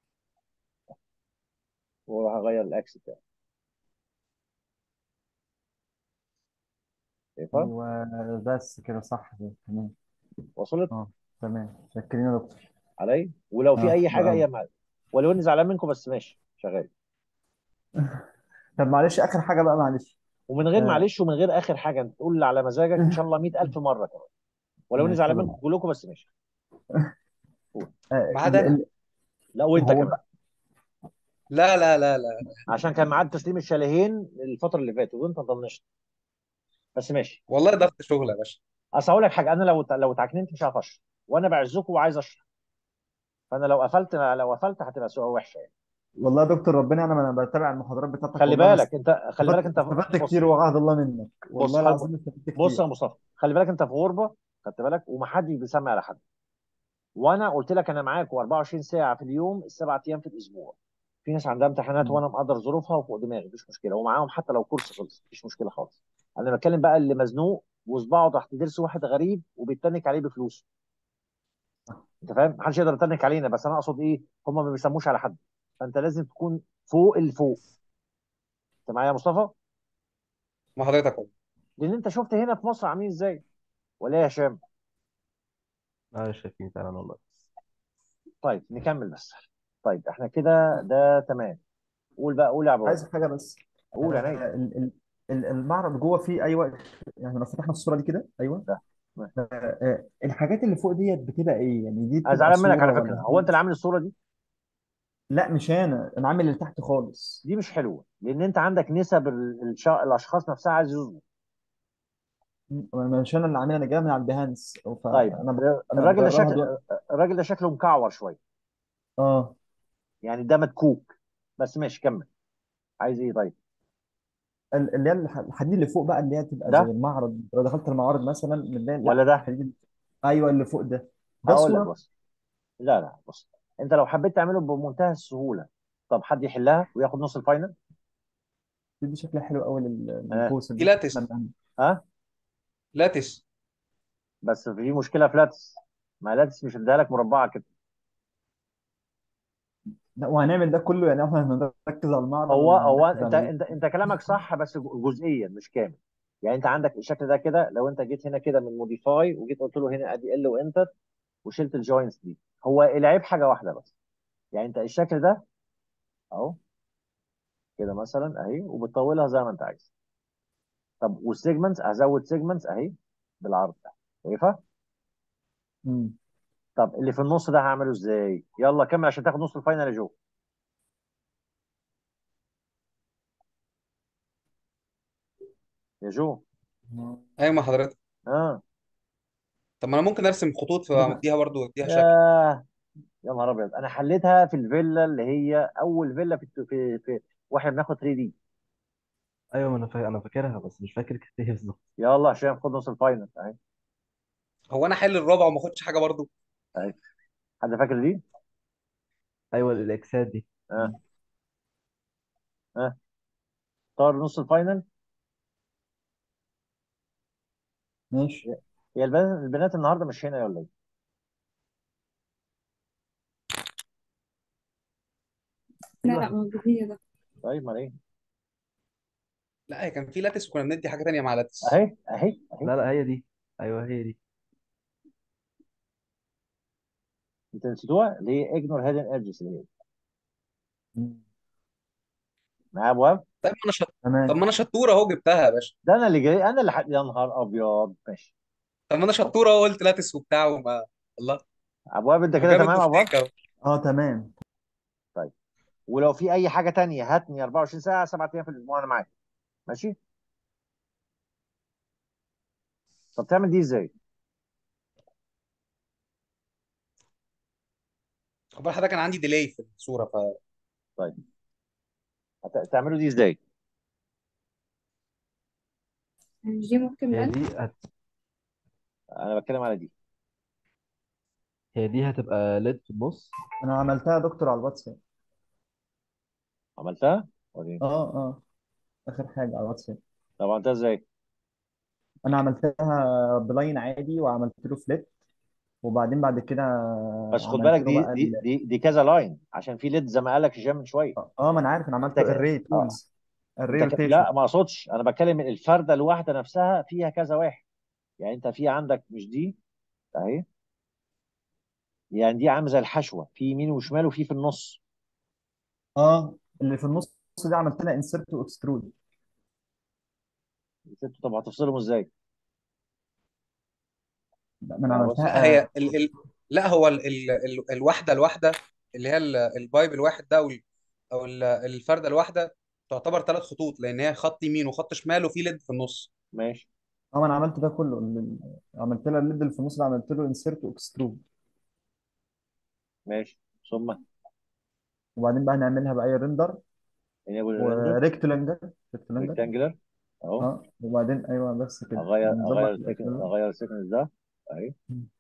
واروح اغير الاكس بتاعي شايفها ايوه بس كده صح كده تمام وصلت اه تمام شكرين يا دكتور علي ولو في اه اي حلو حاجه قوي اي معلش ولو اني زعلان منكم بس ماشي شغال طب معلش اخر حاجه بقى معلش ومن غير آه معلش ومن غير اخر حاجه انت تقول اللي على مزاجك ان شاء الله 100000 مره كمان ولو اني ماشي زعلان يا منكم دكتور كلكم بس ماشي قول آه ما عدا ال... انا ال... لا وانت هو كمان بقى لا لا لا لا عشان كان ميعاد تسليم الشاليهين الفتره اللي فاتت وانت طنشت بس ماشي والله ضغط شغل يا باشا اصل هقول لك حاجه انا لو لو اتعكننت مش هعرف اشرح وانا بعزكم وعايز اشرح فانا لو قفلت لو قفلت هتبقى سؤال وحشه يعني والله يا دكتور ربنا انا انا بتابع المحاضرات بتاعتك خلي والله انا بالك انت خلي بالك استفدت انت في- استفدت بص كتير وعهد الله منك بص والله خل... العظيم استفدت بص يا كتير مصطفى خلي بالك انت في غربه خدت بالك ومحدش بيسمع على حد وانا قلت لك انا معاك 24 ساعه في اليوم السبع ايام في الاسبوع في ناس عندها امتحانات مم. وانا مقدر ظروفها وفوق دماغي مفيش مشكله ومعاهم حتى لو كورس خلص مفيش مشكله خالص انا بتكلم بقى اللي مزنوق وصباعه تحت ضرس واحد غريب وبيتنك عليه بفلوسه انت فاهم محدش يقدر يتنك علينا بس انا اقصد ايه هم ما بيسموش على حد فانت لازم تكون فوق الفوق انت معايا يا مصطفى مع حضرتك والله. لان انت شفت هنا في مصر عاملين ازاي ولا إيه يا هشام اه شايفين فعلا والله طيب نكمل بس طيب احنا كده ده تمام قول بقى قول يا عبود عايز حاجه بس قول آه، عينيا ال- ال- ال- المعرض جوه فيه اي وقت يعني لو فتحنا الصوره دي كده ايوه ده آه، آه، الحاجات اللي فوق ديت بتبقى ايه يعني دي انا بتبقى زعلان منك صوره على فكره ولا هو انت دي اللي عامل الصوره دي لا مش انا انا عامل اللي تحت خالص دي مش حلوه لان انت عندك نسب ال- الشا... الاشخاص نفسها عايز يظبط م- مش انا اللي عامل انا جاي من على البيهانس طيب فانا ب- انا الراجل ده بقراها شكل دلوقتي الراجل ده شكله مكعور شويه اه يعني ده مدكوك بس ماشي كمل عايز ايه طيب ال- اللي هي الح- الحديد اللي فوق بقى اللي هي تبقى زي ده المعرض لو دخلت المعارض مثلا اللي هي ولا لا ده الحديد ايوه اللي فوق ده ده هقول لك صوره بص لا لا بص انت لو حبيت تعمله بمنتهى السهوله طب حد يحلها وياخد نص الفاينل دي شكلها حلو قوي لل- ها للكوس دي اللي احنا لاتس بنعمله ها لاتس بس في مشكله في لاتس ما لاتس مش اديها لك مربعه كده لا وهنعمل ده كله يعني احنا هنركز على المعرض هو ولا هو هنركز انت على ايه؟ انت انت كلامك صح بس جزئيا مش كامل يعني انت عندك الشكل ده كده لو انت جيت هنا كده من موديفاي وجيت قلت له هنا ادي ال وانتر وشلت الجوينتس دي هو العيب حاجه واحده بس يعني انت الشكل ده اهو كده مثلا اهي وبتطولها زي ما انت عايز طب والسيجمنتس هزود سيجمنتس اهي بالعرض ده شايفها مم. طب اللي في النص ده هعمله ازاي يلا كمل عشان تاخد نص الفاينل يا جو يا جو ايوه مع حضرتك اه طب ما انا ممكن ارسم خطوط فامديها برضو واديها شكل ياه يا نهار ابيض انا حليتها في الفيلا اللي هي اول فيلا في في, في واحنا بناخد 3 دي ايوه ما انا فا... انا فاكرها بس مش فاكر كانت ايه بالظبط يلا عشان خد نص الفاينل اهي هو انا احل الرابع وما اخدش حاجه برضو اهي حد فاكر دي ايوه الاكسات دي اه اه طار نص الفاينل ماشي هي البنات البنات النهارده مش هنا ولا ايه لا ايوه لا موجودين يا دكتور طيب ما ايه لا هي كان في لاتس وكنا بندي حاجه تانيه مع لاتس اهي اهي اهي لا لا هي دي ايوه هي دي انت نسيتوها اللي هي اجنور هيدن ايدجز اللي هي مم. معايا يا ابو وهاب طيب ما انا شط... طب تمام ما انا شطوره اهو جبتها يا باشا ده انا اللي جاي انا اللي حد... يا نهار ابيض ماشي طب ما انا شطوره اهو قلت لاتس وبتاع وما الله ابو وهاب انت ما كده جامد تمام يا ابو وهاب بفتيك اهو اه تمام طيب ولو في اي حاجه تانية هاتني 24 ساعه سبعة ايام في الاسبوع انا معاك ماشي طب تعمل دي ازاي خد بالك حضرتك كان عندي ديلي في الصوره ف طيب هت- تعملوا دي ازاي مش دي ممكن هي بان دي هت... انا بتكلم على دي هي دي هتبقى ليد في النص انا عملتها يا دكتور على الواتساب عملتها وريني اه اه اخر حاجه على الواتساب طب عملتها ازاي انا عملتها بلاين عادي وعملت له فليت وبعدين بعد كده بس خد عملت بالك له دي بقى دي ال... دي, دي كذا لاين عشان في ليد زي ما قال لك هشام من شويه اه ما انا عارف انا عملت انت له ك... الري اه تولز الري انت ك... روتيشن لا ما اقصدش انا بتكلم الفرده الواحده نفسها فيها كذا واحد يعني انت في عندك مش دي اهي يعني دي عامله زي الحشوه في يمين وشمال وفي في النص اه اللي في النص دي عملت لها انسرت واكسترود انتوا طب هتفصلهم ازاي؟ ما انا يعني بص لا عملتها هي آه ال... ال... لا هو ال... ال... ال... الواحده الواحده اللي هي ال- البايب الواحد ده او ال... او ال- الفرده الواحده تعتبر ثلاث خطوط لان هي خط يمين وخط شمال وفي ليد في النص ماشي اه ما انا عملت ده كله ال- عملت لها الليد اللي في النص ده عملت له انسرت واكسترود ماشي ثم وبعدين بقى نعملها بأي ريندر enable render وريكتلانجر ريكتلانجر rectangular اهو اه وبعدين ايوه بس كده اغير نظبط اغير الإكس السكن ده. اغير السكنس ده اهي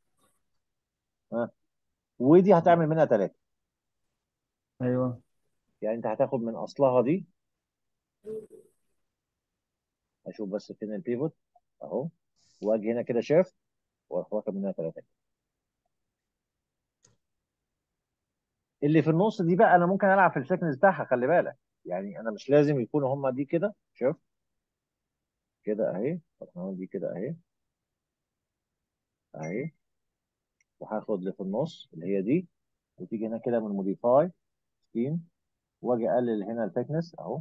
ها ودي هتعمل منها ثلاثة ايوه يعني انت هتاخد من اصلها دي اشوف بس فين البيفوت اهو واجي هنا كده شيفت واروح واخد منها ثلاثة اللي في النص دي بقى انا ممكن العب في السكنس بتاعها خلي بالك يعني انا مش لازم يكونوا هما دي كده شوف كده اهي طب هعمل دي كده اهي اهي وهاخد اللي في النص اللي هي دي وتيجي هنا كده من موديفاي سكين واجي اقلل هنا الثيكنس اهو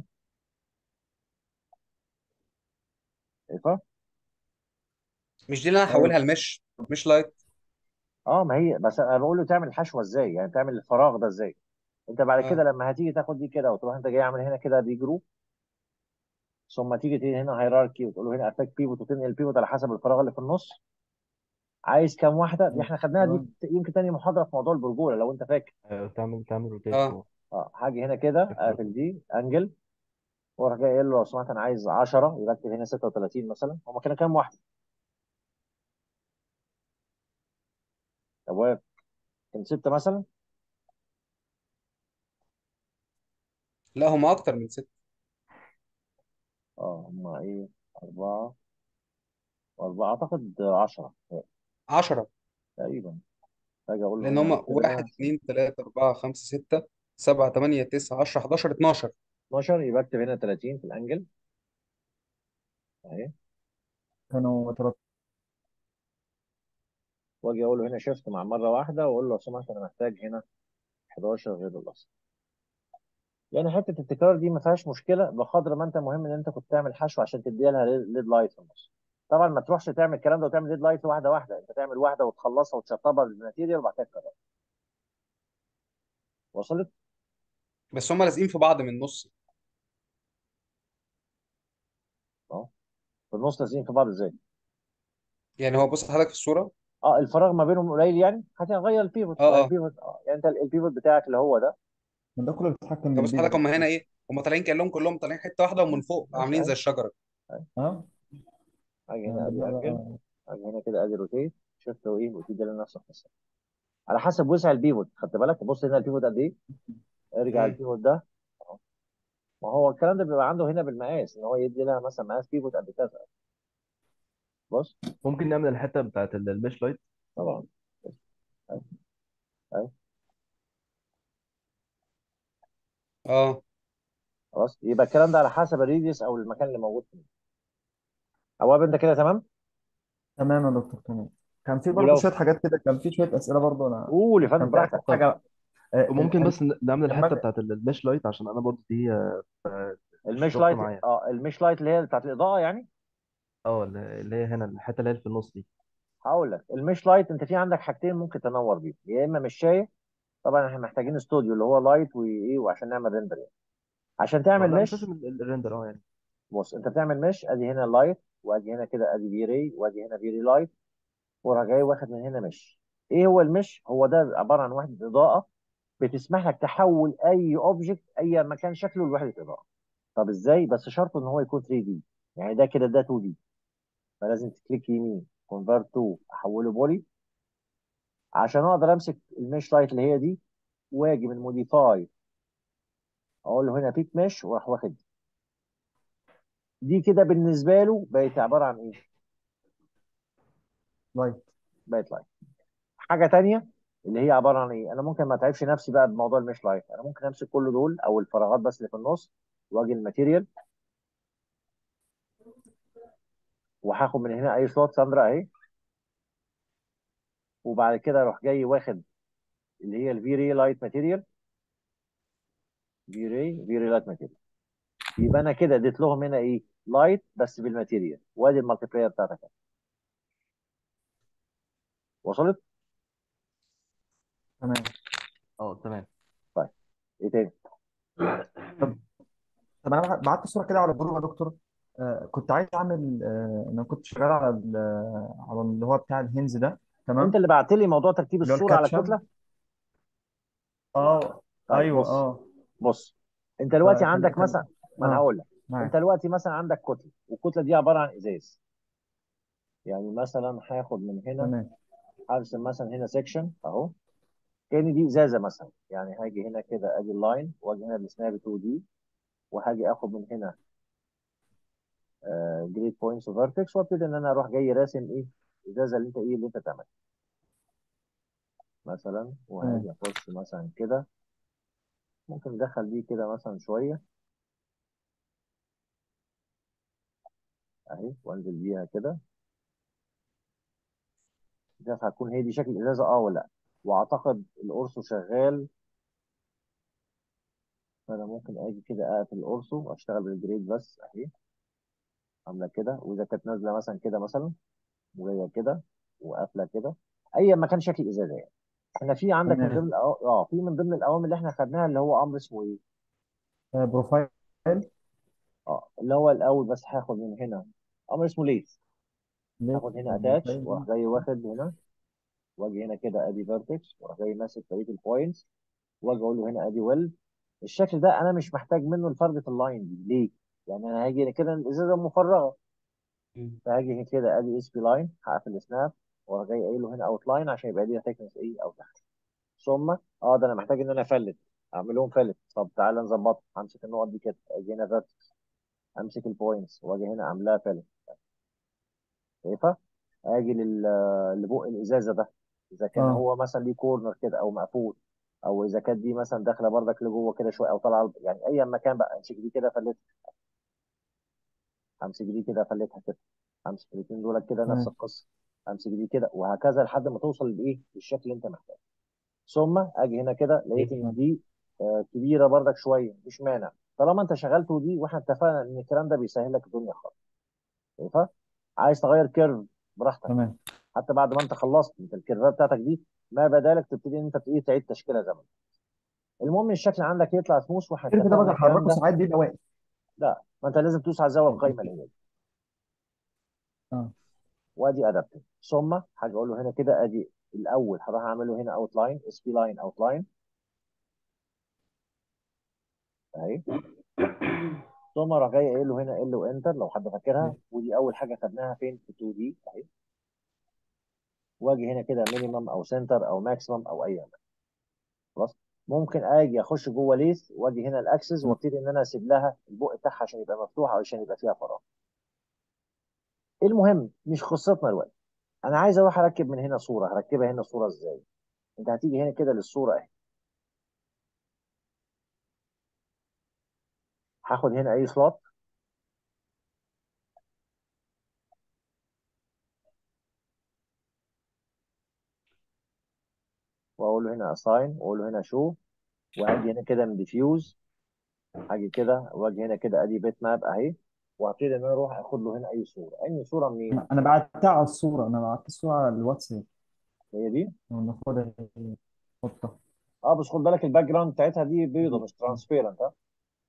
شايفها مش دي اللي انا ايوه هحولها لمش مش لايت اه ما هي بس انا بقول له تعمل الحشوه ازاي يعني تعمل الفراغ ده ازاي انت بعد كده اه لما هتيجي تاخد دي كده وتروح انت جاي عامل هنا كده دي جروب ثم تيجي تيجي هنا هيراركي وتقول له هنا اتاك بيفوت وتنقل البيفوت على حسب الفراغ اللي في النص عايز كام واحده دي احنا خدناها دي ايوه يمكن تاني محاضره في موضوع البرجوله لو انت فاكر آه، تعمل تعمل روتيت اه اه هاجي هنا كده شيفت اقفل روتيت دي انجل واروح جاي قايل له لو سمحت انا عايز 10 يبقى اكتب هنا 36 مثلا هم كانوا كام واحده؟ طب واقف كان 6 مثلا لا هم اكتر من ست اه هم ايه 4 و4 اعتقد 10 10 تقريبا هاجي اقول له لان هنا هم كده 1 2 3 4 5 6 7 8 9 10 11 12 12 يبقى اكتب هنا 30 في الانجل اهي كانوا تلات- واجي اقول له هنا شيفت مع مره واحده واقول له لو سمحت انا محتاج هنا 11 غير الاصل يعني حته التكرار دي ما فيهاش مشكله بقدر ما انت مهم ان انت كنت تعمل حشو عشان تديها لها ليد لايت في النص طبعا ما تروحش تعمل الكلام ده وتعمل ليد لايت واحده واحده انت تعمل واحده وتخلصها وتشطبها بالماتيريال وبعد كده تكرر وصلت بس هم لازقين في بعض من النص اه في النص لازقين في بعض ازاي يعني هو بص حضرتك في الصوره اه الفراغ ما بينهم قليل يعني هتغير البيفوت اه اه البيفوت اه يعني انت البيفوت بتاعك اللي هو ده من ده كله بيتحكم طب بص حضرتك بالبيفوت هم هنا ايه هم طالعين كانهم كلهم طالعين حته واحده ومن فوق ماشي عاملين زي اهي الشجره اهي اه اجي يعني هنا ادي ده انجل بقى اجي هنا كده ادي روتيت شفت هو ايه وتدي لنفس القصه على حسب وسع البيفوت خدت بالك بص هنا البيفوت قد ايه ارجع امم البيفوت ده أهو. ما هو الكلام ده بيبقى عنده هنا بالمقاس ان هو يدي لها مثلا مقاس بيفوت قد كذا بص ممكن نعمل الحته بتاعت ال- المش لايت طبعا أهي. أهي. اه خلاص يبقى الكلام ده على حسب الريديوس او المكان اللي موجود فيه اواب انت كده تمام تمام يا دكتور تمام كان في برضه ولو شويه حاجات كده كان في شويه اسئله برضه انا قول يا فندم كان في اخر براحتك حاجه آه، ال- وممكن ال- بس ن- نعمل الحته لما بتاعت ال- المش لايت عشان انا برضو دي آه، مش المش ظابطه لايت معايا اه المش لايت اللي هي بتاعت الاضاءه يعني اه اللي اللي هي هنا الحته اللي هي في النص دي هقول لك المش لايت انت في عندك حاجتين ممكن تنور بيهم يا اما مشايه طبعا احنا محتاجين استوديو اللي هو لايت وايه وعشان نعمل ريندر يعني عشان اه تعمل لا مش مش لازم ال- ال- الريندر اه يعني بص انت بتعمل مش ادي هنا لايت وادي هنا كده ادي في راي وادي هنا في راي لايت وراح جاي واخد من هنا مش ايه هو المش هو ده عباره عن وحده اضاءه بتسمح لك تحول اي اوبجكت اي مكان شكله لوحده اضاءه طب ازاي بس شرط ان هو يكون 3 دي يعني ده كده ده 2 دي فلازم تكليك يمين كونفرت تو احوله بولي عشان اقدر امسك المش لايت اللي هي دي واجي من موديفاي اقول له هنا بيك مش واروح واخد دي دي كده بالنسبه له بقت عباره عن ايه؟ لايت بقت لايت حاجه تانية اللي هي عباره عن ايه؟ انا ممكن ما اتعبش نفسي بقى بموضوع المش لايت انا ممكن امسك كل دول او الفراغات بس اللي في النص واجي الماتيريال وهاخد من هنا اي سلوت ساندرا اهي وبعد كده اروح جاي واخد اللي هي الفي ري لايت ماتيريال في ري في ري لايت ماتيريال يبقى انا كده اديت لهم هنا ايه؟ لايت بس بالماتيريال وادي المالتيبلاير بتاعتك أهي. وصلت؟ تمام اه تمام طيب ايه تاني؟ طب طب انا بعت صوره كده على الجروب يا دكتور آه كنت عايز اعمل آه انا كنت شغال على ال- آه، على اللي هو بتاع الهنز ده انت تمام اللي بعت لي موضوع ترتيب اللي هو الصوره على الكابشن الكتله اه طيب ايوه بص اه بص انت دلوقتي فكان عندك كان مثلا ما انا اه هقول لك انت معاك دلوقتي مثلا عندك كتله والكتله دي عباره عن ازاز يعني مثلا هاخد من هنا تمام هرسم مثلا هنا سيكشن اهو كان دي ازازه مثلا يعني هاجي هنا كده ادي اللاين واجي هنا بالسناب 2 دي وهاجي اخد من هنا جريد بوينتس وفيرتكس وابتدي ان انا اروح جاي راسم ايه الازازه اللي انت ايه اللي انت تعملها مثلا تمام وهاجي اخش مثلا كده ممكن ندخل دي كده مثلا شويه اهي وانزل بيها كده مش عارف هتكون هي دي شكل الازازه اه ولا لا واعتقد القرص شغال فانا ممكن اجي كده اقفل القرص واشتغل بالجريد بس اهي عامله كده واذا كانت نازله مثلا كده مثلا وجايه كده وقافله كده ايا ما كان شكل الازازه يعني احنا في عندك من ضمن تمام الأو... اه في من ضمن الاوامر اللي احنا خدناها اللي هو امر اسمه ايه؟ آه، بروفايل اه اللي هو الاول بس هاخد من هنا امر اسمه ليس ليه هاخد هنا اتاتش بروفايل واروح جاي واخد هنا واجي هنا كده ادي فيرتكس واروح جاي ماسك بقيه البوينتس واجي اقول له هنا ادي ويل الشكل ده انا مش محتاج منه لفردة اللاين دي ليه؟ يعني انا هاجي كده الازازه مفرغه مم. فهاجي هنا كده ادي اس بي لاين هقفل سناب واروح جاي قايل له هنا اوت لاين عشان يبقى لي ثيكنس ايه او تحت ثم اه ده انا محتاج ان انا افلت اعمل لهم فلت طب تعالى نظبطها همسك النقط دي كده اجي هنا فيرتكس امسك البوينتس واجي هنا اعملها فلت شايفها؟ اجي لل- لبق الازازه ده اذا كان اه هو مثلا ليه كورنر كده او مقفول او اذا كانت دي مثلا داخله بردك لجوه كده شويه او طالعه يعني اي مكان بقى امسك دي كده فلتها امسك دي كده فلتها كده امسك الاثنين دول كده نفس تمام القصه امسك دي كده وهكذا لحد ما توصل لايه للشكل اللي انت محتاجه ثم اجي هنا كده لقيت ان تمام دي آه، كبيره بردك شويه مش مانع طالما انت شغلته دي واحنا اتفقنا ان الكلام ده بيسهل لك الدنيا خالص شايفها عايز تغير كيرف براحتك تمام حتى بعد ما انت خلصت انت الكيرفات بتاعتك دي ما بدالك تبتدي ان انت ايه تعيد تشكيله زمن المهم الشكل عندك يطلع سموث واحنا الكيرف ده اتفقنا باجي الكلام احركه ده ساعات بيبقى واقف لا ما انت لازم تدوس على الزاويه ال- القايمه ال- اللي هي دي اه وادي ادابتيف ثم هاجي اقول له هنا كده ادي الاول هروح اعمل له هنا اوت لاين اس بي لاين اوت لاين اهي ثم راح جاي قايل له هنا ال وانتر لو حد فاكرها ودي اول حاجه خدناها فين في 2 دي اهي واجي هنا كده مينيمم او سنتر او ماكسيمم او اي حاجه خلاص ممكن اجي اخش جوه ليس واجي هنا الاكسس تمام. وابتدي ان انا اسيب لها البق بتاعها عشان يبقى مفتوح او عشان يبقى فيها فراغ المهم مش قصتنا دلوقتي انا عايز اروح اركب من هنا صوره هركبها هنا صوره ازاي انت هتيجي هنا كده للصوره اهي هاخد هنا اي سلوت واقول له هنا اساين واقول له هنا شو وهاجي هنا كده من ديفيوز هاجي كده واجي هنا كده ادي بيت ماب اهي وهبتدي ان انا اروح اخد له هنا اي صوره اي صوره منين انا أنا بعتها على الصوره انا بعت الصوره على الواتساب هي دي وناخدها نحطها اه بس خد بالك الباك جراوند بتاعتها دي بيضه مش ترانسبيرنت ها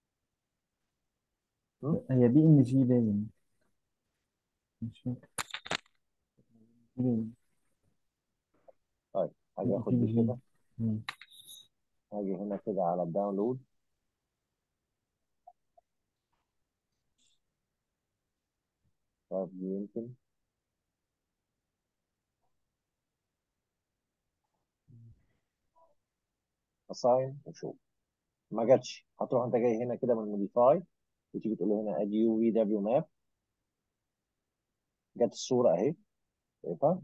م? هي بي ان جي باين مش فاكر باين طيب بي هاجي ان اخد دي جي كده هاجي هنا كده على الداونلود طيب دي يمكن اساين وشو ما جاتش هتروح انت جاي هنا كده من موديفاي وتيجي تقول له هنا ادي يو في دبليو ماب جت الصوره اهي شايفها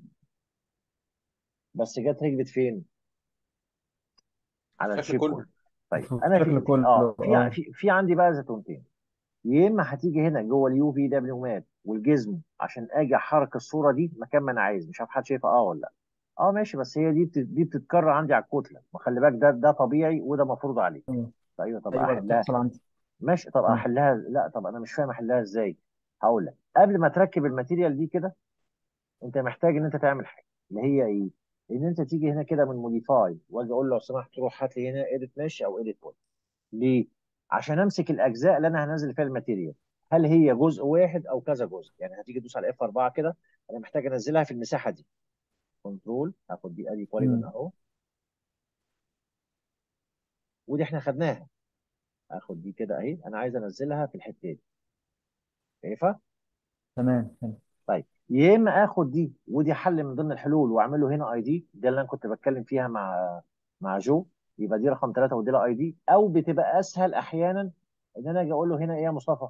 بس جت ركبت فين على الشكل الشيب كله بوينت طيب انا في الشكل في كله اه في اه في في عندي بقى زيتونتين يا اما هتيجي هنا جوه اليو في دبليو ماب والجزم عشان اجي احرك الصوره دي مكان ما انا عايز مش عارف حد شايفها اه ولا لا اه ماشي بس هي دي بت... دي بتتكرر عندي على الكتله ما خلي بالك ده ده طبيعي وده مفروض عليك تمام. ايوه طب ايوه احلها بتحصل عندي ماشي طب تمام. احلها لا طب انا مش فاهم احلها ازاي هقول لك قبل ما تركب الماتيريال دي كده انت محتاج ان انت تعمل حاجه اللي هي ايه ان انت تيجي هنا كده من موديفاي واجي اقول له لو سمحت روح هات لي هنا ايديت مش او ايديت بوينت ليه عشان امسك الاجزاء اللي انا هنزل فيها الماتيريال هل هي جزء واحد او كذا جزء يعني هتيجي تدوس على اف 4 كده انا محتاج انزلها في المساحه دي كنترول هاخد دي ادي بوليجون مم. اهو ودي احنا خدناها اخد دي كده اهي انا عايز انزلها في الحته دي شايفها تمام تمام طيب يا اما اخد دي ودي حل من ضمن الحلول واعمل له هنا اي دي ده اللي انا كنت بتكلم فيها مع مع جو يبقى دي رقم ثلاثه ودي لها اي دي او بتبقى اسهل احيانا ان انا اجي اقول له هنا ايه يا مصطفى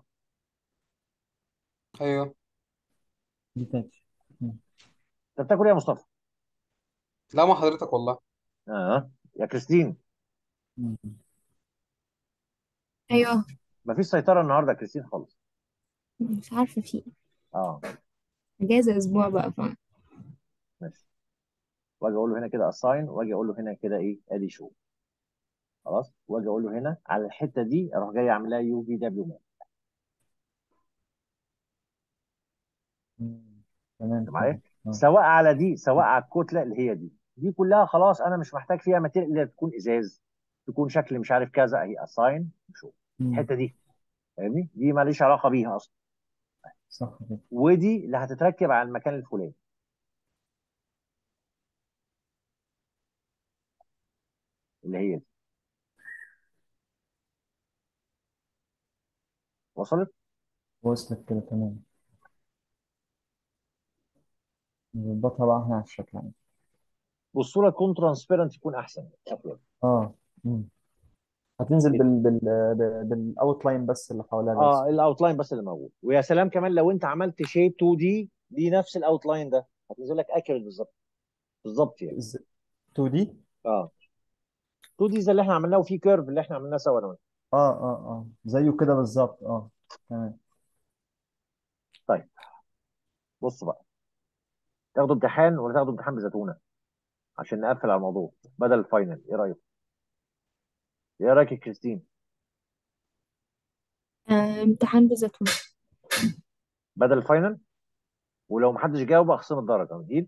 ايوه دي تاتش مم. انت بتاكل ايه يا مصطفى؟ لا ما حضرتك والله اه يا كريستين مم. ايوه مفيش سيطره النهارده يا كريستين خالص مش عارفة في إيه. اه اجازة اسبوع بقى ف ماشي واجي اقول له هنا كده اساين واجي اقول له هنا كده ايه ادي شو خلاص واجي اقول له هنا على الحته دي اروح جاي اعمل لها يو في دبليو ماب مم. تمام انت معايا فهمت اه سواء على دي سواء على الكتله اللي هي دي دي كلها خلاص انا مش محتاج فيها ماتيريال اللي تكون ازاز تكون شكل مش عارف كذا اهي اساين شو مم. الحته دي فاهمني دي ماليش علاقه بيها اصلا صح كده ودي اللي هتتركب على المكان الفلاني اللي هي دي وصلت وصلت كده تمام نظبطها بقى احنا على الشكل يعني والصوره تكون ترانسبيرنت يكون احسن افضل اه مم. هتنزل كده بال بال بال بالاوتلاين بس اللي حواليها اه بس الاوتلاين بس اللي موجود ويا سلام كمان لو انت عملت شيب 2 دي دي نفس الاوتلاين ده هتنزل لك اكيوريت بالظبط بالظبط يعني 2 دي اه 2 دي زي اللي احنا عملناه وفي كيرف اللي احنا عملناه سوا انا وانت اه اه اه زيه كده بالظبط اه تمام طيب بص بقى تاخدوا امتحان ولا تاخدوا امتحان بزتونه عشان نقفل على الموضوع بدل الفاينل ايه رايك؟ ايه رايك يا كريستين؟ آه، امتحان بزيتون بدل الفاينل ولو محدش جاوب اخصم الدرجه دي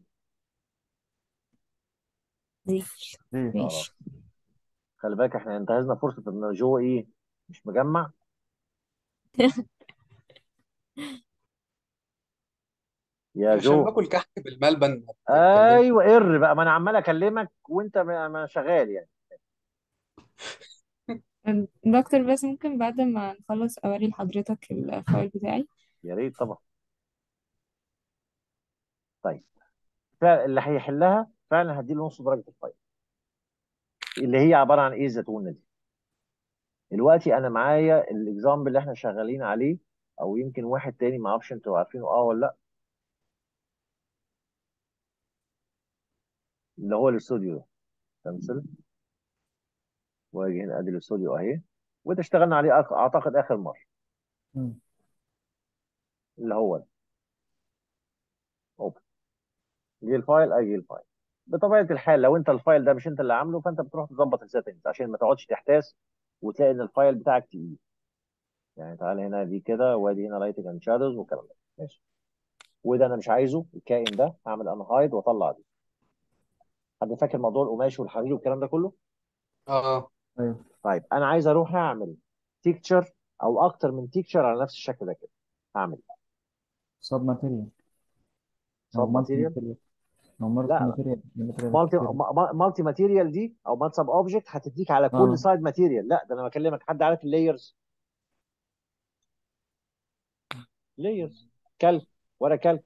دي دي اه ماشي خلي بالك احنا انتهزنا فرصه ان جو ايه مش مجمع يا عشان جو باكل كحك بالملبن ما بتتكلمش ايوه قر بقى ما انا عمال اكلمك وانت ما ما شغال يعني دكتور بس ممكن بعد ما نخلص اوري لحضرتك الفايل بتاعي يا ريت طبعا طيب فعلا اللي هيحلها فعلا هديله نص درجه الفايل اللي هي عباره عن ايه الزتونه دي دلوقتي انا معايا الاكزامبل اللي احنا شغالين عليه او يمكن واحد تاني ما اعرفش انتوا عارفينه اه ولا لا اللي هو الاستوديو ده كنسل واجي هنا ادي الاستوديو اهي وده اشتغلنا عليه أك- اعتقد اخر مره مم. اللي هو ده اوبن جه الفايل اجي الفايل بطبيعه الحال لو انت الفايل ده مش انت اللي عامله فانت بتروح تظبط السيتنجز عشان ما تقعدش تحتاس وتلاقي ان الفايل بتاعك تقيل يعني تعال هنا دي كده وادي هنا لايتنج اند شادوز والكلام ده ماشي وده انا مش عايزه الكائن ده هعمل انا هايد واطلع دي حد فاكر موضوع القماش والحرير والكلام ده كله اه ايوه طيب انا عايز اروح اعمل تيكتشر او اكتر من تيكتشر على نفس الشكل ده كده هعمل سب ماتيريال او سب مالتي ماتيريال ماتيريال او مالتي لا ماتيريال ماتيريال مالتي كتير مالتي ماتيريال دي او مالتي سب اوبجكت هتديك على كل اه سايد ماتيريال لا ده انا بكلمك حد عارف اللايرز لايرز كلك ورا كلك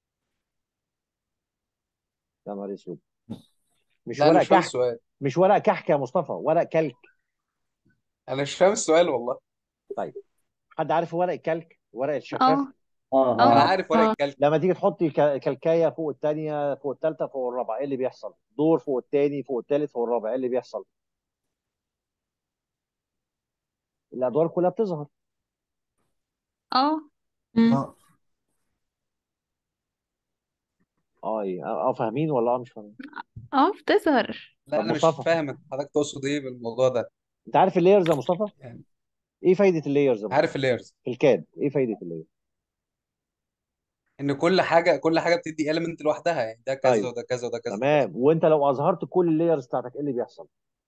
يا نهار اسود مش لا انا ورق مش فاهم كحك السؤال مش ورق كحك يا مصطفى ورق كلك انا مش فاهم السؤال والله طيب حد عارف ورق الكلك ورق الشفاف اه اه انا اه اه عارف ورق اه الكلب لما تيجي تحطي ك- كلكايه فوق الثانيه فوق الثالثه فوق الرابعه ايه اللي بيحصل دور فوق الثاني فوق الثالث فوق الرابع ايه اللي بيحصل الادوار كلها بتظهر اه مم. اه اه ايه اه آه، فاهمين ولا اه مش فاهمين اه بتظهر لا طب انا مش مصطفى فاهم انت حضرتك تقصد ايه بالموضوع ده انت عارف اللايرز يا مصطفى يعني ايه فايده اللايرز يا مصطفى عارف اللايرز في الكاد ايه فايده اللايرز ان كل حاجه كل حاجه بتدي element لوحدها يعني ده كذا طيب وده كذا وده كذا وده كذا تمام وانت لو اظهرت كل اللايرز بتاعتك ايه اللي بيحصل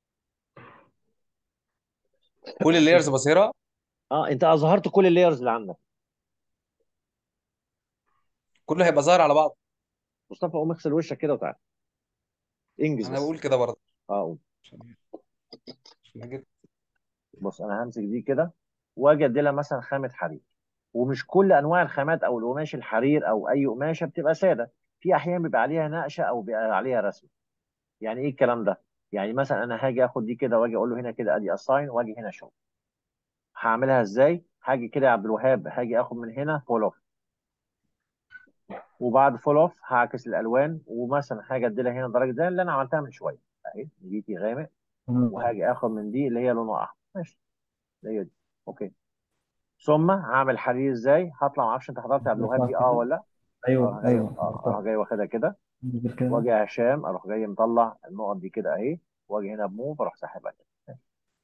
كل اللايرز بصيرة اه انت اظهرت كل اللايرز اللي عندك كله هيبقى ظاهر على بعض مصطفى قوم اغسل وشك كده وتعالى انجز انا بس بقول كده برضه اه قوم عشان عشان أنا جبت بص انا همسك دي كده واجي ادي لها مثلا خامه حرير ومش كل انواع الخامات او القماش الحرير او اي قماشه بتبقى ساده في احيانا بيبقى عليها نقشه او بيبقى عليها رسم يعني ايه الكلام ده يعني مثلا انا هاجي اخد دي كده واجي اقول له هنا كده ادي اساين واجي هنا شو هعملها ازاي هاجي كده يا عبد الوهاب هاجي اخد من هنا فول اوف وبعد فول اوف هعكس الالوان ومثلا هاجي ادي لها هنا درجه زي اللي انا عملتها من شويه اهي دي غامق تمام وهاجي اخد من دي اللي هي لونها احمر ماشي اللي هي دي اوكي ثم هعمل حرير ازاي هطلع ما اعرفش انت حضرت يا عبد الوهاب نطلع دي اه كده ولا لا ايوه اروح جاي ايوه اه اروح جاي واخدها كده غير كده واجي يا هشام اروح جاي مطلع النقط دي كده اهي واجي هنا بموف اروح ساحبها كده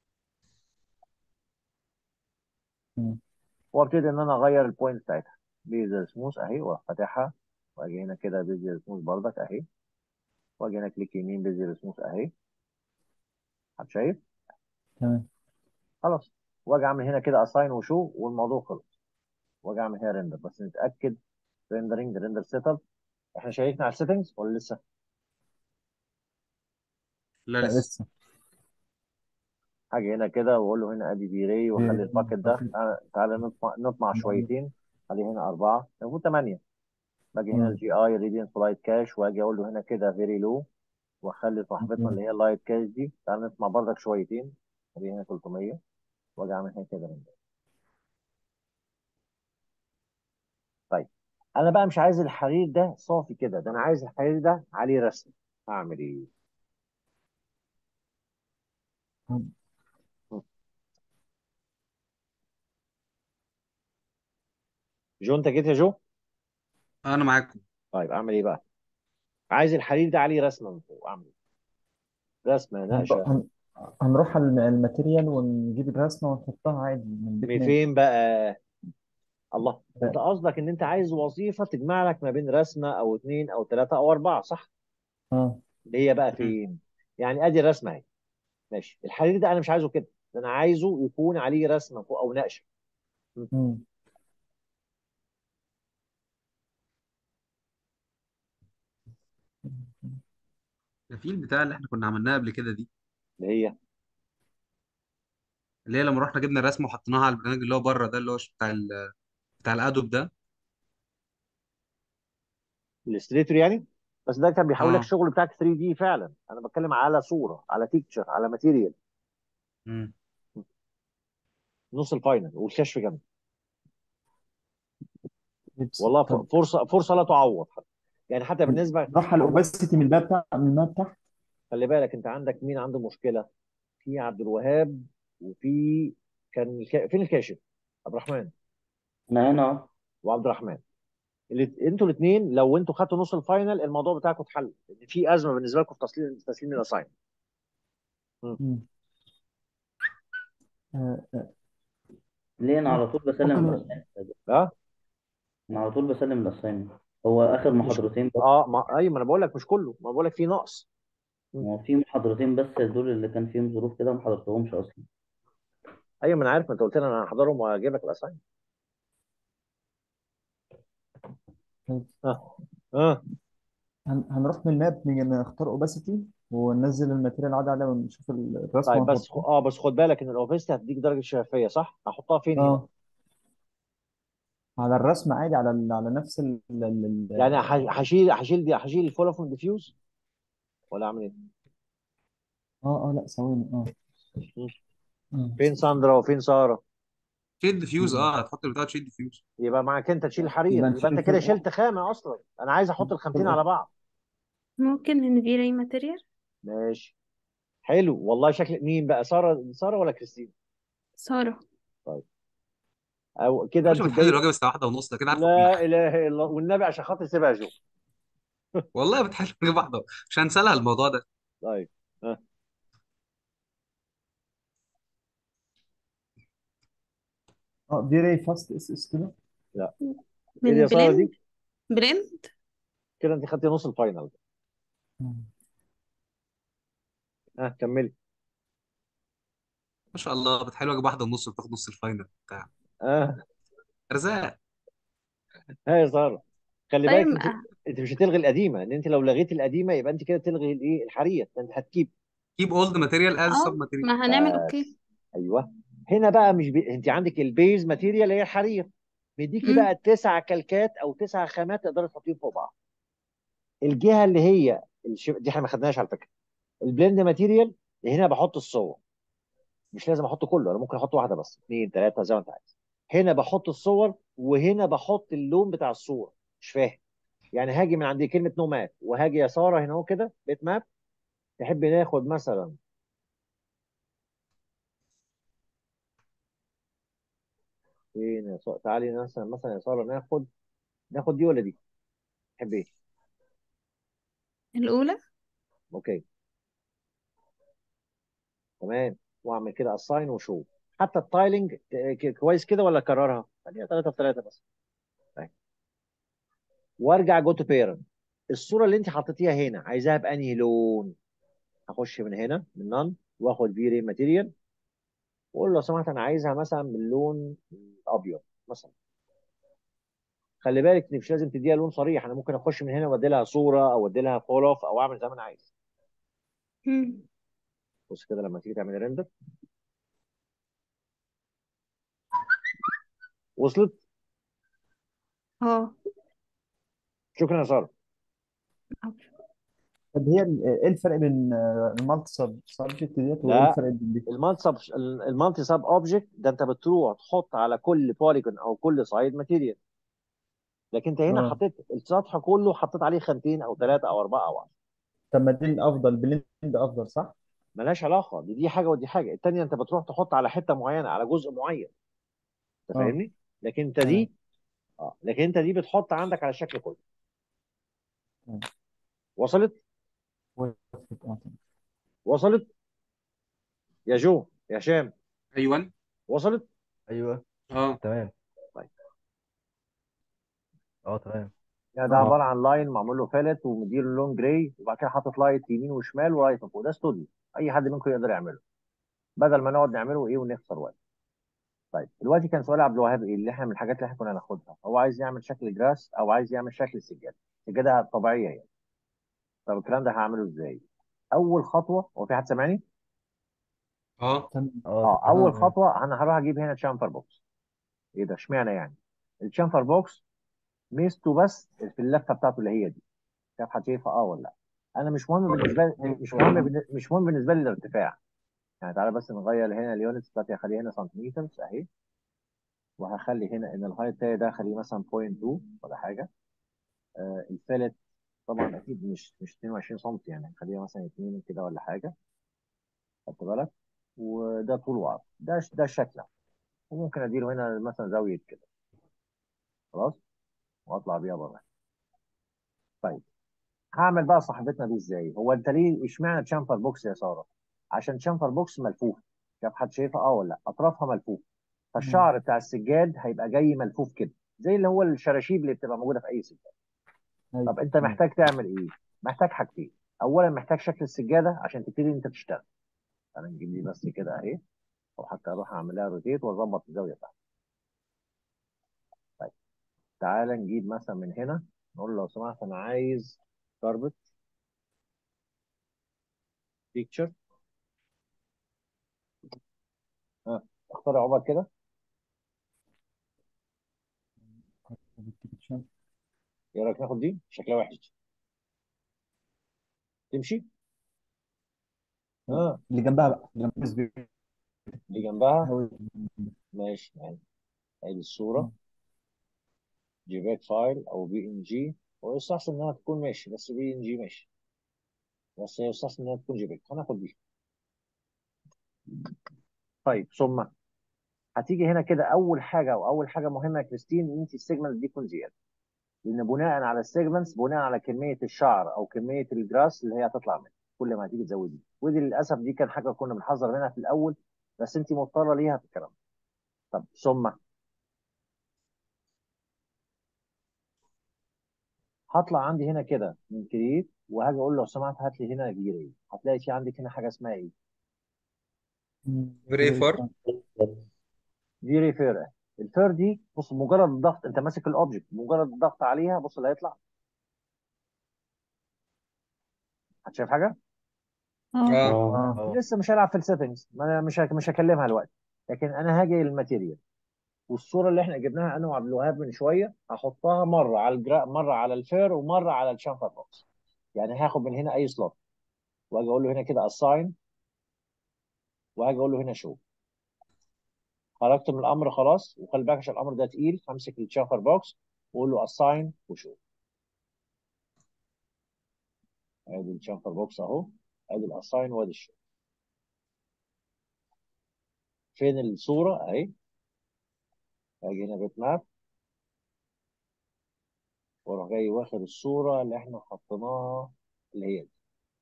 مم. وابتدي ان انا اغير البوينت بتاعتها بيزل سموث اهي واروح فاتحها واجي هنا كده بيزل سموث بردك اهي واجي هنا كليك يمين بيزل سموث اهي حد شايف تمام خلاص واجي اعمل هنا كده اساين وشو والموضوع خلص واجي اعمل هنا ريندر بس نتاكد ريندرنج ريندر سيت اب احنا شيكنا على السيتنجز ولا لسه لا لا لسه لسه هاجي هنا كده واقول له هنا ادي بي راي واخلي بي- الباكت ده باكت. تعالى تعالى نطمع نطمع شويتين خلي هنا اربعه المفروض ثمانيه باجي هنا مم. الجي اي ريديانس لايت كاش واجي اقول له هنا كده فيري لو واخلي صاحبتنا اللي هي اللايت كاش دي تعالى نطمع بردك شويتين خلي هنا 300 واجي اعمل هنا كده ريندر طيب انا بقى مش عايز الحرير ده صافي كده ده انا عايز الحرير ده عليه رسم هعمل ايه؟ مم. جو انت جيت يا جو؟ انا معاكم طيب اعمل ايه بقى؟ عايز الحرير ده عليه رسمه من فوق اعمل ايه؟ رسمه هنروح نقشه هن- هنروح على الم- الماتيريال ونجيب الرسمة ونحطها عادي من من بيتنا فين بقى؟ الله انت قصدك ان انت عايز وظيفه تجمع لك ما بين رسمه او اثنين او ثلاثه او اربعه صح؟ اه اللي هي بقى مم. فين؟ يعني ادي الرسمه اهي ماشي الحرير ده انا مش عايزه كده ده انا عايزه يكون عليه رسمه فوق او نقشه م. مم. ده في البتاع اللي احنا كنا عملناها قبل كده دي اللي هي اللي هي لما رحنا جبنا الرسمه وحطيناها على البرنامج اللي هو بره ده اللي هو بتاع ال... بتاع الادوب ده الاستريتور يعني بس ده كان بيحول لك اه الشغل بتاعك 3 دي فعلا انا بتكلم على صوره على تيكتشر على ماتيريال مم. نص الفاينل والكشف جنبي لبس. والله ف- طب فرصه فرصه لا تعوض يعني حتى بالنسبه نروح على الاوباسيتي من الباب بتاع من الباب تحت خلي بالك انت عندك مين عنده مشكله في عبد الوهاب وفي كان الك... فين الكاشف عبد الرحمن انا هنا اهو وعبد الرحمن اللي... انتوا الاثنين لو انتوا خدتوا نص الفاينل الموضوع بتاعكم اتحل لان في ازمه بالنسبه لكم في تسليم تسليم الاساين مم. آه، آه. ليه انا على طول بسلم ممكن الاساينمنت اه انا على طول بسلم الاساينمنت هو اخر مش محاضرتين بس اه ما... ايوه ما انا بقول لك مش كله ما بقول لك في نقص م. هو في محاضرتين بس دول اللي كان فيهم ظروف كده ما حضرتهمش اصلا ايوه ما انا عارف ما انت قلت لي انا هحضرهم واجيب لك الاساين طيب. اه اه هن- هنروح من الماب نيجي نختار اوباسيتي وننزل الماتيريال عادي عليها ونشوف الرسمة طيب بس خ... ونحطها اه بس خد بالك ان الاوفيس هتديك درجه شفافيه صح؟ هحطها فين هنا؟ اه على الرسم عادي على ال... على نفس ال... ال... ال... يعني ه- هشيل هشيل دي هشيل الفول اوف ديفيوز ولا اعمل ايه؟ اه اه لا ثواني اه م. آه. فين ساندرا وفين ساره؟ شيد ديفيوز مم. اه هتحط البتاع شيد ديفيوز يبقى معاك انت تشيل يبقى الحرير يبقى نشيل انت كده الفول شلت خامه اصلا انا عايز احط الخامتين فول على بعض ممكن من في ماتيريال ماشي حلو والله شكل مين بقى ساره ساره ولا كريستين؟ سارة طيب او يا كده باشا انت بتحل جاي الواجب الساعه واحدة ونص ده كده عارفه لا كل اله الا الله والنبي عشان خاطر سيبها يا جو والله بتحل الواجب واحده مش هنسالها الموضوع ده طيب ها اه دي راي فاست اس اس كده لا ايه من دي يا ساره بلند دي؟ بلند كده انت خدتي نص الفاينل مم. ها كملي ما شاء الله بتحل الواجب واحده ونص وبتاخد نص الفاينل بتاع اه ارزاق ها يا ساره خلي طيب بالك انت انت مش هتلغي القديمه ان انت لو لغيت القديمه يبقى انت كده تلغي الايه الحريه ده انت هتكيب كيب اولد ماتيريال از سب اه ماتيريال ما هنعمل بس اوكي ايوه هنا بقى مش بي... انت عندك البيز ماتيريال اللي هي الحرير بيديكي مم. بقى تسع كلكات او تسع خامات تقدري تحطيهم فوق بعض الجهه اللي هي الش... دي احنا ما خدناهاش على فكره البلند ماتيريال هنا بحط الصور مش لازم احط كله انا ممكن احط واحده بس اثنين ثلاثه زي ما انت عايز هنا بحط الصور وهنا بحط اللون بتاع الصوره مش فاهم يعني هاجي من عند كلمه نو ماب وهاجي يا ساره هنا اهو كده بيت ماب تحب ناخد مثلا فين يا ساره تعالي مثلا مثلا يا ساره ناخد ناخد دي ولا دي تحب ايه الأولى اوكي تمام واعمل كده اساين وشو حتى التايلنج ك- كويس كده ولا اكررها خليها 3 في 3 بس طيب. وارجع جو تو بيرنت الصوره اللي انت حطيتيها هنا عايزاها بانهي لون هخش من هنا من نان واخد في ري ماتيريال واقول له لو سمحت انا عايزها مثلا باللون الابيض مثلا خلي بالك إن مش لازم تديها لون صريح انا ممكن اخش من هنا وادي لها صوره او ادي لها فول اوف او اعمل زي ما انا عايز مم. بص كده لما تيجي تعمل ريندر وصلت اه شكرا يا ساره طب هي ال- ايه الفرق بين المالتي سب سبجكت ديت وايه لا الفرق بين دي؟ المالتي سب المالتي سب اوبجكت ده انت بتروح تحط على كل بوليجون او كل سايد ماتيريال لكن انت هنا اه حطيت السطح كله حطيت عليه خانتين او ثلاثه او اربعه او عشرة طب ما دي الافضل بليند افضل صح؟ ملهاش علاقه دي دي حاجه ودي حاجه الثانيه انت بتروح تحط على حته معينه على جزء معين انت اه فاهمني لكن انت تمام دي اه لكن انت دي بتحط عندك على الشكل كله تمام. وصلت وصلت. اه تمام. وصلت يا جو يا هشام ايوه وصلت ايوه اه تمام طيب اه تمام يعني ده اه عباره عن لاين معمول له فالت ومديله لون جراي وبعد كده حاطط لايت يمين وشمال ولايت فوق ده استوديو اي حد منكم يقدر يعمله بدل ما نقعد نعمله ايه ونخسر وقت طيب دلوقتي كان سؤال عبد الوهاب ايه اللي احنا من الحاجات اللي احنا كنا ناخدها هو عايز يعمل شكل جراس او عايز يعمل شكل سجاده سجاده طبيعيه يعني طب الكلام ده هعمله ازاي اول خطوه هو في حد سامعني اه تمام اه اه اول تمام خطوه انا هروح اجيب هنا تشامفر بوكس ايه ده اشمعنى يعني التشامفر بوكس ميزته بس في اللفه بتاعته اللي هي دي شايف حد شايفها اه ولا لا انا مش مهم بالنسبه لي مش مهم بالن- مش مهم بالنسبه لي الارتفاع يعني تعالى بس نغير هنا اليونتس بتاعتي هخليها هنا سنتيمتر اهي وهخلي هنا ان الهايت بتاعي ده هخليه مثلا 0.2 ولا حاجه آه الفالت طبعا اكيد مش مش 22 سم يعني هخليها مثلا 2 كده ولا حاجه خدت بالك وده طول وعرض ده ده الشكل وممكن اديله هنا مثلا زاويه كده خلاص واطلع بيها بره طيب هعمل بقى صاحبتنا دي ازاي هو انت ليه اشمعنى تشامفر بوكس يا ساره عشان تشامفر بوكس ملفوف شايف حد شايفها اه ولا لا اطرافها ملفوف مم. فالشعر بتاع السجاد هيبقى جاي ملفوف كده زي اللي هو الشراشيب اللي بتبقى موجوده في اي سجاد ايوه طب انت تمام محتاج تعمل ايه محتاج حاجتين اولا محتاج شكل السجاده عشان تبتدي انت تشتغل انا نجيب دي بس كده اهي او حتى اروح اعمل لها روتيت واظبط الزاويه بتاعتها طيب تعالى نجيب مثلا من هنا نقول له لو سمحت انا عايز كاربت بيكتشر ها اختار يا عمر كده ايه رايك ناخد دي شكلها وحش تمشي ها اللي جنبها بقى اللي جنبها اللي جنبها هو- ماشي يعني ادي الصوره جيبات فايل او بي ان جي ويستحسن انها تكون ماشي بس بي ان جي ماشي بس هي يستحسن انها تكون جيبات هناخد دي طيب ثم هتيجي هنا كده اول حاجه او اول حاجه مهمه يا كريستين ان انت السيجمنت دي تكون زياده لان بناء على السيجمنتس بناء على كميه الشعر او كميه الجراس اللي هي هتطلع منها كل ما هتيجي تزودي ودي للاسف دي كان حاجه كنا بنحذر منها في الاول بس انت مضطره ليها في الكلام ده. طب ثم هطلع عندي هنا كده من كريت وهاجي اقول له لو سمحت هات لي هنا جيري هتلاقي في عندك هنا حاجه اسمها ايه؟ غير فار دي ريفير الفير دي بص مجرد الضغط انت ماسك الاوبجكت مجرد الضغط عليها بص اللي هيطلع هتشايف حاجه؟ اه اه اه اه لسه مش هلعب في السيتنجز ما انا مش هك- مش هكلمها دلوقتي لكن انا هاجي للماتيريال والصوره اللي احنا جبناها انا وعبد الوهاب من شويه هحطها مره على الجرا مره على الفير ومره على الشامفر بوكس يعني هاخد من هنا اي سلوت واجي اقول له هنا كده اساين وهاجي اقول له هنا شو خرجت من الامر خلاص وخلي بالك عشان الامر ده تقيل همسك الشامفر بوكس واقول له اساين وشو ادي الشامفر بوكس اهو ادي الاساين وادي الشو فين الصوره اهي اجي هنا بيت ماب واروح جاي واخد الصوره اللي احنا حطيناها اللي هي دي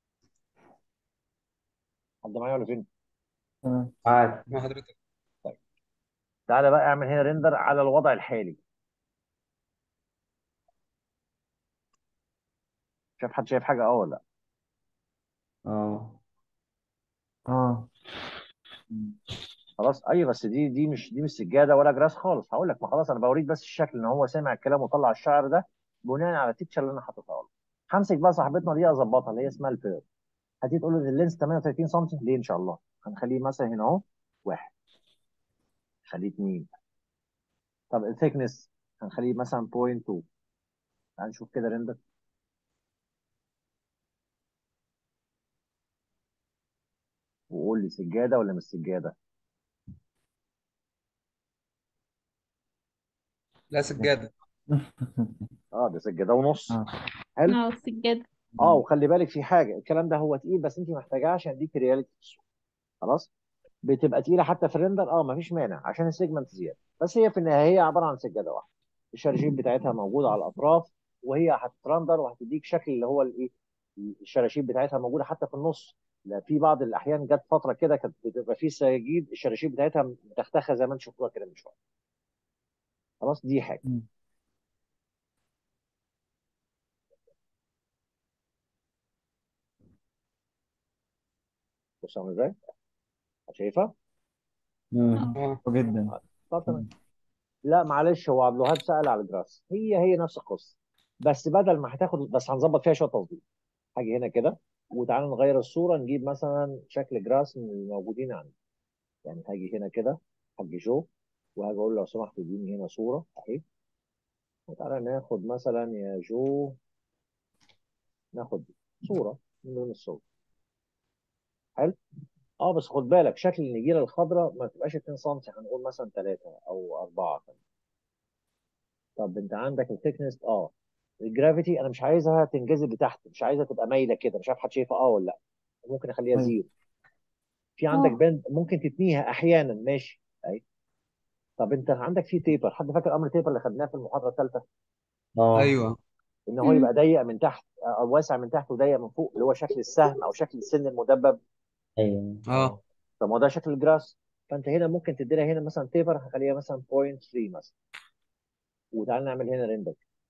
حد معايا ولا فين؟ تمام معاك مع حضرتك طيب تعالى بقى اعمل هنا ريندر على الوضع الحالي شايف حد شايف حاجه اه ولا لا؟ اه اه خلاص ايوه بس دي دي مش دي مش سجاده ولا جراس خالص هقول لك ما خلاص انا بوريك بس الشكل ان هو سامع الكلام وطلع الشعر ده بناء على التيتشر اللي انا حاططها له همسك بقى صاحبتنا دي اظبطها اللي هي اسمها البير هتيجي تقول له ان اللينس 38 سم ليه ان شاء الله هنخليه مثلا هنا اهو واحد خليه اثنين طب الثيكنس هنخليه مثلا 0.2 تعال نشوف كده ريندر وقول لي سجاده ولا مش سجاده لا سجاده اه ده سجاده ونص اه حلو اه السجادة اه وخلي بالك في حاجه الكلام ده هو تقيل بس انت محتاجاه عشان يديك رياليتي في الصوره خلاص بتبقى تقيله حتى في الريندر اه مفيش مانع عشان السيجمنت زياده بس هي في النهايه هي عباره عن سجاده واحده الشراشيب بتاعتها موجوده على الاطراف وهي هتترندر وهتديك شكل اللي هو الايه الشراشيب بتاعتها موجوده حتى في النص لا في بعض الاحيان جت فتره كده كانت بتبقى في سجاجيد الشراشيب بتاعتها متختخه زي ما انت شفتوها كده من شويه خلاص دي حاجه مم. بص عامل ازاي شايفها مم. اه حلو جدا طب تمام لا معلش هو عبد الوهاب سأل على الجراس هي هي نفس القصه بس بدل ما هتاخد بس هنظبط فيها شويه تظبيط حاجه هنا كده وتعالى نغير الصوره نجيب مثلا شكل جراس من الموجودين عندي يعني هاجي هنا كده حاج جو وهاجي اقول له لو سمحت اديني هنا صوره اهي وتعالى ناخد مثلا يا جو ناخد صوره من ضمن الصور حلو اه بس خد بالك شكل النجيله الخضراء ما تبقاش 2 سم هنقول مثلا 3 او 4 طب انت عندك الثيكنس اه الجرافيتي انا مش عايزها تنجذب لتحت مش عايزها تبقى مايله كده مش عارف حد شايفها اه ولا لا ممكن اخليها ايوه زيرو في عندك اه بند ممكن تتنيها احيانا ماشي اي طب انت عندك في تيبر حد فاكر امر تيبر اللي خدناه في المحاضره الثالثه اه ايوه ان هو يبقى ضيق من تحت او واسع من تحت وضيق من فوق اللي هو شكل السهم او شكل السن المدبب ايوه اه طب ما هو ده شكل الجراس فانت هنا ممكن تدي لها هنا مثلا تيبر هخليها مثلا 0.3 مثلا وتعالى نعمل هنا ريندر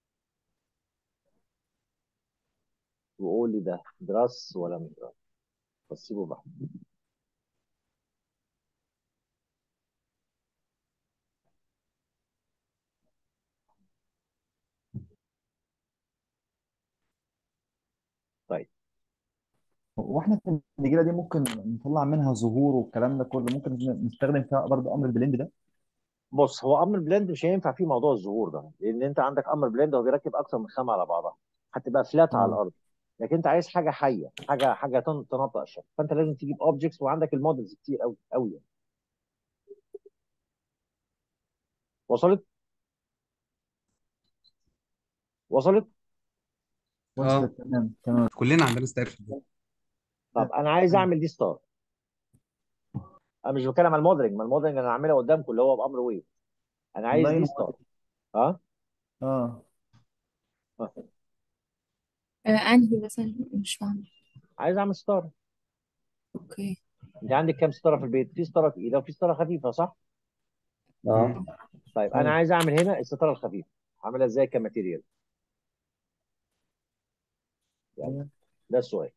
وقول لي ده جراس ولا مش جراس بس سيبه بقى طيب واحنا في النجيله دي ممكن نطلع منها زهور والكلام ده كله ممكن نستخدم فيها برضه امر البلند ده بص هو امر بلند مش هينفع فيه موضوع الظهور ده لان انت عندك امر بلند هو بيركب اكثر من خامه على بعضها هتبقى فلات على اه الارض لكن انت عايز حاجه حيه حاجه حاجه تن- تنطق الشكل فانت لازم تجيب اوبجكتس وعندك المودلز كتير قوي قوي يعني. وصلت وصلت اه وصلت تمام تمام كلنا عندنا ستايل في البيت طب انا عايز اعمل دي ستار انا مش بتكلم على الموديلنج ما الموديلنج انا هعملها قدامكم اللي هو بامر ويف انا عايز والله دي ما ستار ها اه ها. آه، انهي مثلا مش فاهمة عايز اعمل ستار اوكي انت عندك كام ستاره في البيت في ستاره تقيله وفي ستاره خفيفه صح اه مم. طيب انا ايوه عايز اعمل هنا الستاره الخفيفه عاملها ازاي كماتيريال يلا ده السؤال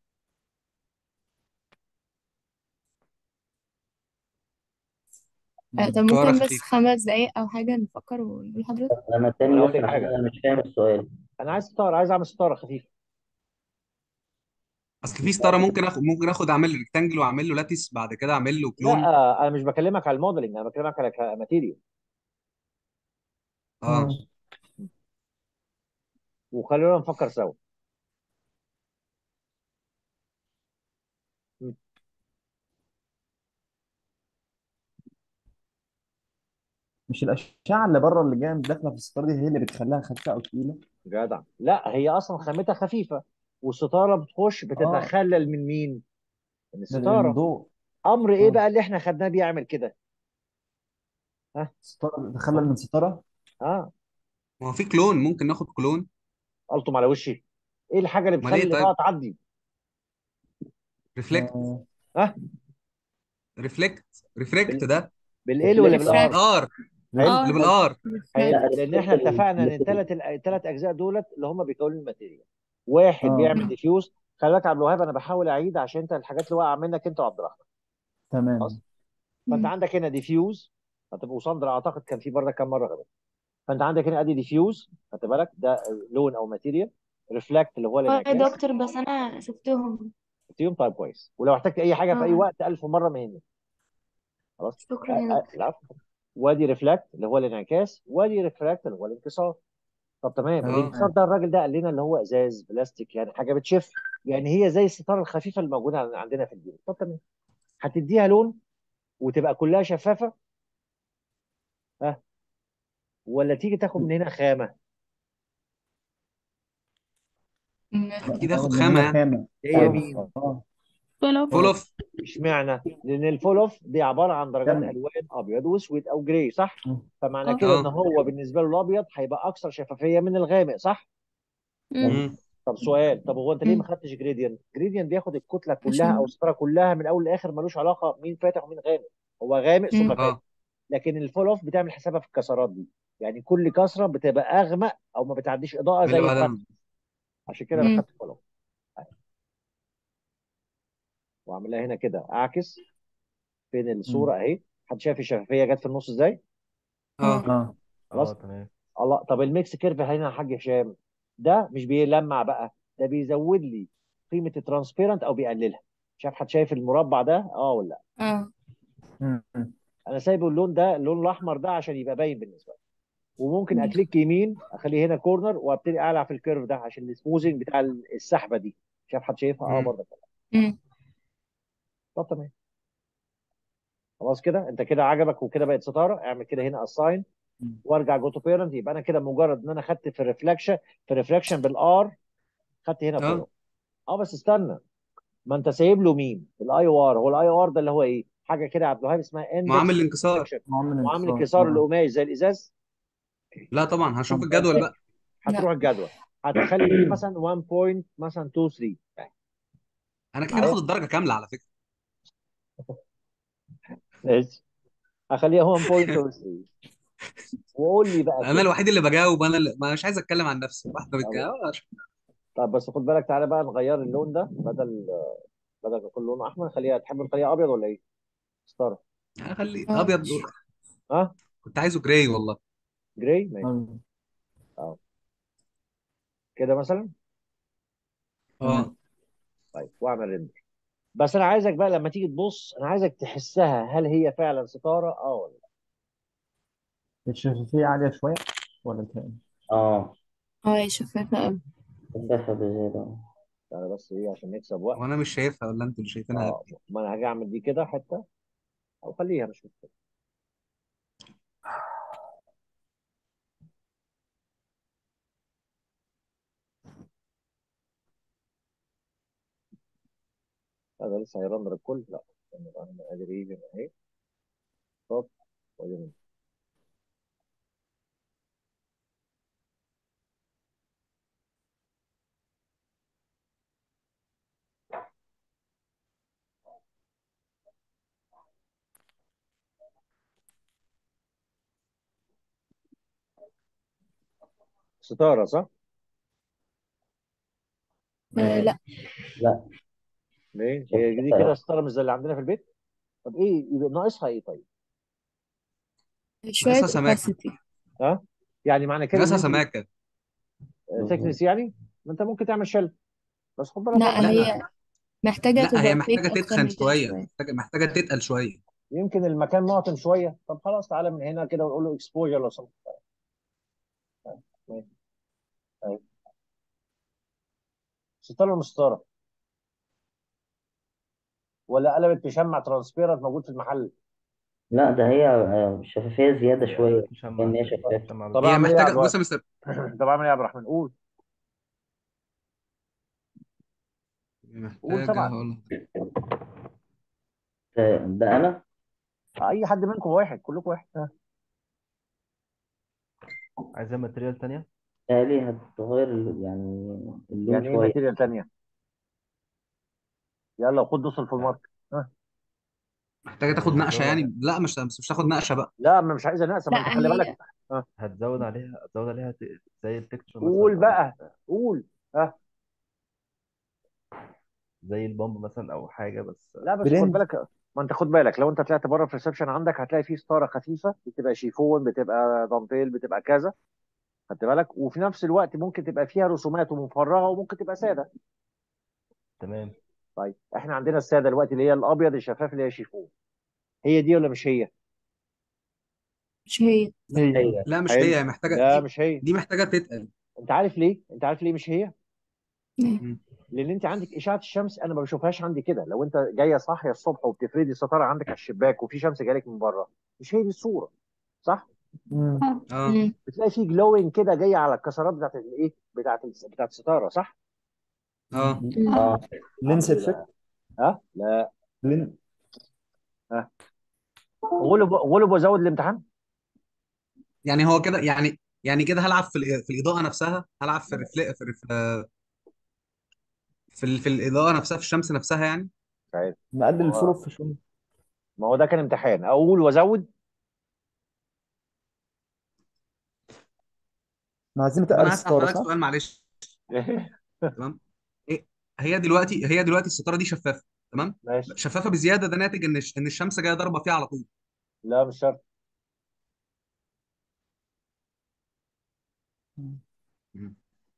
آه، طب شوارع ممكن بس خفيف خمس دقايق او حاجة نفكر ونقول لحضرتك انا طب تاني انا اقول بس لك عشان حاجه انا مش فاهم السؤال انا عايز ستاره عايز اعمل ستاره خفيفه اصل في ستاره ممكن اخد ممكن اخد اعمل ريكتانجل واعمل له لاتيس بعد كده اعمل له كلون لا انا مش بكلمك على الموديلنج انا بكلمك على كماتيريال اه مم. وخلونا نفكر سوا م، مش الاشعه اللي بره اللي جايه داخله في الستاره دي هي اللي بتخليها خفيفه او تقيله جدع لا هي اصلا خامتها خفيفه والستاره بتخش اه بتتخلل من مين؟ من من الستاره الضوء امر ايه اه بقى اللي احنا خدناه بيعمل كده؟ ها ستاره تخلل من ستاره اه ما هو في كلون ممكن ناخد كلون قلتم على وشي ايه الحاجه اللي امال بتخلي ايه الاضاءه طيب تعدي؟ ريفلكت آه. ها ريفلكت ريفلكت بال... ده بالال ولا ريفلكت بالار؟ ريفراكت ار حلو اللي اه بالار حلو لا ريفراكت لان ريفلكت احنا اتفقنا ان الفليكري الثلاث الثلاث اجزاء دولت اللي هم بيكونوا الماتيريال واحد اه بيعمل ديفيوز خلي بالك يا عبد الوهاب انا بحاول اعيد عشان انت الحاجات اللي واقعه منك انت وعبد الرحمن خلاص تمام فانت عندك هنا ديفيوز هتبقوا ساندرا اعتقد كان في برضه كام مره غير فانت عندك هنا ادي ديفيوز خدت بالك ده لون او ماتيريال ريفلكت اللي هو اه يا الانعكاس دكتور بس انا شفتهم شفتيهم طيب كويس ولو احتجت اي حاجه في اي اه وقت ألف مره ما يهمك خلاص شكرا أ- يا أ- دكتور العفو وادي ريفلكت اللي هو الانعكاس وادي ريفراكت اللي هو الانكسار طب تمام اه الانكسار تمام ده الراجل ده قال لنا اللي هو ازاز بلاستيك يعني حاجه بتشف يعني هي زي الستاره الخفيفه اللي موجوده عن- عندنا في البيوت طب تمام هتديها لون وتبقى كلها شفافه ها ولا تيجي تاخد من هنا خامه لا اكيد هتاخد اخد من خامه هنا يعني خامه هي اه مين اه فولو فول اه اوف اشمعنى لان الفول اوف دي عباره عن درجات كمل الوان ابيض واسود او جراي صح اه فمعنى اه كده ان اه هو بالنسبه له الابيض هيبقى اكثر شفافيه من الغامق صح مم. امم طب سؤال طب هو انت ليه ما مم. خدتش جريدينت جريدينت بياخد الكتله كلها او عشان الستاره كلها من اول لاخر ملوش علاقه مين فاتح ومين غامق هو غامق ثم مم. فاتح اه لكن الفول اوف بتعمل حسابها في الكسرات دي يعني كل كسره بتبقى اغمق او ما بتعديش اضاءه من اللي زي الفتح بعدها عشان كده انا مم. خدت فول اوف واعملها هنا كده اعكس فين مم. الصوره اهي حد شايف الشفافيه جت في النص ازاي اه اه اه خلاص اه تمام الله طب الميكس كيرف هنا يا حاج هشام ده مش بيلمع بقى ده بيزود لي قيمه الترانسبيرنت او بيقللها شايف حد شايف المربع ده اه ولا لا اه مم. مم. انا سايبه اللون ده اللون الاحمر ده عشان يبقى باين بالنسبه لي وممكن مم. اكليك يمين اخليه هنا كورنر وابتدي اعلى في الكيرف ده عشان السموزنج بتاع السحبه دي شايف حد شايفها اه امم برضه مم. طب تمام خلاص كده انت كده عجبك وكده بقت ستاره اعمل كده هنا اساين مم. وارجع جو تو بيرنت يبقى انا كده مجرد ان انا خدت في الريفلكشن في الريفلكشن بالار خدت هنا اه فولو اه بس استنى ما انت سايب له مين الاي او ار هو الاي او ار ده اللي هو ايه حاجه كده يا عبد الوهاب اسمها اندكس معامل الانكسار ريفلكشن معامل معامل انكسار انكسار اه القماش زي الازاز لا طبعا هشوف طب الجدول بقى هتروح لا الجدول هتخلي فيه مثلا 1 بوينت مثلا 2 3 يعني انا كده معايا باخد الدرجه كامله على فكره ماشي هخليها 1.03 وقول لي بقى انا كده الوحيد اللي بجاوب انا اللي... ما مش عايز اتكلم عن نفسي واحده طب بتجاوب طب بس خد بالك تعالى بقى نغير اللون ده بدل بدل ما يكون لونه احمر خليها تحب نخليها ابيض ولا ايه؟ ستار اخلي اه ابيض ها كنت عايزه جراي والله جراي ماشي اه اه كده مثلا اه تمام طيب واعمل ريندر بس انا عايزك بقى لما تيجي تبص انا عايزك تحسها هل هي فعلا ستاره اه ولا لا الشفافية عالية شوية ولا بتهيألي؟ اه اه هي شفافة أوي شفافة بزيادة تعالى بس ايه عشان نكسب وقت وانا مش شايفها ولا انتوا اللي شايفينها اه ما انا هاجي اعمل دي كده حته او خليها مش مشكله هذا لسه هيرندر الكل لا استنى بقى انا ادي ريجن اهي ستوب وادي ريندر. ستاره صح؟ آه لا لا ليه؟ هي دي شفافة كده ستاره مش زي اللي عندنا في البيت؟ طب ايه يبقى ناقصها ايه طيب؟ شوية ناقصها سماكه opacity ها؟ يعني معنى كده ان ناقصها انت سماكه بالظبط ثيكنس يعني ما انت ممكن تعمل شل بس خد بالك لا برضه لا هي محتاجة لا هي تبقى محتاجه فيك أكتر تتخن من كده شويه شوية محتاجه محتاجه تتقل شويه يمكن المكان معطن شويه طب خلاص تعالى من هنا كده ونقول له اكسبوجر لو سمحت ماشي. أيوة. ستاره ولا مش ستاره ولا قلبت تشمع ترانسبيرنت موجود في المحل لا ده هي آه، شفافية زيادة هي شوية قلبت مشمع كأن هي كده شفافة مشمع طب هي اعمل ايه يا عبد محتاجه بص الوهاب يا مستر طب اعمل ايه يا عبد الرحمن قول قول محتاجه سمعك هقول لك. ده ده أنا اي حد منكم واحد كلكم واحد ها. عايزة ماتريال تانية تالي هتغير ال- يعني اللون يعني ايه شوية ماتيريال تانية يلا خد دوس في المارك ها. محتاجه تاخد نقشه هتزود يعني عليها لا مش مش تاخد نقشه بقى لا ما مش عايزه نقصه ما انت لا خلي بالك هي ها. هتزود عليها هتزود عليها ت- زي التكتشر قول مثلا أو بقى قول ها زي البامب مثلا أو حاجة بس لا بس خد برنت بالك ما انت خد بالك لو انت طلعت بره في الريسبشن عندك هتلاقي فيه ستاره خفيفه بتبقى شيفون بتبقى دانتيل بتبقى كذا خدت بالك وفي نفس الوقت ممكن تبقى فيها رسومات ومفرغه وممكن تبقى ساده تمام طيب احنا عندنا الساده دلوقتي اللي هي الابيض الشفاف اللي هي شيفون هي دي ولا مش هي مش هي لا هي هي لا مش حلو هي هي محتاجه لا دي مش هي دي محتاجه تتقل انت عارف ليه انت عارف ليه مش هي ليه؟ مم. لان انت عندك اشعه الشمس انا ما بشوفهاش عندي كده لو انت جايه صاحيه الصبح وبتفردي الستاره عندك على الشباك وفي شمس جايلك من بره مش هي دي الصوره صح مم. اه اه مم. بتلاقي في جلوينج كده جايه على الكسرات بتاعت الايه بتاعت ال- بتاعت الستاره صح اه مم. اه عامل لينس ايه افكت بقى ها لا لين ها غلب غلب وزود الامتحان يعني هو كده يعني يعني كده هلعب في الإ- في الاضاءه نفسها هلعب في الرفل في الرف... في, ال... في الاضاءه نفسها في الشمس نفسها يعني مش عارف نقلل ما الفول هو اوف شويه ما هو ده كان امتحان اقول وازود احنا عايزين طب نتقل انا هسال الستاره حضرتك صح؟ سؤال معلش تمام إيه هي دلوقتي هي دلوقتي الستاره دي شفافه تمام ماشي شفافه بزياده ده ناتج ان الش- ان الشمس جايه ضاربه فيها على طول لا مش شرط مم.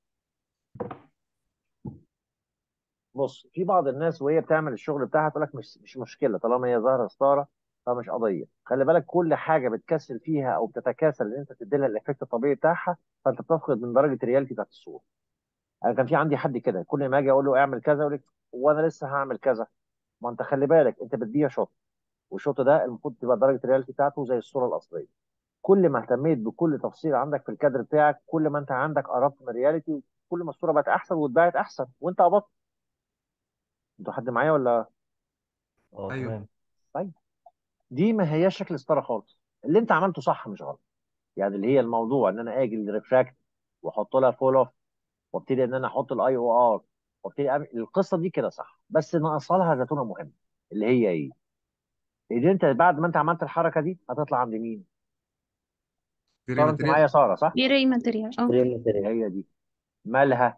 بص في بعض الناس وهي بتعمل الشغل بتاعها تقول لك مش مش مشكله طالما هي ظاهره ستاره فمش قضيه خلي بالك كل حاجه بتكسل فيها او بتتكاسل ان انت تدي لها الايفكت الطبيعي بتاعها فانت بتفقد من درجه الرياليتي بتاعت الصوره انا كان في عندي حد كده كل ما اجي اقول له اعمل كذا يقول لك وانا لسه هعمل كذا ما انت خلي بالك انت بتديها شوت والشوت ده المفروض تبقى درجه الرياليتي بتاعته زي الصوره الاصليه كل ما اهتميت بكل تفصيل عندك في الكادر بتاعك كل ما انت عندك قربت من الرياليتي كل ما الصوره بقت احسن واتباعت احسن وانت قبضت انتوا حد معايا ولا اه ايوه تمام طيب دي ما هياش شكل ستاره خالص اللي انت عملته صح مش غلط يعني اللي هي الموضوع ان انا اجي الريفراكت واحط لها فول اوف وابتدي ان انا احط الاي او ار وابتدي أعمل القصه دي كده صح بس ناقصها لها زيتونه مهمه اللي هي ايه؟ ان انت بعد ما انت عملت الحركه دي هتطلع عند مين؟ في ساره انت معايا ماتيريال ساره صح؟ جراي ماتيريال اه كريم ماتيريال هي دي مالها؟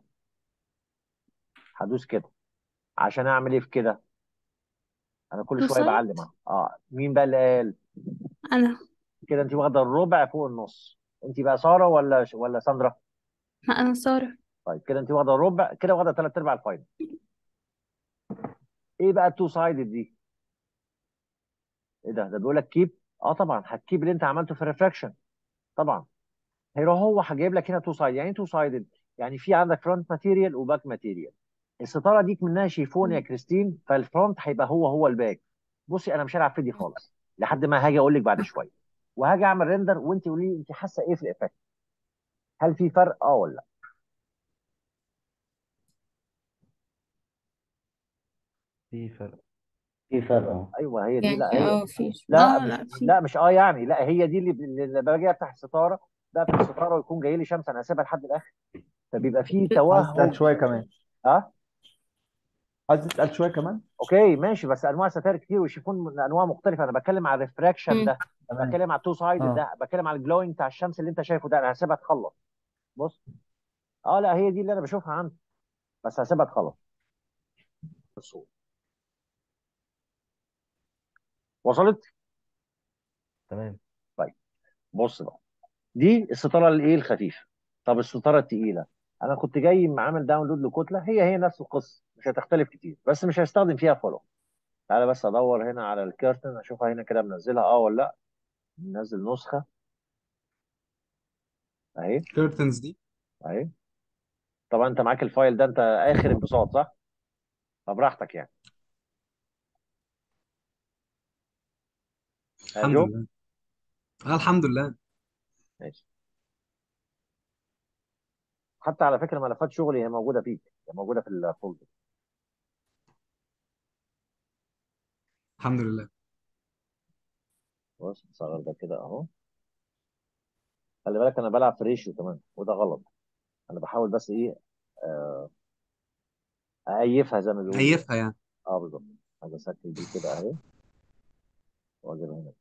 هدوس كده عشان اعمل ايه في كده؟ انا كل تو شويه سايد بعلم أهو. اه مين بقى اللي قال؟ انا كده انت واخده الربع فوق النص انت بقى ساره ولا ولا ساندرا؟ ما انا سارة طيب كده انت واخده الربع كده واخده ثلاث ارباع الفاينل ايه بقى التو سايدد دي؟ ايه ده؟ ده بيقول لك كيب اه طبعا هتكيب اللي انت عملته في الريفراكشن طبعا هيروح هو هجيب لك هنا تو سايد يعني تو سايدد يعني في عندك فرونت ماتيريال وباك ماتيريال الستاره دي منها شيفون يا كريستين فالفرونت هيبقى هو هو الباك بصي انا مش هلعب في دي خالص لحد ما هاجي اقول لك بعد شويه وهاجي اعمل ريندر وانت قولي لي انت حاسه ايه في الايفكت هل في فرق اه ولا لا في فرق في فرق اه ايوه هي دي يعني لا هي اه في لا اه مش لا في لا مش اه يعني لا هي دي اللي اللي باجي افتح الستاره بقفل الستاره ويكون جاي لي شمس انا هسيبها لحد الاخر فبيبقى فيه عايز توهج تسال شويه كمان اه عايز تسال شويه كمان اوكي ماشي بس انواع ستائر كتير والشيفون من انواع مختلفه انا بتكلم على الريفراكشن مم. ده تمام بتكلم على التو سايد اه ده بتكلم على الجلوينج بتاع الشمس اللي انت شايفه ده انا هسيبها تخلص بص اه لا هي دي اللي انا بشوفها عندي بس هسيبها تخلص الصوت وصلت تمام طيب بص بقى دي الستاره الايه الخفيفه طب الستاره الثقيله انا كنت جاي عامل داونلود لكتله هي هي نفس القصه مش هتختلف كتير بس مش هستخدم فيها فولو تعالى بس ادور هنا على الكيرتن اشوفها هنا كده منزلها اه ولا لا منزل نسخه اهي الكيرتنز دي اهي طبعا انت معاك الفايل ده انت اخر انبساط صح فبراحتك يعني يا الحمد جو لله آه الحمد لله ماشي حتى على فكره ملفات شغلي هي موجوده فيك هي موجوده في الفولدر الحمد لله بص نصغر ده كده اهو خلي بالك انا بلعب في ريشيو كمان وده غلط انا بحاول بس ايه آه، اأيفها زي ما بيقولوا هيفها يعني اه بالظبط حاجه اسكر دي كده اهي واجيبها هنا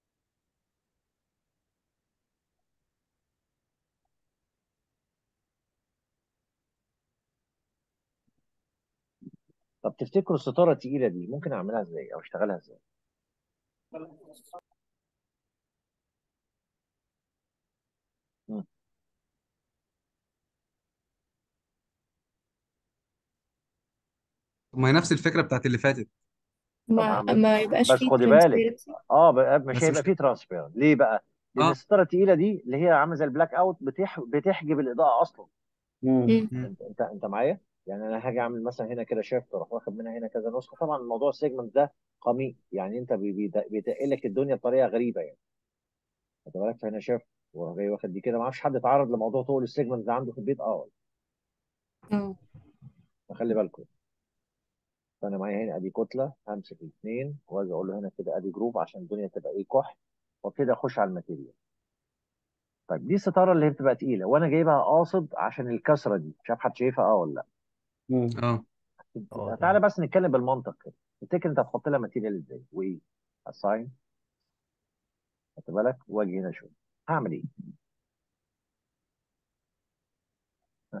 طب تفتكروا الستاره التقيله دي ممكن اعملها ازاي او اشتغلها ازاي مم. طب ما هي نفس الفكره بتاعت اللي فاتت طب ما هعمل ما يبقاش بس فيه خدي بالك transparency اه ب- مش بس هيبقى مش فيه ترانسبيرنت ليه بقى؟ لان اه الستاره التقيله دي اللي هي عامله زي البلاك اوت بتح... بتحجب الاضاءه اصلا مم. مم. مم. انت انت انت معايا؟ يعني انا هاجي اعمل مثلا هنا كده شيفت واروح واخد منها هنا كذا نسخه طبعا موضوع السيجمنت ده قميء يعني انت بي- بيد- بيتقل لك الدنيا بطريقه غريبه يعني خد بالك فهنا شيفت واروح جاي واخد دي كده ما اعرفش حد اتعرض لموضوع طول السيجمنت ده عنده في البيت اه اه فخلي بالكم فانا معايا هنا ادي كتله همسك الاثنين واجي اقول له هنا كده ادي جروب عشان الدنيا تبقى ايه كح وابتدي اخش على الماتيريال طيب دي الستاره اللي هي بتبقى تقيله وانا جايبها قاصد عشان الكسره دي مش عارف حد شايفها اه ولا لا مم. اه اه تعالى تمام بس نتكلم بالمنطق كده تفتكر انت هتحط لها ماتيريال ازاي وايه اساين خدت بالك واجي هنا اشوف هعمل ايه ها،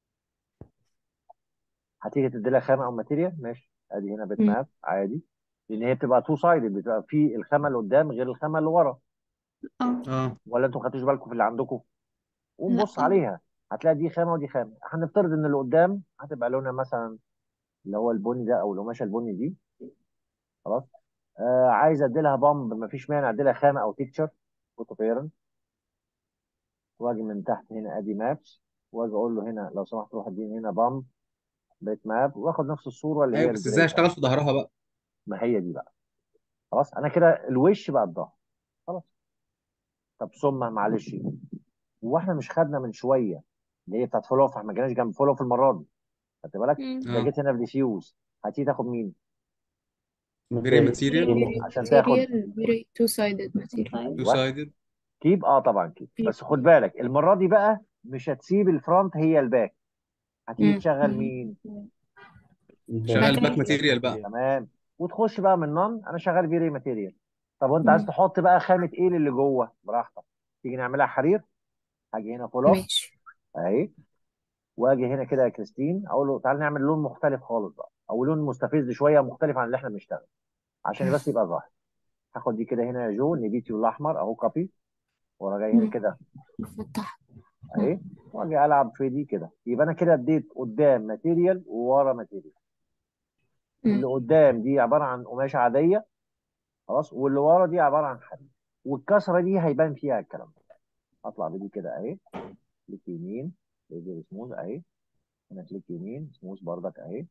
هتيجي تدي لها خامه او ماتيريال ماشي ادي هنا بيت مم. ماب عادي لان هي بتبقى تو سايدد بتبقى في الخامه اللي قدام غير الخامه اللي ورا اه اه ولا انتوا ما خدتوش بالكم في اللي عندكم قوم لا بص عليها هتلاقي دي خامه ودي خامه هنفترض ان اللي قدام هتبقى لونها مثلا اللي هو البني ده او القماشه البني دي خلاص آه عايز ادي لها بامب مفيش مانع ادي لها خامه او تكتشر فوتو بيرنت واجي من تحت هنا ادي مابس واجي اقول له هنا لو سمحت روح اديني هنا بامب بيت ماب واخد نفس الصوره اللي هي ايوه بس ازاي الجريد اشتغل في ظهرها بقى ما هي دي بقى خلاص انا كده الوش بقى الظهر خلاص طب ثم معلش واحنا مش خدنا من شويه اللي هي بتاعت فولو احنا ما جيناش جنب فولو في المره دي خدت بالك مم. ده اه جيت هنا في ديفيوز هتيجي تاخد مين فيري ماتيريال ماتيريال عشان تاخد material very two-sided material طيب تو ايوه سايدد كيب اه طبعا كيب كيب. بس خد بالك المره دي بقى مش هتسيب الفرونت هي الباك هتيجي مم. تشغل مين شغال باك مكان ماتيريال بقى تمام وتخش بقى من نون انا شغال فيري ماتيريال طب وانت عايز مم. تحط بقى خامه ايه اللي جوه براحتك تيجي نعملها حرير هاجي هنا فول اوف ماشي اهي واجي هنا كده يا كريستين اقول له تعالى نعمل لون مختلف خالص بقى او لون مستفز شويه مختلف عن اللي احنا بنشتغل عشان بس يبقى ظاهر هاخد دي كده هنا يا جو نبيتيو الاحمر اهو كوبي وانا جاي هنا مم. كده فتح اهي واجي العب في دي كده يبقى انا كده اديت قدام ماتيريال وورا ماتيريال اللي مم. قدام دي عباره عن قماشه عاديه خلاص واللي ورا دي عباره عن حديد والكسره دي هيبان فيها الكلام ده اطلع بدي كده اهي كليك يمين ليزر سموث اهي هنا كليك يمين سموث بردك اهي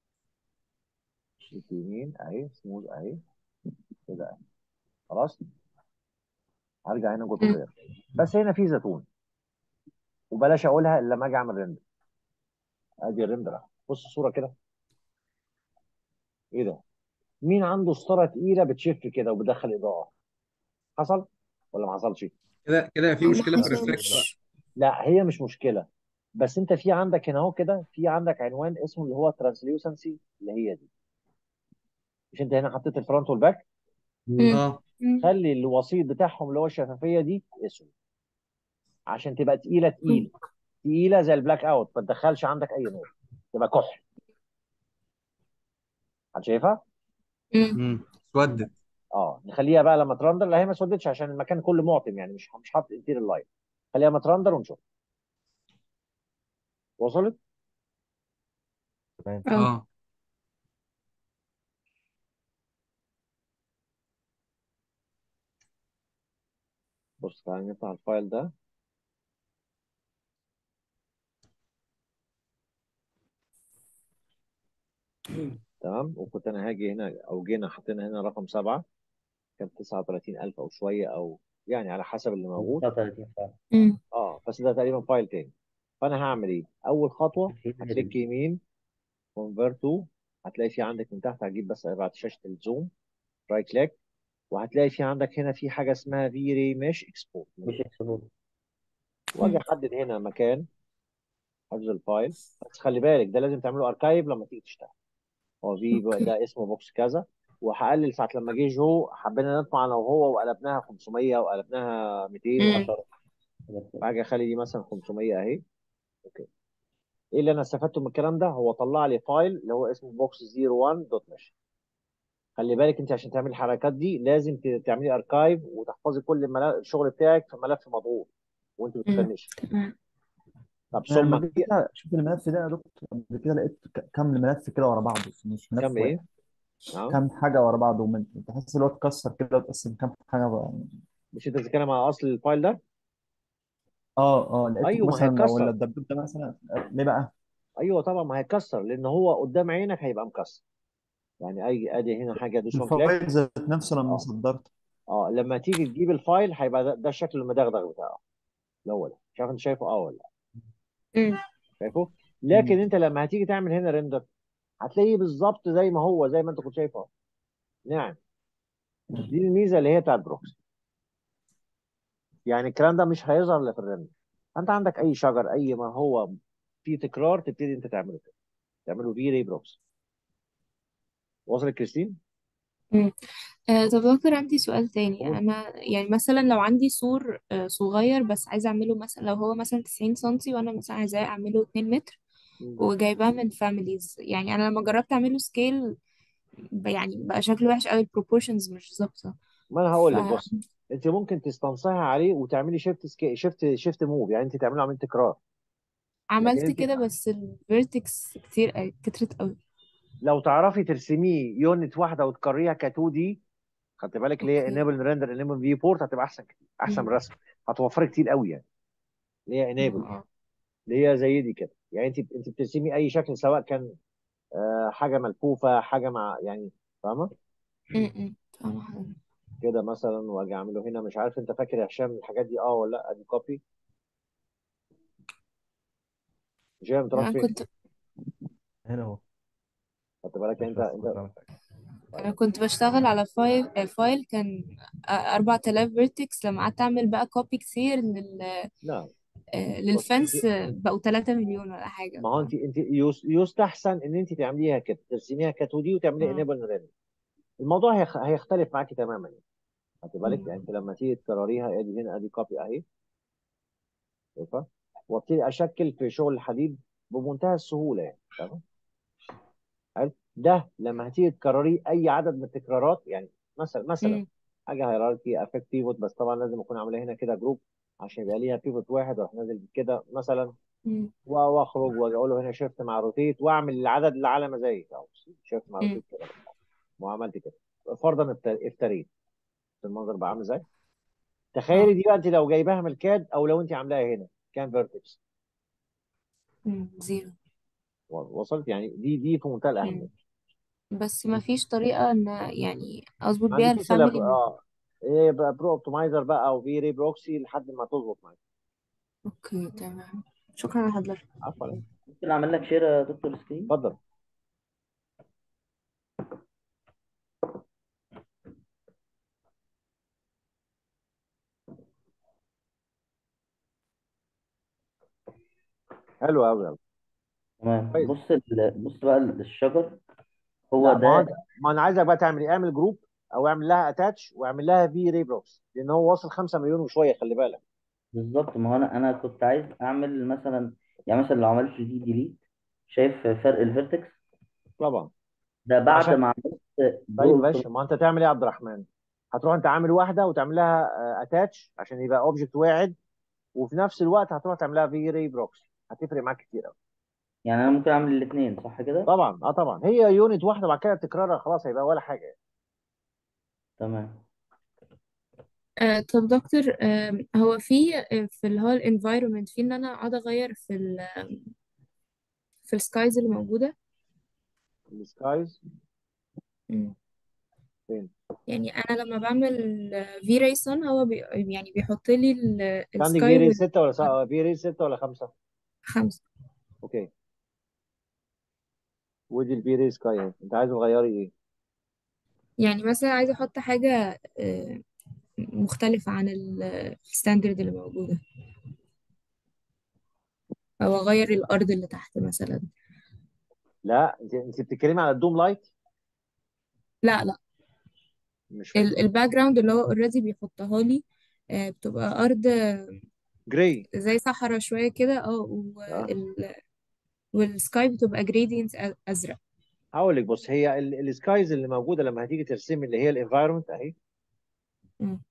كليك يمين اهي سموث اهي كده اهي خلاص هرجع هنا جوه مم. بلاير بس هنا في زيتون وبلاش اقولها الا لما اجي اعمل ريندر ادي الريندر اهو بص الصوره كده ايه ده مين عنده ستاره تقيله بتشف كده وبتدخل اضاءه حصل ولا ما حصلش كده كده في ما مشكله في لا الريفلكس بقى حصلش لا هي مش مشكله بس انت في عندك هنا اهو كده في عندك عنوان اسمه اللي هو ترانسليوسنسي اللي هي دي مش انت هنا حطيت الفرونت والباك مم. اه مم. خلي الوسيط بتاعهم اللي هو الشفافيه دي اسود عشان تبقى تقيله تقيل تقيله زي البلاك اوت ما تدخلش عندك اي نور تبقى كحل حد شايفها؟ مم. امم اسودت اه نخليها بقى لما ترندر لا هي ما سودتش عشان المكان كله معتم يعني مش مش حاطط انتير اللايت خليها ما ترندر ونشوف وصلت تمام اه اه بص تعالى نفتح الفايل ده تمام وكنت انا هاجي هنا او جينا حطينا هنا رقم سبعة كان 39000 او شويه او يعني على حسب اللي موجود 39 فعلا امم اه بس ده تقريبا فايل تاني فانا هعمل ايه اول خطوه في هكليك يمين كونفرت تو هتلاقي في عندك من تحت هتجيب بس ابعت شاشه الزوم رايت كليك وهتلاقي في عندك هنا في حاجه اسمها في ري مش اكسبورت مش اكسبورت واجي احدد هنا مكان حفظ الفايل بس خلي بالك ده لازم تعمله اركايف لما تيجي تشتغل هو في اوكي ده اسمه بوكس كذا وهقلل ساعه لما جه جو حبينا نطمع انا وهو وقلبناها 500 وقلبناها 200 امم 10 فاجي اخلي دي مثلا 500 اهي اوكي ايه اللي انا استفدته من الكلام ده هو طلع لي فايل اللي هو اسمه بوكس 01 دوت مش خلي بالك انت عشان تعملي الحركات دي لازم ت- تعملي اركايف وتحفظي كل الملا- الشغل بتاعك في ملف مضغوط وانت امم بتفنشي تمام طب انا ثم لما جيت كده شوف الملف ده يا دكتور قبل كده لقيت ك- كم ملف كده ورا بعضه مش ملف كم ايه؟ واحد نعم كم حاجه ورا بعض ومن تحس ان هو اتكسر كده وتقسم كم حاجه بقى. مش انت بتتكلم على اصل الفايل ده؟ اه اه لقيت ايوه ما مثلا لو هيتكسر الدبدوب ده مثلا ليه بقى؟ ايوه طبعا ما هيتكسر لان هو قدام عينك هيبقى مكسر يعني اي ادي هنا حاجه ادوس وان كليك الفايل ذات نفسه لما اه صدرته اه لما تيجي تجيب الفايل هيبقى ده, ده الشكل المدغدغ بتاعه اللي هو ده مش عارف انت شايفه اه ولا لا امم شايفه مم. لكن انت لما هتيجي تعمل هنا ريندر هتلاقيه بالظبط زي ما هو زي ما انت كنت شايفه نعم دي الميزه اللي هي بتاعت بروكسي يعني الكلام ده مش هيظهر الا في الريندر انت عندك اي شجر اي ما هو فيه تكرار تبتدي انت تعمله كده تعمله في ري بروكسي وصلت كريستين امم آه طب دكتور عندي سؤال تاني قول انا يعني مثلا لو عندي سور آه صغير بس عايزه اعمله مثلا لو هو مثلا 90 سنتي وانا مثلا عايزاه اعمله 2 متر مم. وجايباه من فاميليز يعني انا لما جربت اعمله سكيل يعني بقى شكله وحش قوي البروبورشنز مش ظابطه ما انا ف هقول لك بص انت ممكن تستنصحي عليه وتعملي شيفت سكي... شيفت شيفت موف يعني انت تعملي عمليه تكرار لكن عملت انت كده بس الفيرتكس كتير قوي كترت قوي لو تعرفي ترسميه يونت واحده وتكرريها ك 2 دي خدت بالك اللي هي اوكي انيبل ريندر انيبل في بورت هتبقى احسن كتير احسن من امم الرسم هتوفري كتير قوي يعني اللي هي انيبل اه اللي هي زي دي كده يعني انت انت بترسمي اي شكل سواء كان آه، حاجه ملفوفه حاجه مع يعني فاهمه امم فاهمة حضرتك. كده مثلا واجي اعمله هنا مش عارف انت فاكر يا هشام الحاجات دي اه ولا لا ادي كوبي هشام تروح انا فين كنت هنا اهو خدت بالك مش انت بس انت كنت بعمل حاجه انا كنت بشتغل على فايل آه، فايل كان آه، 4000 فيرتكس لما قعدت اعمل بقى كوبي كتير لل لا آه، بص انت للفنس آه، بقوا 3 مليون ولا حاجة ما هو ف انت انت يس- يستحسن ان انت تعمليها كده ترسميها ك 2 دي وتعملي اه انيبل ريندر الموضوع هيخ- هيختلف معاكي تماما يعني خدت بالك يعني مم. انت لما تيجي تكرريها ادي هنا ادي كوبي اهي شايفه وابتدي اشكل في شغل الحديد بمنتهى السهوله يعني تمام حلو ده لما هتيجي تكرريه اي عدد من التكرارات يعني مثلا مثلا مم. حاجه هيراركي افكت بيفوت بس طبعا لازم اكون عاملها هنا كده جروب عشان يبقى ليها بيفوت واحد واروح نازل كده مثلا مم. و- واخرج واجي اقول له هنا شيفت مع روتيت واعمل العدد اللي على مزاجي اهو شيفت مع مم. روتيت كده وعملت كده فرضا افت- افتريت المنظر بقى عامل ازاي تخيلي اه دي بقى انت لو جايباها من الكاد او لو انت عاملاها هنا كان فيرتكس مم. زيرو وصلت يعني دي دي في منتهى الاهميه مم. بس ما فيش طريقة ان يعني اظبط ما بيها عندكيش الا ب- الفاميلي من اه ايه بقى برو اوبتمايزر بقى او في ري بروكسي لحد ما تظبط معاك اوكي تمام شكرا لحضرتك عفوا ممكن اعمل لك شير يا دكتور سكرين اتفضل حلو قوي قوي تمام كويس بص ال... بص بقى الشجر هو لا ما هو ده انت ما انا عايزك بقى تعمل ايه اعمل جروب او اعمل لها اتاتش واعمل لها في ري بروكس لان هو واصل 5 مليون وشويه خلي بالك بالظبط ما هو انا انا كنت عايز اعمل مثلا يعني مثلا لو عملت دي ديليت شايف فرق الفيرتكس طبعا ده ما بعد عشان ما عملت طيب برو ماشي ما انت تعمل ايه يا عبد الرحمن هتروح انت عامل واحده وتعمل لها اتاتش عشان يبقى اوبجكت واحد وفي نفس الوقت هتروح تعمل لها في ري بروكس هتفرق معاك كتير قوي يعني انا ممكن اعمل الاثنين صح كده طبعا اه طبعا هي يونت واحده بعد كده تكرارها خلاص هيبقى ولا حاجه تمام آه طب دكتور آه هو في آه، في اللي هو الانفايرومنت في ان انا اقعد اغير في ال في السكايز اللي موجوده السكايز مم. فين يعني انا لما بعمل في ريسون هو بي يعني بيحط لي انت عندك السكاي في ريز 6 ولا سا... في ريز 6 ولا 5 والخمسه اوكي ودي الفي ريز سكاي اهي انت عايزه تغيري ايه يعني مثلا عايزه احط حاجه آه، مختلفه عن الستاندرد اللي موجوده او اغير الارض اللي تحت مثلا لا انت انت بتتكلمي على الدوم لايت لا لا مش فاهم الباك جراوند اللي هو اوريدي بيحطها لي آه، بتبقى ارض جراي زي صحراء شويه كده اه اه وال... والسكاي بتبقى جريدينت ازرق هقول لك بص هي السكايز اللي موجوده لما هتيجي ترسمي اللي هي الانفايرمنت اهي مم.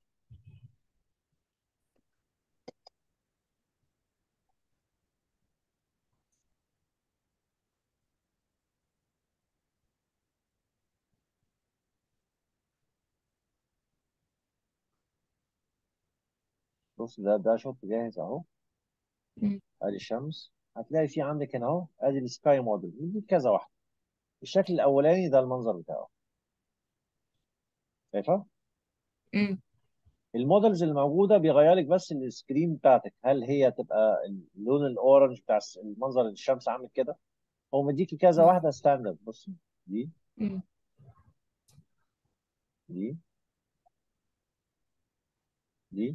بص ده ده شوت جاهز اهو مم. ادي الشمس هتلاقي في عندك هنا اهو ادي السكاي موديل دي كذا واحده الشكل الاولاني ده المنظر بتاعه شايفه مم. المودلز الموجوده بيغير لك بس السكرين بتاعتك هل هي تبقى اللون الاورنج بتاع الس- المنظر الشمس عامل كده هو مديكي كذا اه واحده ستاندرد بصي دي مم. دي دي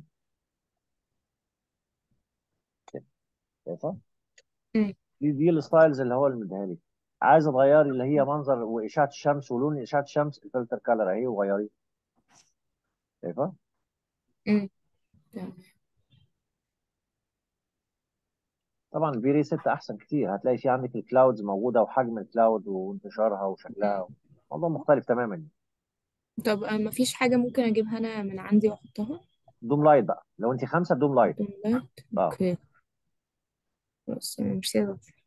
كده شايفه مم. دي دي الستايلز اللي هو اللي مديها لك عايزه تغيري اللي هي منظر واشعه الشمس ولون اشعه الشمس الفلتر كالر اهي وغيريه شايفه مم. تمام. طبعا الفي ري 6 احسن كتير هتلاقي في عندك الكلاودز موجوده وحجم الكلاود وانتشارها وشكلها موضوع مختلف تماما طب آه، مفيش حاجة ممكن أجيبها أنا من عندي وأحطها دوم لايت بقى لو انت خمسه دوم لايت دوم لايت اه أوكي خلاص تمام ميرسي يا دكتور